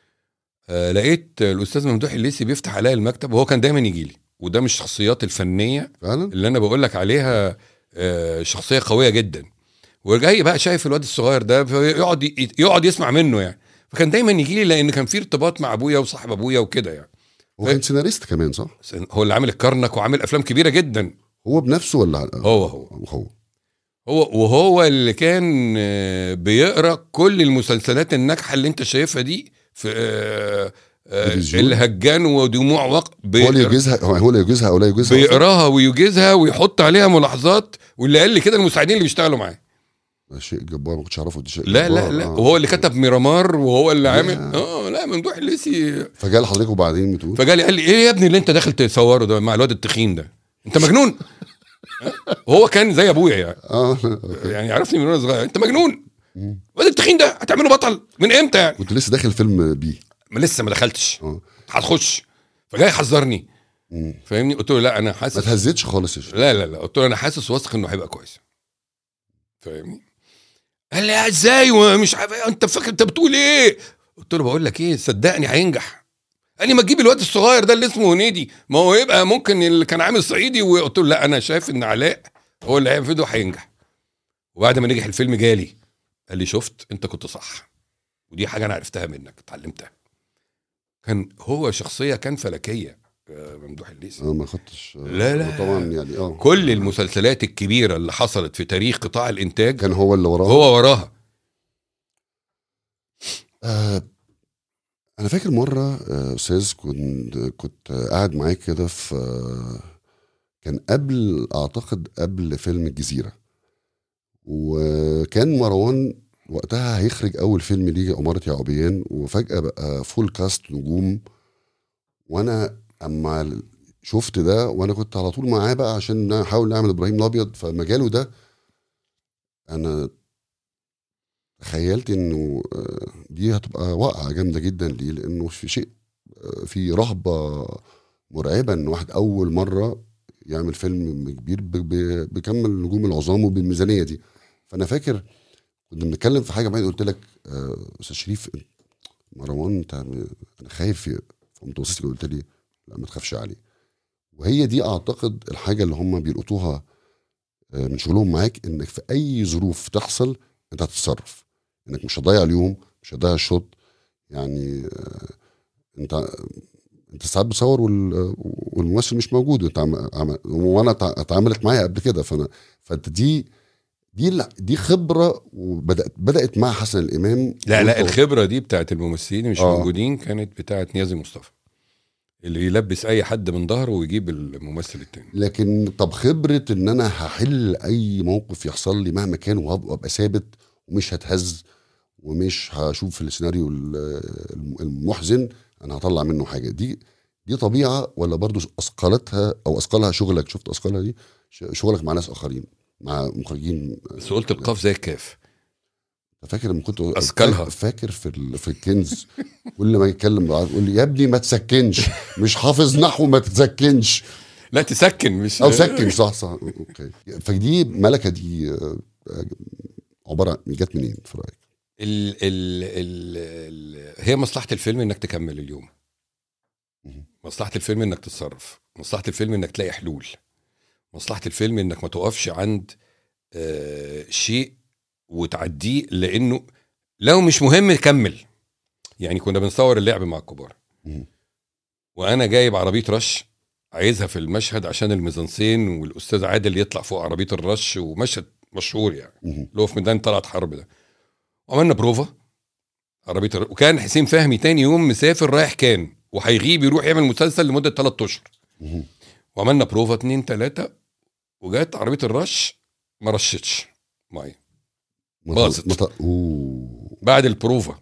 آه لقيت الاستاذ ممدوح الليثي بيفتح عليا المكتب وهو كان دايما يجي لي وده من الشخصيات الفنيه
فعلا
اللي انا بقول لك عليها آه شخصيه قويه جدا وجاي بقى شايف الواد الصغير ده يقعد يقعد يسمع منه يعني فكان دايما يجي لي لان كان في ارتباط مع ابويا وصاحب ابويا وكده يعني
هو كان سيناريست كمان صح
هو اللي عامل الكرنك وعامل افلام كبيره جدا
هو بنفسه ولا
هو هو
هو
هو وهو اللي كان آه، بيقرا كل المسلسلات الناجحه اللي انت شايفها دي في آه، آه،
تلفزيون؟
الهجان ودموع وقت
هو اللي
بيقرا-
يجيزها هو اللي يجيزها او لا يجيزها
بيقراها ويجيزها ويحط عليها ملاحظات واللي قال لي كده المساعدين اللي بيشتغلوا معاه
ده شيء جبار ما كنتش اعرفه ده شيء
لا لا
جبار.
لا
آه.
وهو اللي كتب ميرامار وهو اللي
يا.
عامل اه لا ممدوح الليثي
فجاء لحضرتك وبعدين بتقول
فجالي قال لي ايه يا ابني اللي انت داخل تصوره ده مع الواد التخين ده انت مجنون وهو كان زي ابويا يعني
اه أوكي.
يعني عرفني من وانا صغير انت مجنون
مم.
الواد التخين ده هتعمله بطل من امتى يعني
كنت لسه داخل فيلم بيه
ما لسه ما دخلتش
اه
هتخش فجاي يحذرني
مم.
فاهمني قلت له لا انا
ما
حاسس
تهزتش خالص يا شيخ.
لا لا لا قلت له انا حاسس واثق انه هيبقى كويس فاهمني قال لي ازاي ومش عارف إيه، انت فاكر انت بتقول ايه قلت له بقول لك ايه صدقني هينجح قال لي ما تجيب الواد الصغير ده اللي اسمه هنيدي ما هو يبقى ممكن اللي كان عامل صعيدي وقلت له لا انا شايف ان علاء هو اللي هينفذه هينجح وبعد ما نجح الفيلم جالي قال لي شفت انت كنت صح ودي حاجه انا عرفتها منك اتعلمتها كان هو شخصيه كان فلكيه آه، ممدوح الليثي
اه ما خدتش آه،
لا، لا.
طبعا يعني اه
كل المسلسلات الكبيره اللي حصلت في تاريخ قطاع الانتاج
كان هو اللي وراه
هو وراها
آه انا فاكر مره آه، استاذ كنت كنت قاعد معاك كده في آه، كان قبل اعتقد قبل فيلم الجزيره وكان مروان وقتها هيخرج اول فيلم ليه عمارة يعقوبيان وفجاه بقى فول كاست نجوم وانا اما شفت ده وانا كنت على طول معاه بقى عشان نحاول نعمل ابراهيم الابيض فمجاله ده انا تخيلت انه آه، دي هتبقى وقعه جامده جدا ليه لانه في شيء آه، في رهبه مرعبه ان واحد اول مره يعمل فيلم كبير ب- ب- بكم النجوم العظام وبالميزانيه دي فانا فاكر كنا بنتكلم في حاجه بعدين قلت لك آه، استاذ شريف مروان انت انا خايف فقمت بصيت كده قلت لي لا ما تخافش عليه وهي دي اعتقد الحاجه اللي هم بيلقطوها آه، من شغلهم معاك انك في اي ظروف تحصل انت هتتصرف انك مش هتضيع اليوم مش هتضيع الشوط يعني آه، انت انت ساعات بتصور وال- والممثل مش موجود وانت عم... عم... وانا تع- اتعاملت معايا قبل كده فانا فانت دي دي ال- دي خبره وبدات بدات مع حسن الامام
لا لا
وانت-
الخبره دي بتاعت الممثلين مش
آه.
موجودين كانت بتاعت نيازي مصطفى اللي يلبس اي حد من ظهره ويجيب الممثل التاني
لكن طب خبره ان انا هحل اي موقف يحصل لي مهما كان وهبقى وابقى ثابت ومش هتهز ومش هشوف السيناريو ال- المحزن انا هطلع منه حاجه دي دي طبيعه ولا برضو اثقلتها او اثقلها شغلك شفت اثقلها دي ش- شغلك مع ناس اخرين مع مخرجين
بس قلت القاف زي الكاف
فاكر لما كنت
أثقلها.
فاكر في ال- في الكنز كل ما يتكلم معاه يقول لي يا ابني ما تسكنش مش حافظ نحو ما تسكنش
لا تسكن مش
او سكن صح صح اوكي فدي ملكه دي آه، آه، عباره عن جت منين في رايك؟
ال ال ال ال هي مصلحه الفيلم انك تكمل اليوم
مهم.
مصلحه الفيلم انك تتصرف مصلحه الفيلم انك تلاقي حلول مصلحه الفيلم انك ما تقفش عند آه شيء وتعديه لانه لو مش مهم كمل يعني كنا بنصور اللعب مع الكبار
مهم.
وانا جايب عربيه رش عايزها في المشهد عشان الميزانسين والاستاذ عادل يطلع فوق عربيه الرش ومشهد مشهور يعني
مهم.
اللي هو في ميدان طلعت حرب ده وعملنا بروفا عربيه الر... وكان حسين فهمي تاني يوم مسافر رايح كان وهيغيب يروح يعمل مسلسل لمده ثلاث اشهر
مهم.
وعملنا بروفا اتنين تلاته وجت عربيه الرش ما رشتش ميه
مط-
باظت.
مط- اوه
بعد البروفا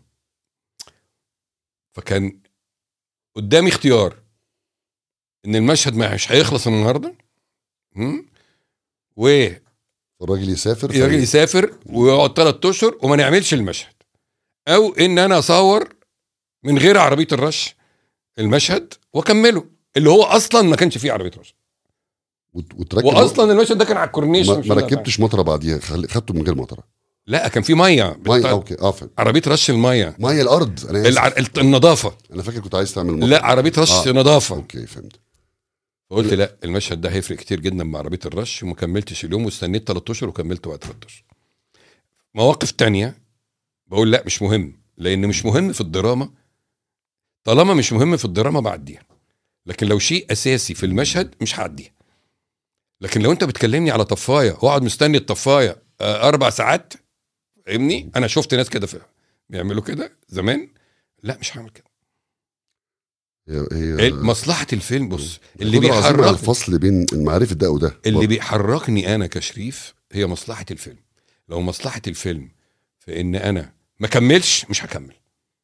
فكان قدامي اختيار ان المشهد مش هيخلص النهارده هم؟ والراجل
الراجل يسافر
يسافر ويقعد ثلاث اشهر وما نعملش المشهد او ان انا اصور من غير عربيه الرش المشهد واكمله اللي هو اصلا ما كانش فيه عربيه رش
وت- وتركب
واصلا المشهد ده كان على الكورنيش
ما,
مش
ما
ولا
ركبتش مطره بعديها خل- خدته من غير مطره
حاجة. لا كان في ميه
ميه
بتاع-
اوكي اه فاهم
عربيه رش الميه
ميه الارض انا آسف.
الع... النظافه
انا فاكر كنت عايز تعمل مطره
لا عربيه رش
آه.
نظافه
اوكي فهمت
فقلت لا المشهد ده هيفرق كتير جدا مع عربيه الرش وما كملتش اليوم واستنيت 3 اشهر وكملت بعد 3 اشهر مواقف تانية بقول لا مش مهم لان مش مهم في الدراما طالما مش مهم في الدراما بعديها لكن لو شيء اساسي في المشهد مش هعديها لكن لو انت بتكلمني على طفايه واقعد مستني الطفايه آه، اربع ساعات فاهمني انا شفت ناس كده فعلا بيعملوا كده زمان لا مش هعمل كده
هي هي
مصلحه الفيلم بص اللي
القدرة العظيمة على
بيحرك
الفصل بين المعرفه ده وده
اللي بيحركني انا كشريف هي مصلحه الفيلم لو مصلحه الفيلم في ان انا ما كملش مش هكمل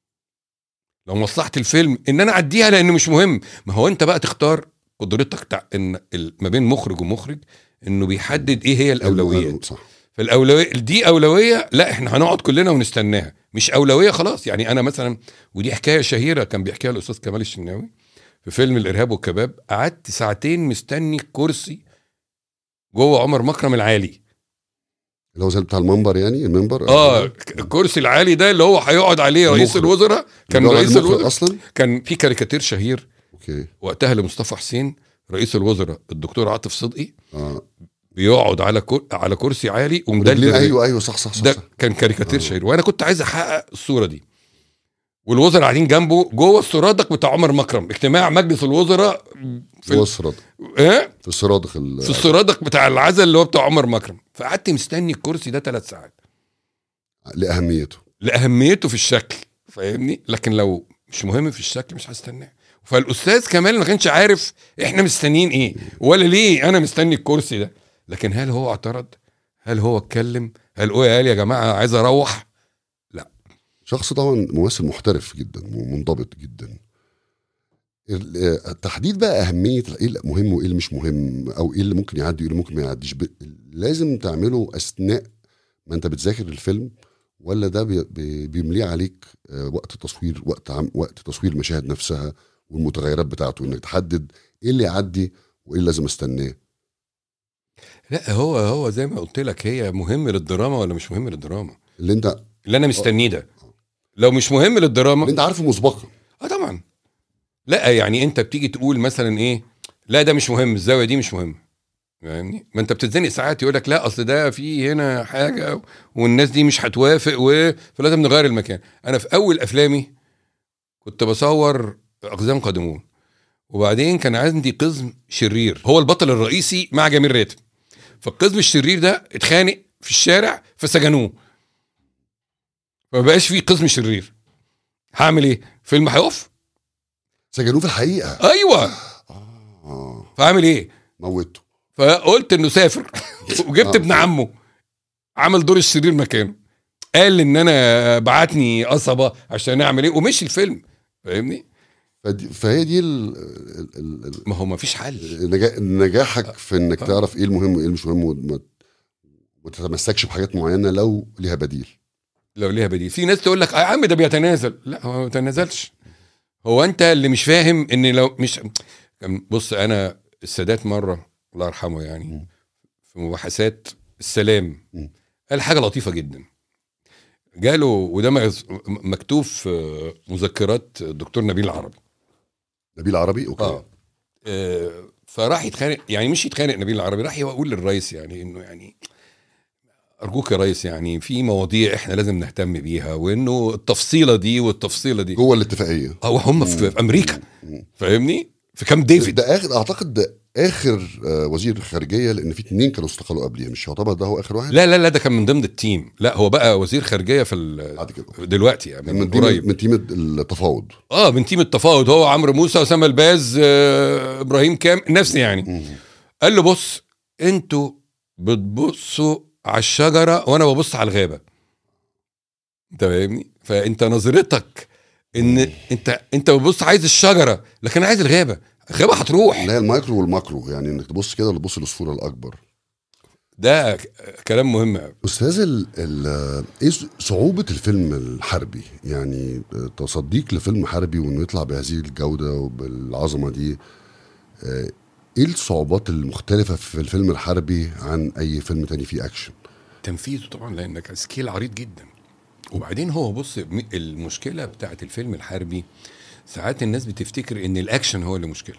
لو مصلحه الفيلم ان انا اعديها لان مش مهم ما هو انت بقى تختار قدرتك تع... ان ال- ما بين مخرج ومخرج انه بيحدد ايه هي الاولويات
صح
فالاولويه دي اولويه لا احنا هنقعد كلنا ونستناها مش اولويه خلاص يعني انا مثلا ودي حكايه شهيره كان بيحكيها الاستاذ كمال الشناوي في فيلم الارهاب والكباب قعدت ساعتين مستني الكرسي جوه عمر مكرم العالي
اللي هو زي بتاع المنبر يعني المنبر
اه الكرسي العالي ده اللي هو هيقعد عليه رئيس
المخرج.
الوزراء كان
بيدور على
رئيس
المخرج
الوزراء
اصلا
كان في كاريكاتير شهير
اوكي
وقتها لمصطفى حسين رئيس الوزراء الدكتور عاطف صدقي
اه
بيقعد على كر... على كرسي عالي
رجلين-
ومدلل
ايوه ايوه صح صح صح,
ده
صح.
كان كاريكاتير
آه.
شهير وانا كنت عايز احقق الصوره دي والوزراء قاعدين جنبه جوه السرادق بتاع عمر مكرم اجتماع مجلس الوزراء في
هو
ال...
السرادق
ايه
في السرادق ال-
في السرادق بتاع العزل اللي هو بتاع عمر مكرم فقعدت مستني الكرسي ده ثلاث ساعات
لاهميته
لاهميته في الشكل فاهمني لكن لو مش مهم في الشكل مش هستناه فالاستاذ كمال ما كانش عارف احنا مستنيين ايه ولا ليه انا مستني الكرسي ده لكن هل هو اعترض هل هو اتكلم هل هو قال يا جماعه عايز اروح
شخص طبعا ممثل محترف جدا ومنضبط جدا ال- آه، تحديد بقى اهميه ايه المهم وايه اللي مش مهم او ايه اللي ممكن يعدي وايه اللي ممكن ما يعديش ب- لازم تعمله اثناء ما انت بتذاكر الفيلم ولا ده بي- بي- بيمليه عليك آه، وقت التصوير وقت عم وقت تصوير المشاهد نفسها والمتغيرات بتاعته انك تحدد ايه اللي يعدي وايه اللي لازم استناه
لا هو هو زي ما قلت لك هي مهم للدراما ولا مش مهم للدراما
اللي انت
اللي انا مستنيه ده لو مش مهم للدراما
اللي انت عارفه مسبقا
اه طبعا لا يعني انت بتيجي تقول مثلا ايه لا ده مش مهم الزاويه دي مش مهم فاهمني ما انت بتتزنق ساعات يقول لك لا اصل ده في هنا حاجه والناس دي مش هتوافق و... فلازم نغير المكان انا في اول افلامي كنت بصور اقزام قادمون وبعدين كان عندي قزم شرير هو البطل الرئيسي مع جميل راتب فالقزم الشرير ده اتخانق في الشارع فسجنوه فما بقاش فيه قزم شرير هعمل ايه فيلم هيقف
سجنوه في الحقيقه
ايوه
اه
فاعمل ايه
موته
فقلت انه سافر وجبت ابن عمه عمل دور الشرير مكانه قال ان انا بعتني قصبه عشان اعمل ايه ومشي الفيلم فاهمني
فدي فهي دي ال ال ال ال
ما هو ما فيش حل
النجا- نجاحك في انك
آه.
تعرف ايه المهم وايه المش مهم وما ما تتمسكش بحاجات معينه لو ليها بديل
لو ليها بديل في ناس تقول لك آه يا عم ده بيتنازل لا هو ما بيتنازلش هو انت اللي مش فاهم ان لو مش بص انا السادات مره الله يرحمه يعني
مم.
في مباحثات السلام
مم.
قال حاجه لطيفه جدا جاله وده مغز- مكتوب في مذكرات الدكتور نبيل العربي
نبيل عربي اوكي
اه آه، فراح يتخانق يعني مش يتخانق نبيل العربي راح يقول للرئيس يعني انه يعني ارجوك يا ريس يعني في مواضيع احنا لازم نهتم بيها وانه التفصيله دي والتفصيله دي
جوه الاتفاقيه
او هم في, في امريكا
مم.
فاهمني في كام ديفيد
ده اخر اعتقد ده اخر آه، وزير خارجيه لان في اتنين كانوا استقالوا قبليه مش يعتبر ده هو اخر واحد
لا لا لا ده كان من ضمن التيم لا هو بقى وزير خارجيه في ال-
بعد كده
دلوقتي يعني
من
من
تيم
قريب
من تيم التفاوض
اه من تيم التفاوض هو عمرو موسى اسامه الباز آه، ابراهيم كام نفس يعني
مم.
قال له بص انتوا بتبصوا على الشجره وانا ببص على الغابه انت فاهمني فانت نظرتك ان انت انت بتبص عايز الشجره لكن أنا عايز الغابه الغابه هتروح
اللي هي المايكرو والماكرو يعني انك تبص كده ولا تبص للصوره الاكبر
ده ك- كلام مهم قوي
استاذ ال ال ايه صعوبه الفيلم الحربي يعني تصديق لفيلم حربي وانه يطلع بهذه الجوده وبالعظمه دي آه، ايه الصعوبات المختلفه في الفيلم الحربي عن اي فيلم تاني فيه اكشن
تنفيذه طبعا لانك سكيل عريض جدا وبعدين هو بص م- المشكله بتاعت الفيلم الحربي ساعات الناس بتفتكر ان الاكشن هو اللي مشكله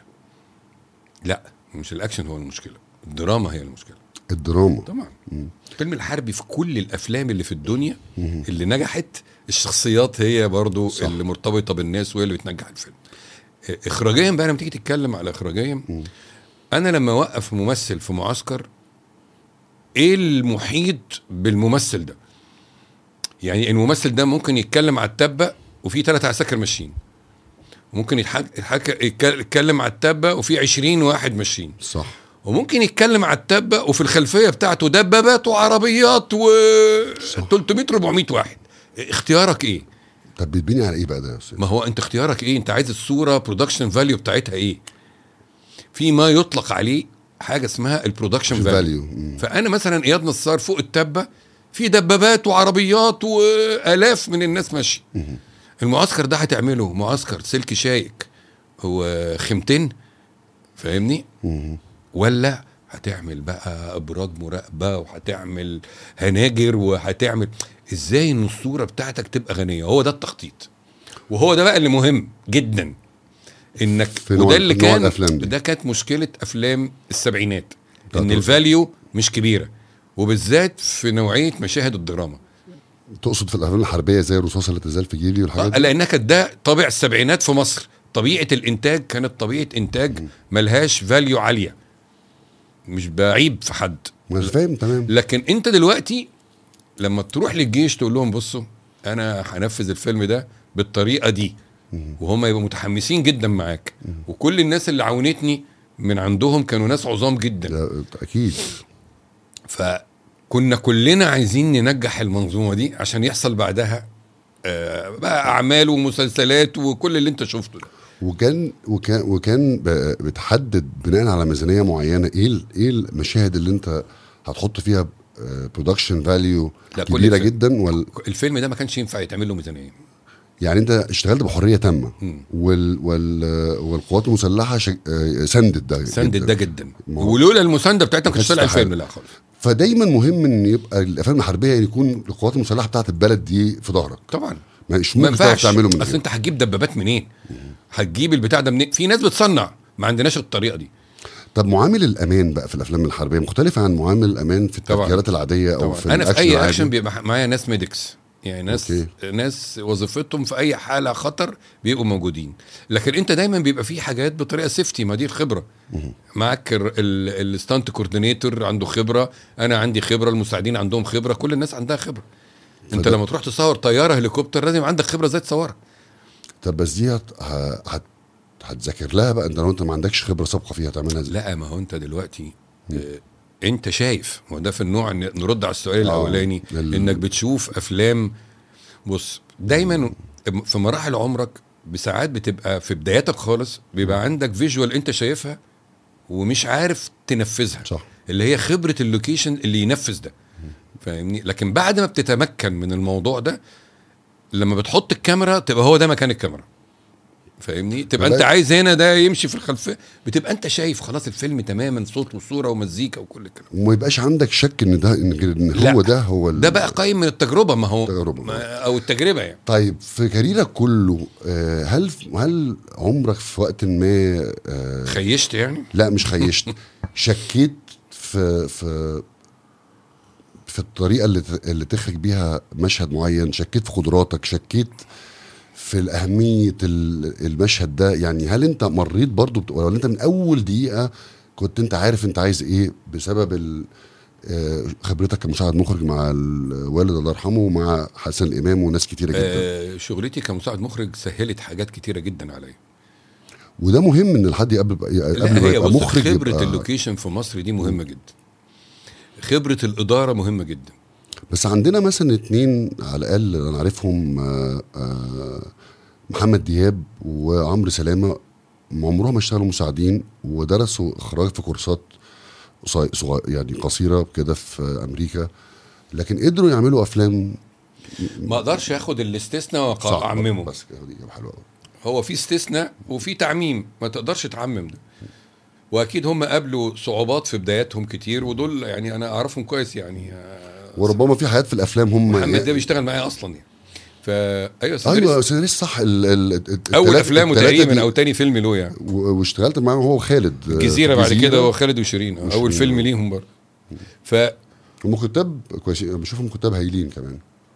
لا مش الاكشن هو المشكله الدراما هي المشكله
الدراما
طبعا الفيلم الحربي في كل الافلام اللي في الدنيا اللي نجحت الشخصيات هي برضو
صح.
اللي مرتبطه بالناس وهي اللي بتنجح الفيلم اخراجيا بقى لما تيجي تتكلم على اخراجيا انا لما اوقف ممثل في معسكر ايه المحيط بالممثل ده يعني الممثل ده ممكن يتكلم على التبه وفي ثلاث عساكر ماشيين ممكن يتحك... يتحك... يتكلم على التبه وفي 20 واحد ماشيين
صح
وممكن يتكلم على التبه وفي الخلفيه بتاعته دبابات وعربيات و 300 400 واحد اختيارك ايه؟
طب بيتبني على ايه بقى ده يا استاذ
ما هو انت اختيارك ايه؟ انت عايز الصوره برودكشن فاليو بتاعتها ايه؟ في ما يطلق عليه حاجه اسمها البرودكشن فاليو
فاليو
فانا مثلا اياد نصار فوق التبه في دبابات وعربيات والاف من الناس ماشيه المعسكر ده هتعمله معسكر سلك شايك هو خيمتين فاهمني ولا هتعمل بقى ابراج مراقبه وهتعمل هناجر وهتعمل ازاي ان الصوره بتاعتك تبقى غنيه هو ده التخطيط وهو ده بقى اللي مهم جدا انك
في نوع-
وده اللي
في نوع
كان
الأفلام دي.
ده كانت مشكله افلام السبعينات
بتاعت
ان
الرسل.
الفاليو مش كبيره وبالذات في نوعيه مشاهد الدراما
تقصد في الافلام الحربيه زي الرصاصه اللي تزال في جيبي والحاجات دي
لانها كانت ده طابع السبعينات في مصر طبيعه الانتاج كانت طبيعه انتاج ملهاش فاليو عاليه مش بعيب في حد
ما أنا فاهم تمام
لكن انت دلوقتي لما تروح للجيش تقول لهم بصوا انا هنفذ الفيلم ده بالطريقه دي وهم يبقوا متحمسين جدا معاك وكل الناس اللي عاونتني من عندهم كانوا ناس عظام جدا
ده اكيد
فكنا كلنا عايزين ننجح المنظومه دي عشان يحصل بعدها آه بقى اعمال ومسلسلات وكل اللي انت شفته ده
وكان وكان وكان ب- بتحدد بناء على ميزانيه معينه ايه ال- ايه المشاهد اللي انت هتحط فيها برودكشن فاليو
لا، كل
كبيره
الفيلم.
جدا وال
الفيلم ده ما كانش ينفع يتعمل له ميزانيه
يعني انت اشتغلت بحريه تامه
مم.
وال وال والقوات المسلحه شج... آه، سندت ده
سندت
جداً.
ده جدا
ما هو-
ولولا المسانده بتاعتها ما كانش طلع
استحالة.
الفيلم لا خالص
فدايما مهم ان يبقى الافلام الحربيه يكون القوات المسلحه بتاعت البلد دي في ظهرك
طبعا
مش
ما
ممكن تعرف
ينفعش
تعمله من
اصل
غير.
انت هتجيب دبابات منين هتجيب البتاع ده منين في ناس بتصنع ما عندناش الطريقه دي
طب معامل الامان بقى في الافلام الحربيه مختلف عن معامل الامان في
طبعاً.
التفجيرات العاديه او
طبعا
في
انا في
الأكشن
اي
العادي.
اكشن بيبقى معايا ناس ميديكس يعني ناس
أوكي.
ناس وظيفتهم في اي حاله خطر بيبقوا موجودين لكن انت دايما بيبقى في حاجات بطريقه سيفتي ما دي الخبره معاك الستانت كوردينيتور عنده خبره انا عندي خبره المساعدين عندهم خبره كل الناس عندها خبره انت
فده-
لما تروح تصور طياره هليكوبتر لازم عندك خبره ازاي تصورها
طب بس دي هت... ه- هت... هتذاكر لها بقى انت لو انت ما عندكش خبره سابقه فيها تعملها ازاي
لا ما هو انت دلوقتي آه، انت شايف هو ده في النوع ان نرد على السؤال
آه،
الاولاني
ال-
انك بتشوف افلام بص دايما في مراحل عمرك بساعات بتبقى في بداياتك خالص بيبقى عندك فيجوال انت شايفها ومش عارف تنفذها
صح
اللي هي خبره اللوكيشن اللي ينفذ ده فاهمني لكن بعد ما بتتمكن من الموضوع ده لما بتحط الكاميرا تبقى هو ده مكان الكاميرا فاهمني تبقى انت
فده-
عايز هنا ده يمشي في الخلفيه بتبقى انت شايف خلاص الفيلم تماما صوت وصوره ومزيكا وكل الكلام
وما يبقاش عندك شك ان ده ان إن
لا.
هو ده هو ال-
ده بقى قايم من التجربه ما هو
التجربة.
ما او التجربه يعني
طيب في كاريرك كله آه، هل هل عمرك في وقت ما آه،
خيشت يعني
لا مش خيشت شكيت في في في الطريقه اللي ت- اللي تخرج بيها مشهد معين شكيت في قدراتك شكيت في اهميه ال- المشهد ده يعني هل انت مريت برضو بت- ولا انت من اول دقيقه كنت انت عارف انت عايز ايه بسبب ال- آه، خبرتك كمساعد مخرج مع الوالد الله يرحمه ومع حسن الامام وناس كتيره جدا
آه شغلتي كمساعد مخرج سهلت حاجات كتيره جدا عليا
وده مهم ان الحد قبل قبل
لا
ما
هي
يبقى
بص
مخرج
خبره
يبقى
اللوكيشن في مصر دي مهمه جدا خبره الاداره مهمه جدا
بس عندنا مثلا اتنين على الاقل انا عارفهم آه، آه، محمد دياب وعمرو سلامه عمرهم ما اشتغلوا مساعدين ودرسوا اخراج في كورسات قصي- صغ- يعني قصيره كده في امريكا لكن قدروا يعملوا افلام
ما اقدرش اخد الاستثناء
صح
واعممه
بس كده دي إجابة حلوه قوي
هو في استثناء وفي تعميم ما تقدرش تعمم ده واكيد هم قابلوا صعوبات في بداياتهم كتير ودول يعني انا اعرفهم كويس يعني آه،
وربما في حاجات في الافلام هم
محمد ده بيشتغل معايا اصلا يعني فا ايوه أستاذ
ايوه
رزق.
سيدريس صح ال ال الت-
اول
التلاتة-
افلامه
التلاتة
تقريبا
دي-
او تاني فيلم له يعني
و- واشتغلت معاه هو وخالد آه،
الجزيره
في
بعد
الجزيرة.
كده هو خالد وشيرين آه، اول
وشيرين.
فيلم ليهم برضه فعايز
هم كتاب كويسين بشوفهم كتاب هايلين كمان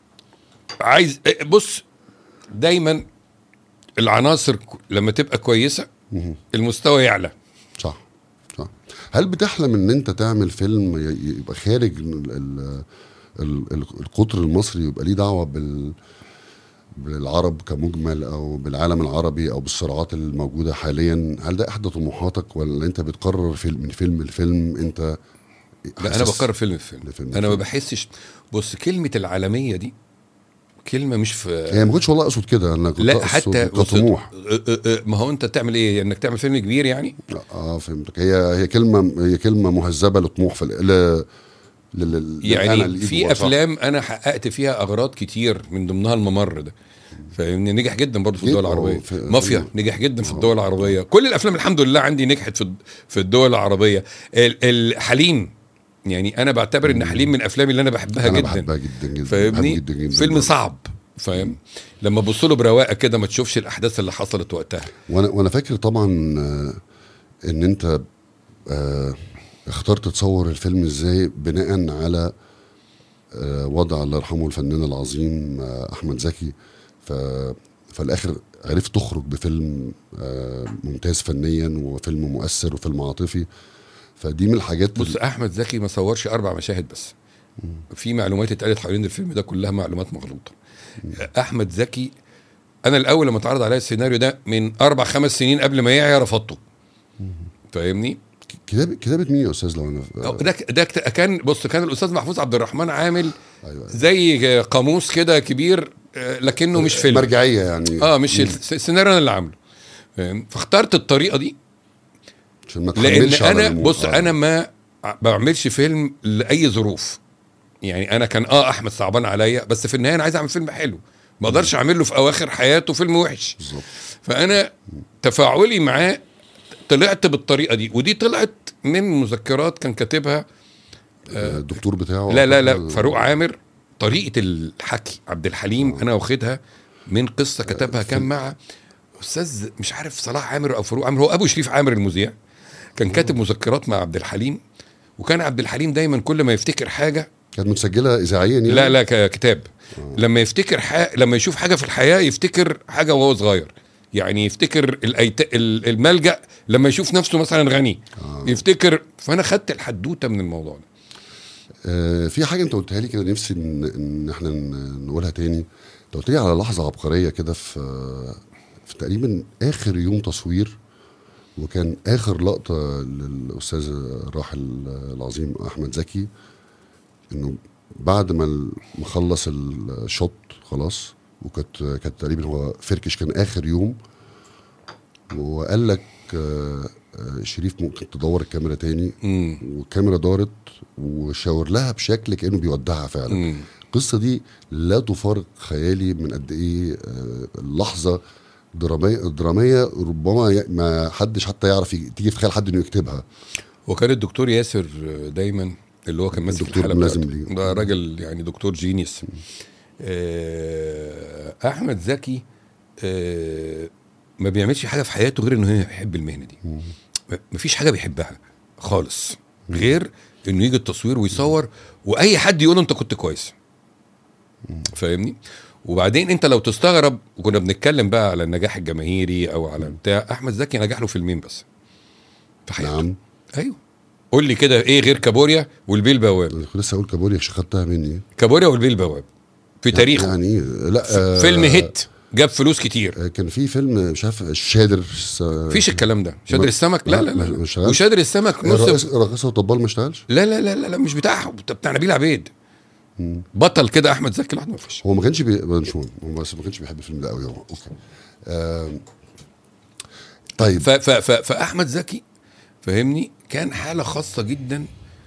بص دايما العناصر ك- لما تبقى كويسه
مهم.
المستوى يعلى
صح صح هل بتحلم ان انت تعمل فيلم ي- يبقى خارج ال- ال- ال- ال- القطر المصري يبقى ليه دعوه بال بالعرب كمجمل او بالعالم العربي او بالصراعات الموجوده حاليا هل ده احدى طموحاتك ولا انت بتقرر فيلم من فيلم لفيلم انت
لا انا
حاسس-
بقرر فيلم في فيلم
لفيلم
انا ما
لفيلم.
بحسش بص كلمه العالميه دي كلمه مش في
هي ما كنتش والله اقصد كده انا كنت
لا
أقصد
حتى بص-
كطموح
أ- أ- أ- ما هو انت تعمل ايه انك تعمل فيلم كبير يعني
اه فهمتك هي هي كلمه هي كلمه مهذبه لطموح في ال- ل ل- ل- للأنا
يعني
اللي
في
إيده صح.
افلام انا حققت فيها اغراض كتير من ضمنها الممر ده فاهمني نجح جدا برضه في
جدا،
الدول العربيه
آه، في-
مافيا
في-
نجح جدا في
آه.
الدول العربيه كل الافلام الحمد لله عندي نجحت في في الدول العربيه ال- الحليم يعني انا بعتبر ان حليم من افلامي اللي انا بحبها
انا
جدا
بحبها جدا جدا
فاهمني
بحبه جدا جدا
فيلم صعب فاهم لما تبص له برواقه كده ما تشوفش الاحداث اللي حصلت وقتها
وانا وانا فاكر طبعا آه، ان انت آه، اخترت تصور الفيلم ازاي بناء على آه، وضع الله يرحمه الفنان العظيم آه، احمد زكي ف في الاخر عرفت تخرج بفيلم آه، ممتاز فنيا وفيلم مؤثر وفيلم عاطفي فدي من الحاجات
بص احمد زكي ما صورش اربع مشاهد بس في معلومات اتقالت حوالين الفيلم ده كلها معلومات مغلوطه احمد زكي انا الاول لما اتعرض عليا السيناريو ده من اربع خمس سنين قبل ما يعيا رفضته فاهمني
كتابة كتابة مين يا استاذ لو انا
ده ده كان بص كان الاستاذ محفوظ عبد الرحمن عامل
ايوه
زي قاموس كده كبير آه، لكنه مش فيلم
مرجعيه يعني
اه مش الس- السيناريو انا اللي عامله فاهم؟ فاخترت الطريقه دي
عشان ما
لان
تحملش على
انا
الجمهور.
بص
آه.
انا ما ع- بعملش فيلم لاي ظروف يعني انا كان اه احمد صعبان عليا بس في النهايه انا عايز اعمل فيلم حلو ما اقدرش اعمل له في اواخر حياته فيلم وحش
بالظبط
فانا تفاعلي معاه طلعت بالطريقه دي ودي طلعت من مذكرات كان كاتبها
الدكتور بتاعه
لا لا لا
أعتقد-
فاروق عامر طريقه الحكي عبد الحليم انا واخدها من قصه كتبها كان مع استاذ مش عارف صلاح عامر او فاروق عامر هو ابو شريف عامر المذيع كان كاتب مذكرات مع عبد الحليم وكان عبد الحليم دايما كل ما يفتكر حاجه
كانت متسجله اذاعيا يعني
لا لا ككتاب لما يفتكر حاجة لما يشوف حاجه في الحياه يفتكر حاجه وهو صغير يعني يفتكر الأيت... ال- الملجا لما يشوف نفسه مثلا غني
آه.
يفتكر فانا خدت الحدوته من الموضوع ده
آه في حاجه انت قلتها لي كده نفسي ان, إن احنا ن- نقولها تاني انت قلت لي على لحظه عبقريه كده في في تقريبا اخر يوم تصوير وكان اخر لقطه للاستاذ الراحل العظيم احمد زكي انه بعد ما ال- ما خلص الشوت خلاص وكانت كانت تقريبا هو فركش كان اخر يوم وقال لك آه، آه، شريف ممكن تدور الكاميرا تاني
امم
والكاميرا دارت وشاور لها بشكل كانه بيودعها فعلا
امم
القصه دي لا تفارق خيالي من قد ايه آه، اللحظه دراميه دراميه ربما ي- ما حدش حتى يعرف ي- تيجي في خيال حد انه يكتبها
وكان الدكتور ياسر دايما اللي هو كان ماسك
الدكتور
الحلقه
ملازم
بتاعته.
ليه.
ده راجل يعني دكتور جينيس آه، احمد زكي آه، ما بيعملش حاجه في حياته غير انه هو يحب المهنه دي م- مفيش حاجه بيحبها خالص غير انه يجي التصوير ويصور واي حد يقول له انت كنت كويس فاهمني وبعدين انت لو تستغرب وكنا بنتكلم بقى على النجاح الجماهيري او على بتاع احمد زكي نجح له فيلمين بس في حياته
نعم
ايوه قول لي كده ايه غير كابوريا والبيل بواب
أنا كنت لسه اقول كابوريا خدتها مني
كابوريا والبيل بواب في تاريخه
يعني إيه؟ لا آه،
فيلم هيت جاب فلوس كتير
آه، كان في فيلم مش عارف الشادر س-
مفيش الكلام ده شادر
ما-
السمك لا لا
ما-
لا
ما اشتغلش؟
وشادر السمك نص
الرئيس- الرقاصه والطبال ما اشتغلش
لا لا لا لا, لا مش بتاعه بتاع نبيل عبيد بطل كده احمد زكي لوحده ما فيش
هو ما كانش بي... مش مهم هو بس ما كانش بيحب الفيلم ده قوي هو اوكي آم، طيب
ف ف ف فاحمد زكي فاهمني كان حاله خاصه جدا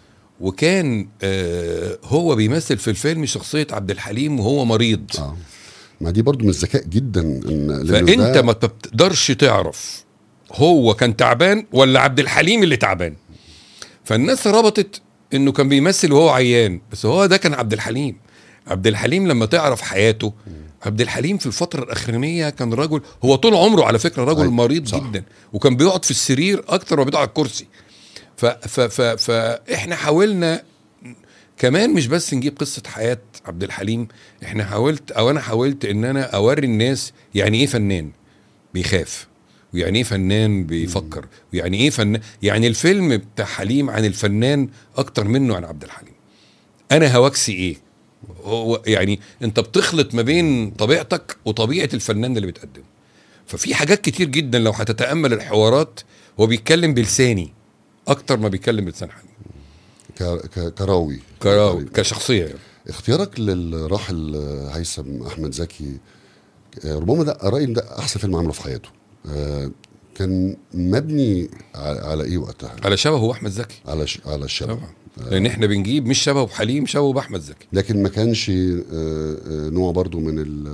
وكان آه هو بيمثل في الفيلم شخصيه عبد الحليم وهو مريض
اه ما دي برضو من الذكاء جدا ان لأنه
فانت
ده-
ما بتقدرش تعرف هو كان تعبان ولا عبد الحليم اللي تعبان فالناس ربطت انه كان بيمثل وهو عيان بس هو ده كان عبد الحليم عبد الحليم لما تعرف حياته عبد الحليم في الفترة الأخرانية كان رجل هو طول عمره على فكرة رجل
أيوة،
مريض
صح.
جدا وكان بيقعد في السرير أكتر ما بيقعد على الكرسي ف ف ف فإحنا حاولنا كمان مش بس نجيب قصة حياة عبد الحليم احنا حاولت او انا حاولت ان انا اوري الناس يعني ايه فنان بيخاف ويعني ايه فنان بيفكر ويعني ايه فنان يعني الفيلم بتاع حليم عن الفنان اكتر منه عن عبد الحليم انا هواكسي ايه هو يعني انت بتخلط ما بين طبيعتك وطبيعة الفنان اللي بتقدمه ففي حاجات كتير جدا لو هتتأمل الحوارات هو بيتكلم بلساني اكتر ما بيتكلم بلسان حليم
ك... ك... كراوي
كراوي كشخصية يعني.
اختيارك للراحل هيثم احمد زكي آه، ربما ده رايي إن ده احسن فيلم عمله في حياته آه، كان مبني على, على ايه وقتها
على شبهه هو احمد زكي
على ش... على الشباب
طبعا لان احنا بنجيب مش شبهه بحليم شبهه باحمد زكي
لكن ما كانش آه، آه، نوع برضو من ال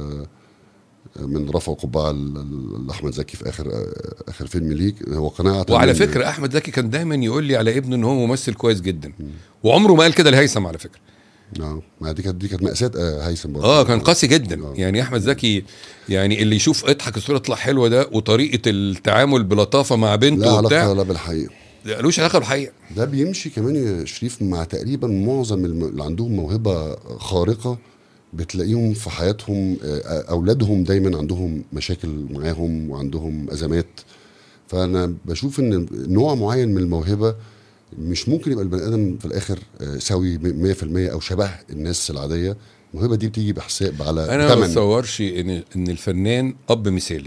آه، من رفع قبعه ال- ال- لاحمد زكي في اخر آه، اخر فيلم ليك هو قناعه
وعلى
من-
فكره احمد زكي كان دايما يقول لي على ابنه ان هو ممثل كويس جدا وعمره ما قال كده لهيثم على فكره
اه ما دي كانت دي كانت ماساه آه، هيثم برضو
اه كان قاسي جدا
آه.
يعني احمد زكي يعني اللي يشوف اضحك الصوره تطلع حلوه ده وطريقه التعامل بلطافه مع بنته
لا
وبتاع
علاقه لا بالحقيقه
ملوش علاقه بالحقيقه
ده بيمشي كمان يا شريف مع تقريبا معظم الم- اللي عندهم موهبه خارقه بتلاقيهم في حياتهم آه، اولادهم دايما عندهم مشاكل معاهم وعندهم ازمات فانا بشوف ان نوع معين من الموهبه مش ممكن يبقى البني ادم في الاخر آه، سوي 100% او شبه الناس العاديه الموهبه دي بتيجي بحساب على
انا ما
ثمن
بتصورش ان ان الفنان اب مثالي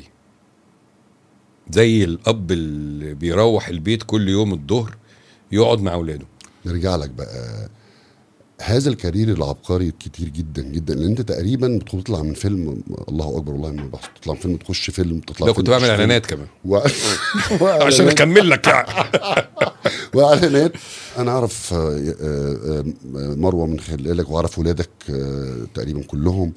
زي الاب اللي بيروح البيت كل يوم الظهر يقعد مع اولاده
نرجع لك بقى هذا الكارير العبقري كتير جدا جدا لان انت تقريبا بتطلع من فيلم الله اكبر والله ما بحث تطلع من فيلم تخش فيلم تطلع
لو
فيلم
كنت بعمل
تخش فيلم.
اعلانات كمان
و...
عشان اكمل لك يعني
واعلانات انا اعرف آه، آه، آه، مروه من خلالك واعرف ولادك آه، تقريبا كلهم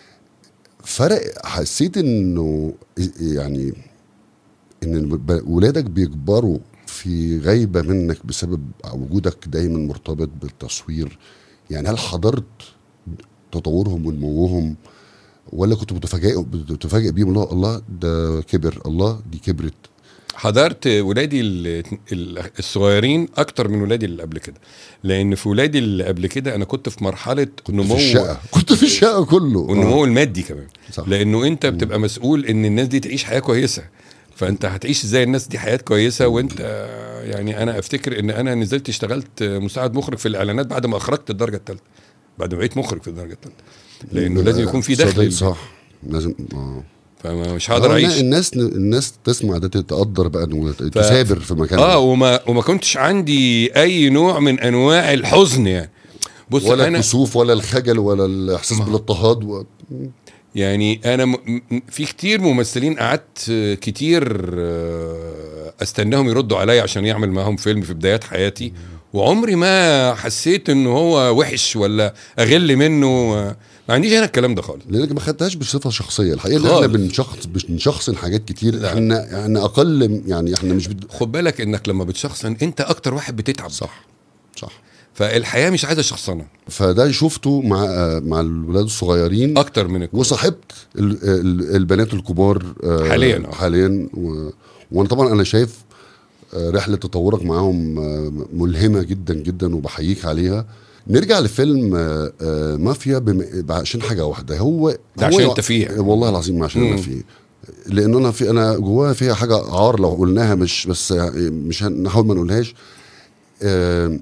فرق حسيت انه يعني ان الب- ولادك بيكبروا في غيبه منك بسبب وجودك دايما مرتبط بالتصوير يعني هل حضرت تطورهم ونموهم ولا كنت متفاجئ بتفاجئ بيهم الله الله ده كبر الله دي كبرت
حضرت ولادي ال- ال- الصغيرين اكتر من ولادي اللي قبل كده لان في ولادي اللي قبل كده انا كنت في مرحله
كنت
نمو
في الشقه كنت في الشقه كله
والنمو المادي كمان
صح.
لانه انت بتبقى مسؤول ان الناس دي تعيش حياه كويسه فانت هتعيش ازاي الناس دي حياه كويسه وانت يعني انا افتكر ان انا نزلت اشتغلت مساعد مخرج في الاعلانات بعد ما اخرجت الدرجه الثالثه بعد ما بقيت مخرج في الدرجه الثالثه لانه لازم يكون في
صدق،
دخل
صح لازم اه
فمش هقدر
آه،
اعيش
الناس الناس تسمع ده تقدر بقى انه تثابر في مكان
اه وما وما كنتش عندي اي نوع من انواع الحزن يعني بص
ولا
انا
الكسوف ولا الخجل ولا الاحساس
ما-
بالاضطهاد و...
يعني انا م... م- في كتير ممثلين قعدت آه، كتير آه، استناهم يردوا عليا عشان يعمل معاهم فيلم في بدايات حياتي وعمري ما حسيت انه هو وحش ولا اغل منه آه، ما عنديش انا الكلام ده خالص
لانك ما خدتهاش بصفه شخصيه الحقيقه ان احنا
خالص.
بنشخص بنشخصن حاجات كتير
لا.
احنا احنا اقل يعني احنا مش بد...
خد بالك انك لما بتشخصن انت اكتر واحد بتتعب
صح صح
فالحياه مش عايزه شخصنه
فده شفته مع مع الولاد الصغيرين
اكتر من الكل.
وصاحبت ال- ال- البنات الكبار آه،
حالياً، آه.
حاليا و... وانا طبعا انا شايف آه، رحله تطورك معاهم آه، ملهمه جدا جدا وبحييك عليها نرجع لفيلم آه، آه، مافيا بم... عشان حاجه واحده هو
ده
هو
عشان انت فيه.
والله العظيم عشان انا
مم.
فيه لان انا في انا جواها فيها حاجه عار لو قلناها مش بس يعني مش هنحاول ما نقولهاش آه،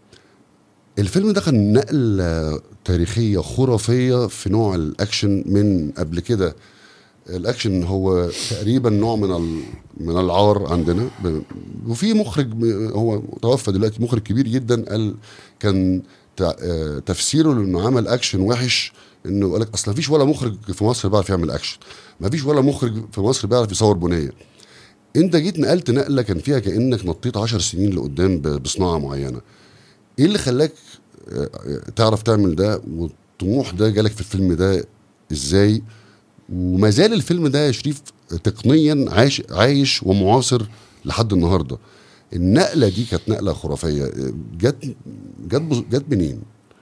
الفيلم ده كان نقله تاريخيه خرافيه في نوع الاكشن من قبل كده الاكشن هو تقريبا نوع من ال- من العار عندنا ب- وفي مخرج ب- هو توفى دلوقتي مخرج كبير جدا قال كان تع- آه، تفسيره لانه عمل اكشن وحش انه قال لك اصل مفيش ولا مخرج في مصر بيعرف يعمل اكشن مفيش ولا مخرج في مصر بيعرف يصور بنيه انت جيت نقلت نقله كان فيها كانك نطيت عشر سنين لقدام ب- بصناعه معينه ايه اللي خلاك آه، آه، تعرف تعمل ده والطموح ده جالك في الفيلم ده ازاي وما زال الفيلم ده يا شريف تقنيا عايش عايش ومعاصر لحد النهارده النقله دي كانت نقله خرافيه آه، جت جت بز- جت منين؟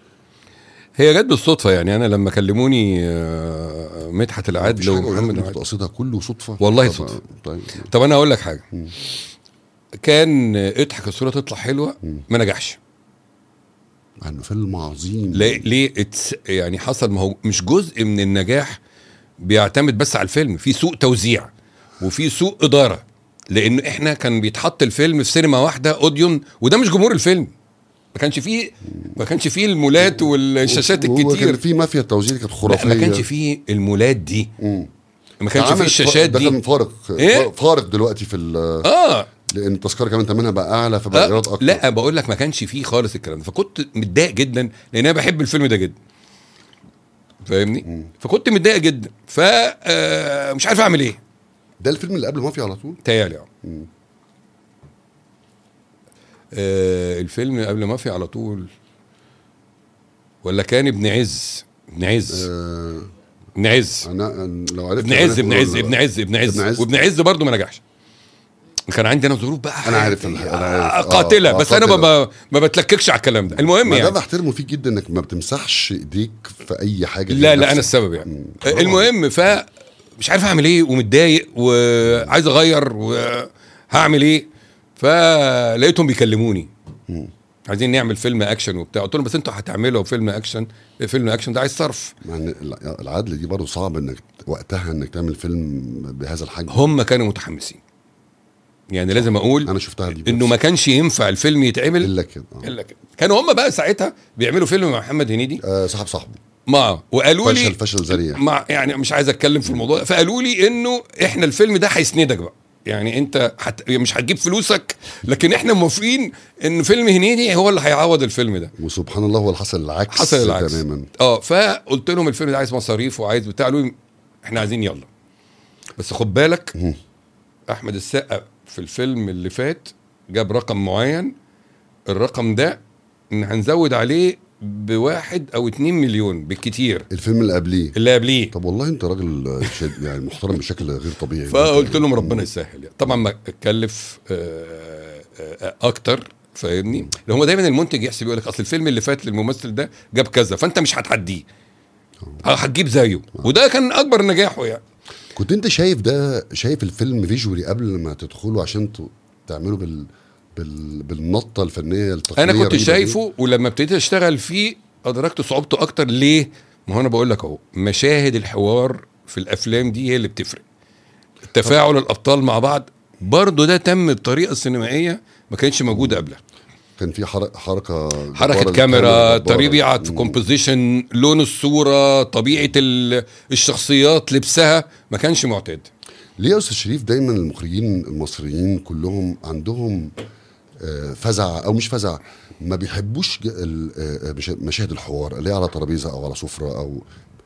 هي جت بالصدفه يعني انا لما كلموني آه، مدحت العدل
مفيش حاجة
ومحمد
كنت
العدل
قصدها كله صدفه
والله
طب-
صدفة.
طيب
طب انا اقول لك حاجه كان اضحك الصوره تطلع حلوه ما نجحش
مع انه فيلم عظيم
ليه ليه اتس يعني حصل ما هو مش جزء من النجاح بيعتمد بس على الفيلم في سوء توزيع وفي سوء اداره لان احنا كان بيتحط الفيلم في سينما واحده اوديون وده مش جمهور الفيلم ما كانش فيه ما كانش فيه المولات والشاشات
وهو كان
الكتير
في مافيا التوزيع كانت
لا
خرافيه
ما كانش فيه المولات دي
مم.
ما كانش فيه
عملت
الشاشات
ده كان
دي
فارق
إيه؟
فارق دلوقتي في ال-
اه
لان التذكره كمان ثمنها بقى اعلى فبقى
آه،
ايراد اكتر
لا بقول لك ما كانش فيه خالص الكلام ده فكنت متضايق جدا لان انا بحب الفيلم ده جدا فاهمني فكنت متضايق جدا ف آه، مش عارف اعمل ايه
ده الفيلم اللي قبل مافيا على طول
تهيألي اه آه، الفيلم قبل مافيا على طول ولا كان ابن عز ابن عز
آه
ابن عز
انا أنا لو عرفت
ابن عز
أنا
ابن عز
أقول-
ابن عز ابن عز
ابن عز.
وابن عز برضه ما نجحش كان عندي انا ظروف بقى
أنا عارف
حياتية
الح- أنا عارف. آه،
قاتله
آه،
بس انا
قاتلة.
ما, ما بتلككش على الكلام ده المهم
ما ده
يعني
بحترمه فيك جدا انك ما بتمسحش ايديك في اي حاجه
لا لا
لنفسك.
انا السبب يعني
مم.
آه، المهم ف مش عارف اعمل ايه ومتضايق وعايز اغير وهعمل ايه فلقيتهم بيكلموني عايزين نعمل فيلم اكشن وبتاع قلت لهم بس انتوا هتعملوا فيلم اكشن فيلم اكشن ده عايز صرف
مع ان الع- العدل دي برضه صعب انك وقتها انك تعمل فيلم بهذا الحجم
هم كانوا متحمسين يعني لازم اقول
انا شفتها دي
انه ما كانش ينفع الفيلم يتعمل
الا كده آه.
الا كده كانوا هم بقى ساعتها بيعملوا فيلم مع محمد هنيدي
آه صاحب صاحبه
ما وقالوا لي
فشل فشل ذريع
مع يعني مش عايز اتكلم في الموضوع ده، فقالوا لي انه احنا الفيلم ده هيسندك بقى يعني انت حت... مش هتجيب فلوسك لكن احنا موافقين ان فيلم هنيدي هو اللي هيعوض الفيلم ده
وسبحان الله هو اللي حصل العكس
حصل العكس.
تماما
اه فقلت لهم الفيلم ده عايز مصاريف وعايز بتاع قالوا لي احنا عايزين يلا بس خد بالك
مم.
احمد السقا في الفيلم اللي فات جاب رقم معين الرقم ده ان هنزود عليه بواحد او اتنين مليون بالكتير
الفيلم اللي قبليه
اللي قبليه
طب والله انت راجل شد يعني محترم بشكل غير طبيعي
فقلت لهم ربنا يسهل يعني. طبعا ما اتكلف آه، آه، اكتر فاهمني لو هو دايما المنتج يحسب يقول لك اصل الفيلم اللي فات للممثل ده جاب كذا فانت مش هتعديه اه هتجيب زيه وده كان اكبر نجاحه يعني
كنت انت شايف ده شايف الفيلم فيجولي قبل ما تدخله عشان ت- تعمله بال بال بالنطه الفنيه التقنيه
انا كنت
الرهيبة دي؟
شايفه ولما ابتديت اشتغل فيه ادركت صعوبته اكتر ليه ما هو انا بقول لك اهو مشاهد الحوار في الافلام دي هي اللي بتفرق تفاعل الابطال مع بعض برضه ده تم بطريقه سينمائيه ما كانتش موجوده قبلها
كان في حركه حركه
حركه
جبارة
كاميرا
جبارة.
طبيعه في
مم.
كومبوزيشن لون الصوره طبيعه ال- الشخصيات لبسها ما كانش معتاد
ليه يا استاذ شريف دايما المخرجين المصريين كلهم عندهم آه، فزع او مش فزع ما بيحبوش ج- ال- آه، مش- مشاهد الحوار اللي هي على ترابيزه او على سفره او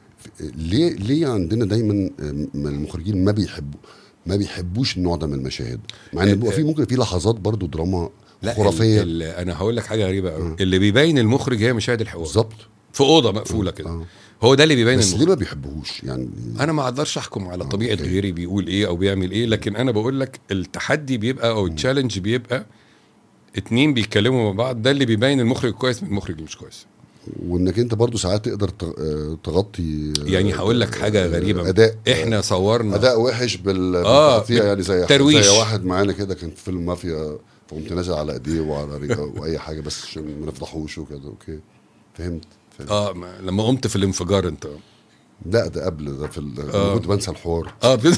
ليه ليه عندنا دايما آه، م- المخرجين ما بيحبوا ما بيحبوش النوع ده من المشاهد مع ان بيبقى في ممكن في لحظات برضو دراما خرافيه
ال- ال- انا هقول لك حاجه غريبه قوي اللي بيبين المخرج هي مشاهد الحوار
بالظبط
في اوضه مقفوله كده
آه.
هو ده اللي بيبين
بس
المخرج
ليه ما بيحبوهوش يعني
انا ما اقدرش احكم على طبيعه
أوكي.
غيري بيقول ايه او بيعمل ايه لكن انا بقول لك التحدي بيبقى او التشالنج بيبقى اتنين بيتكلموا مع بعض ده اللي بيبين المخرج كويس من المخرج اللي مش كويس
وانك انت برضو ساعات تقدر ت- آه، تغطي آه،
يعني هقول لك حاجه
آه،
غريبه
اداء
احنا صورنا
اداء وحش بال
آه،
بالتقطيع يعني زي
بالترويش.
زي واحد معانا كده كان في فيلم مافيا فقمت نازل على ايديه وعلى رجله واي حاجه بس عشان ما نفضحوش وكده اوكي فهمت, فهمت.
اه ما لما قمت في الانفجار انت
لا ده قبل ده في ال...
آه.
آه. كنت بنسى الحوار
اه بت...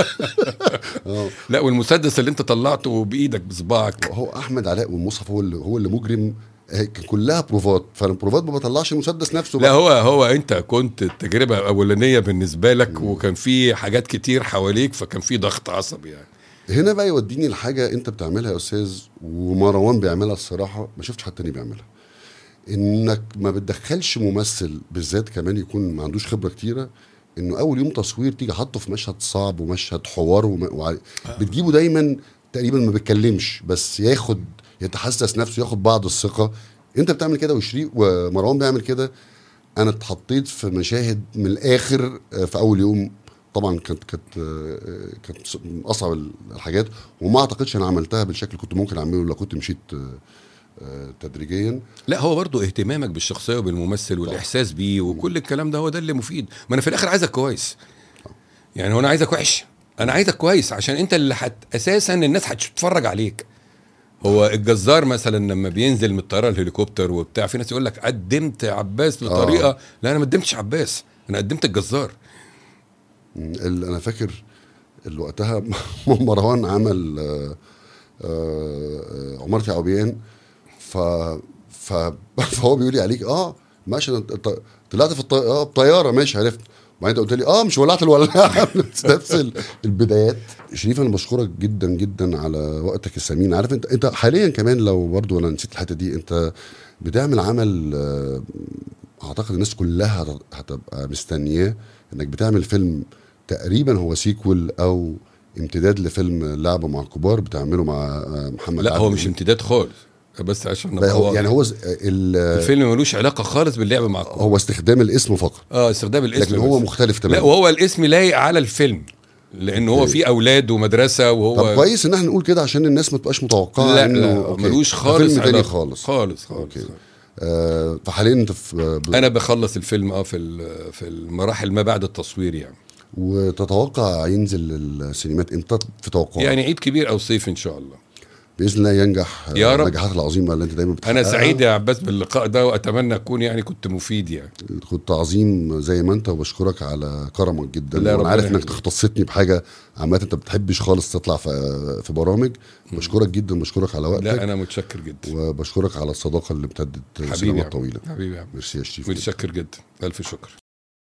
اه
لا والمسدس اللي انت طلعته بايدك بصباعك
هو احمد علاء والمصحف هو اللي هو اللي مجرم آه، كان كلها بروفات فالبروفات ما بطلعش المسدس نفسه
لا
بقى.
هو هو انت كنت التجربه اولانيه بالنسبه لك وكان في حاجات كتير حواليك فكان في ضغط عصبي يعني
هنا بقى يوديني لحاجه انت بتعملها يا استاذ ومروان بيعملها الصراحه ما شفتش حد تاني بيعملها انك ما بتدخلش ممثل بالذات كمان يكون ما عندوش خبره كتيره انه اول يوم تصوير تيجي حاطه في مشهد صعب ومشهد حوار وم... وع... بتجيبه دايما تقريبا ما بيتكلمش بس ياخد يتحسس نفسه ياخد بعض الثقه انت بتعمل كده وشريك ومروان بيعمل كده انا اتحطيت في مشاهد من الاخر آه، في اول يوم طبعا كانت كانت آه، كانت من اصعب الحاجات وما اعتقدش انا عملتها بالشكل اللي كنت ممكن اعمله لو كنت مشيت آه، آه، تدريجيا
لا هو برضو اهتمامك بالشخصيه وبالممثل والاحساس بيه وكل الكلام ده هو ده اللي مفيد ما انا في الاخر عايزك كويس يعني هو انا عايزك وحش انا عايزك كويس عشان انت اللي حت اساسا الناس هتتفرج عليك هو الجزار مثلا لما بينزل من الطياره الهليكوبتر وبتاع في ناس يقول لك قدمت عباس بطريقه
آه.
لا انا ما قدمتش عباس انا قدمت الجزار
ال- انا فاكر ال- وقتها مروان عمل آه، آه، عمارة يعقوبيان ف ف فهو بيقول لي عليك اه ماشي انا ط- طلعت في الطي... اه بطياره ماشي عرفت وبعدين انت قلت لي اه مش ولعت الولاعه نفس ال- البدايات شريف انا بشكرك جدا جدا على وقتك الثمين عارف انت انت حاليا كمان لو برضو انا نسيت الحته دي انت بتعمل عمل آه، اعتقد الناس كلها هت- هتبقى مستنياه انك بتعمل فيلم تقريبا هو سيكول او امتداد لفيلم لعبه مع الكبار بتعمله مع آه، محمد
لا هو
عادل.
مش امتداد خالص بس عشان
لا،
نبقى
هو
واضح.
يعني هو ز- ال-
الفيلم ملوش علاقه خالص باللعب مع الكورة.
هو استخدام الاسم فقط
اه استخدام الاسم
لكن هو
بس.
مختلف
لا
تماما
وهو الاسم لايق على الفيلم لان هو
أوكي.
فيه اولاد ومدرسه وهو
طب كويس ان احنا نقول كده عشان الناس ما تبقاش متوقعه
لا
انه
لا
أوكي.
ملوش
ده
خالص
فيلم تاني
علاقة.
خالص
خالص خالص
أوكي. آه فحاليا انت في ب-
انا بخلص الفيلم اه في ال- في المراحل ما بعد التصوير يعني
وتتوقع ينزل السينمات امتى في توقع
يعني عيد كبير او صيف ان شاء الله
باذن الله ينجح آه،
يا رب.
النجاحات العظيمه اللي انت دايما بتحققها
انا سعيد يا عباس باللقاء ده واتمنى اكون يعني كنت مفيد يعني
كنت عظيم زي ما انت وبشكرك على كرمك جدا
لا،
وانا
ربنا
عارف انك
يخليك.
تختصتني بحاجه عامه انت بتحبش خالص تطلع في في برامج بشكرك جدا بشكرك على وقتك
لا انا متشكر جدا
وبشكرك على الصداقه اللي امتدت
حبيبي
السنوات
يا عم.
طويله
حبيبي يا عم
ميرسي يا شريف
متشكر جدا الف شكر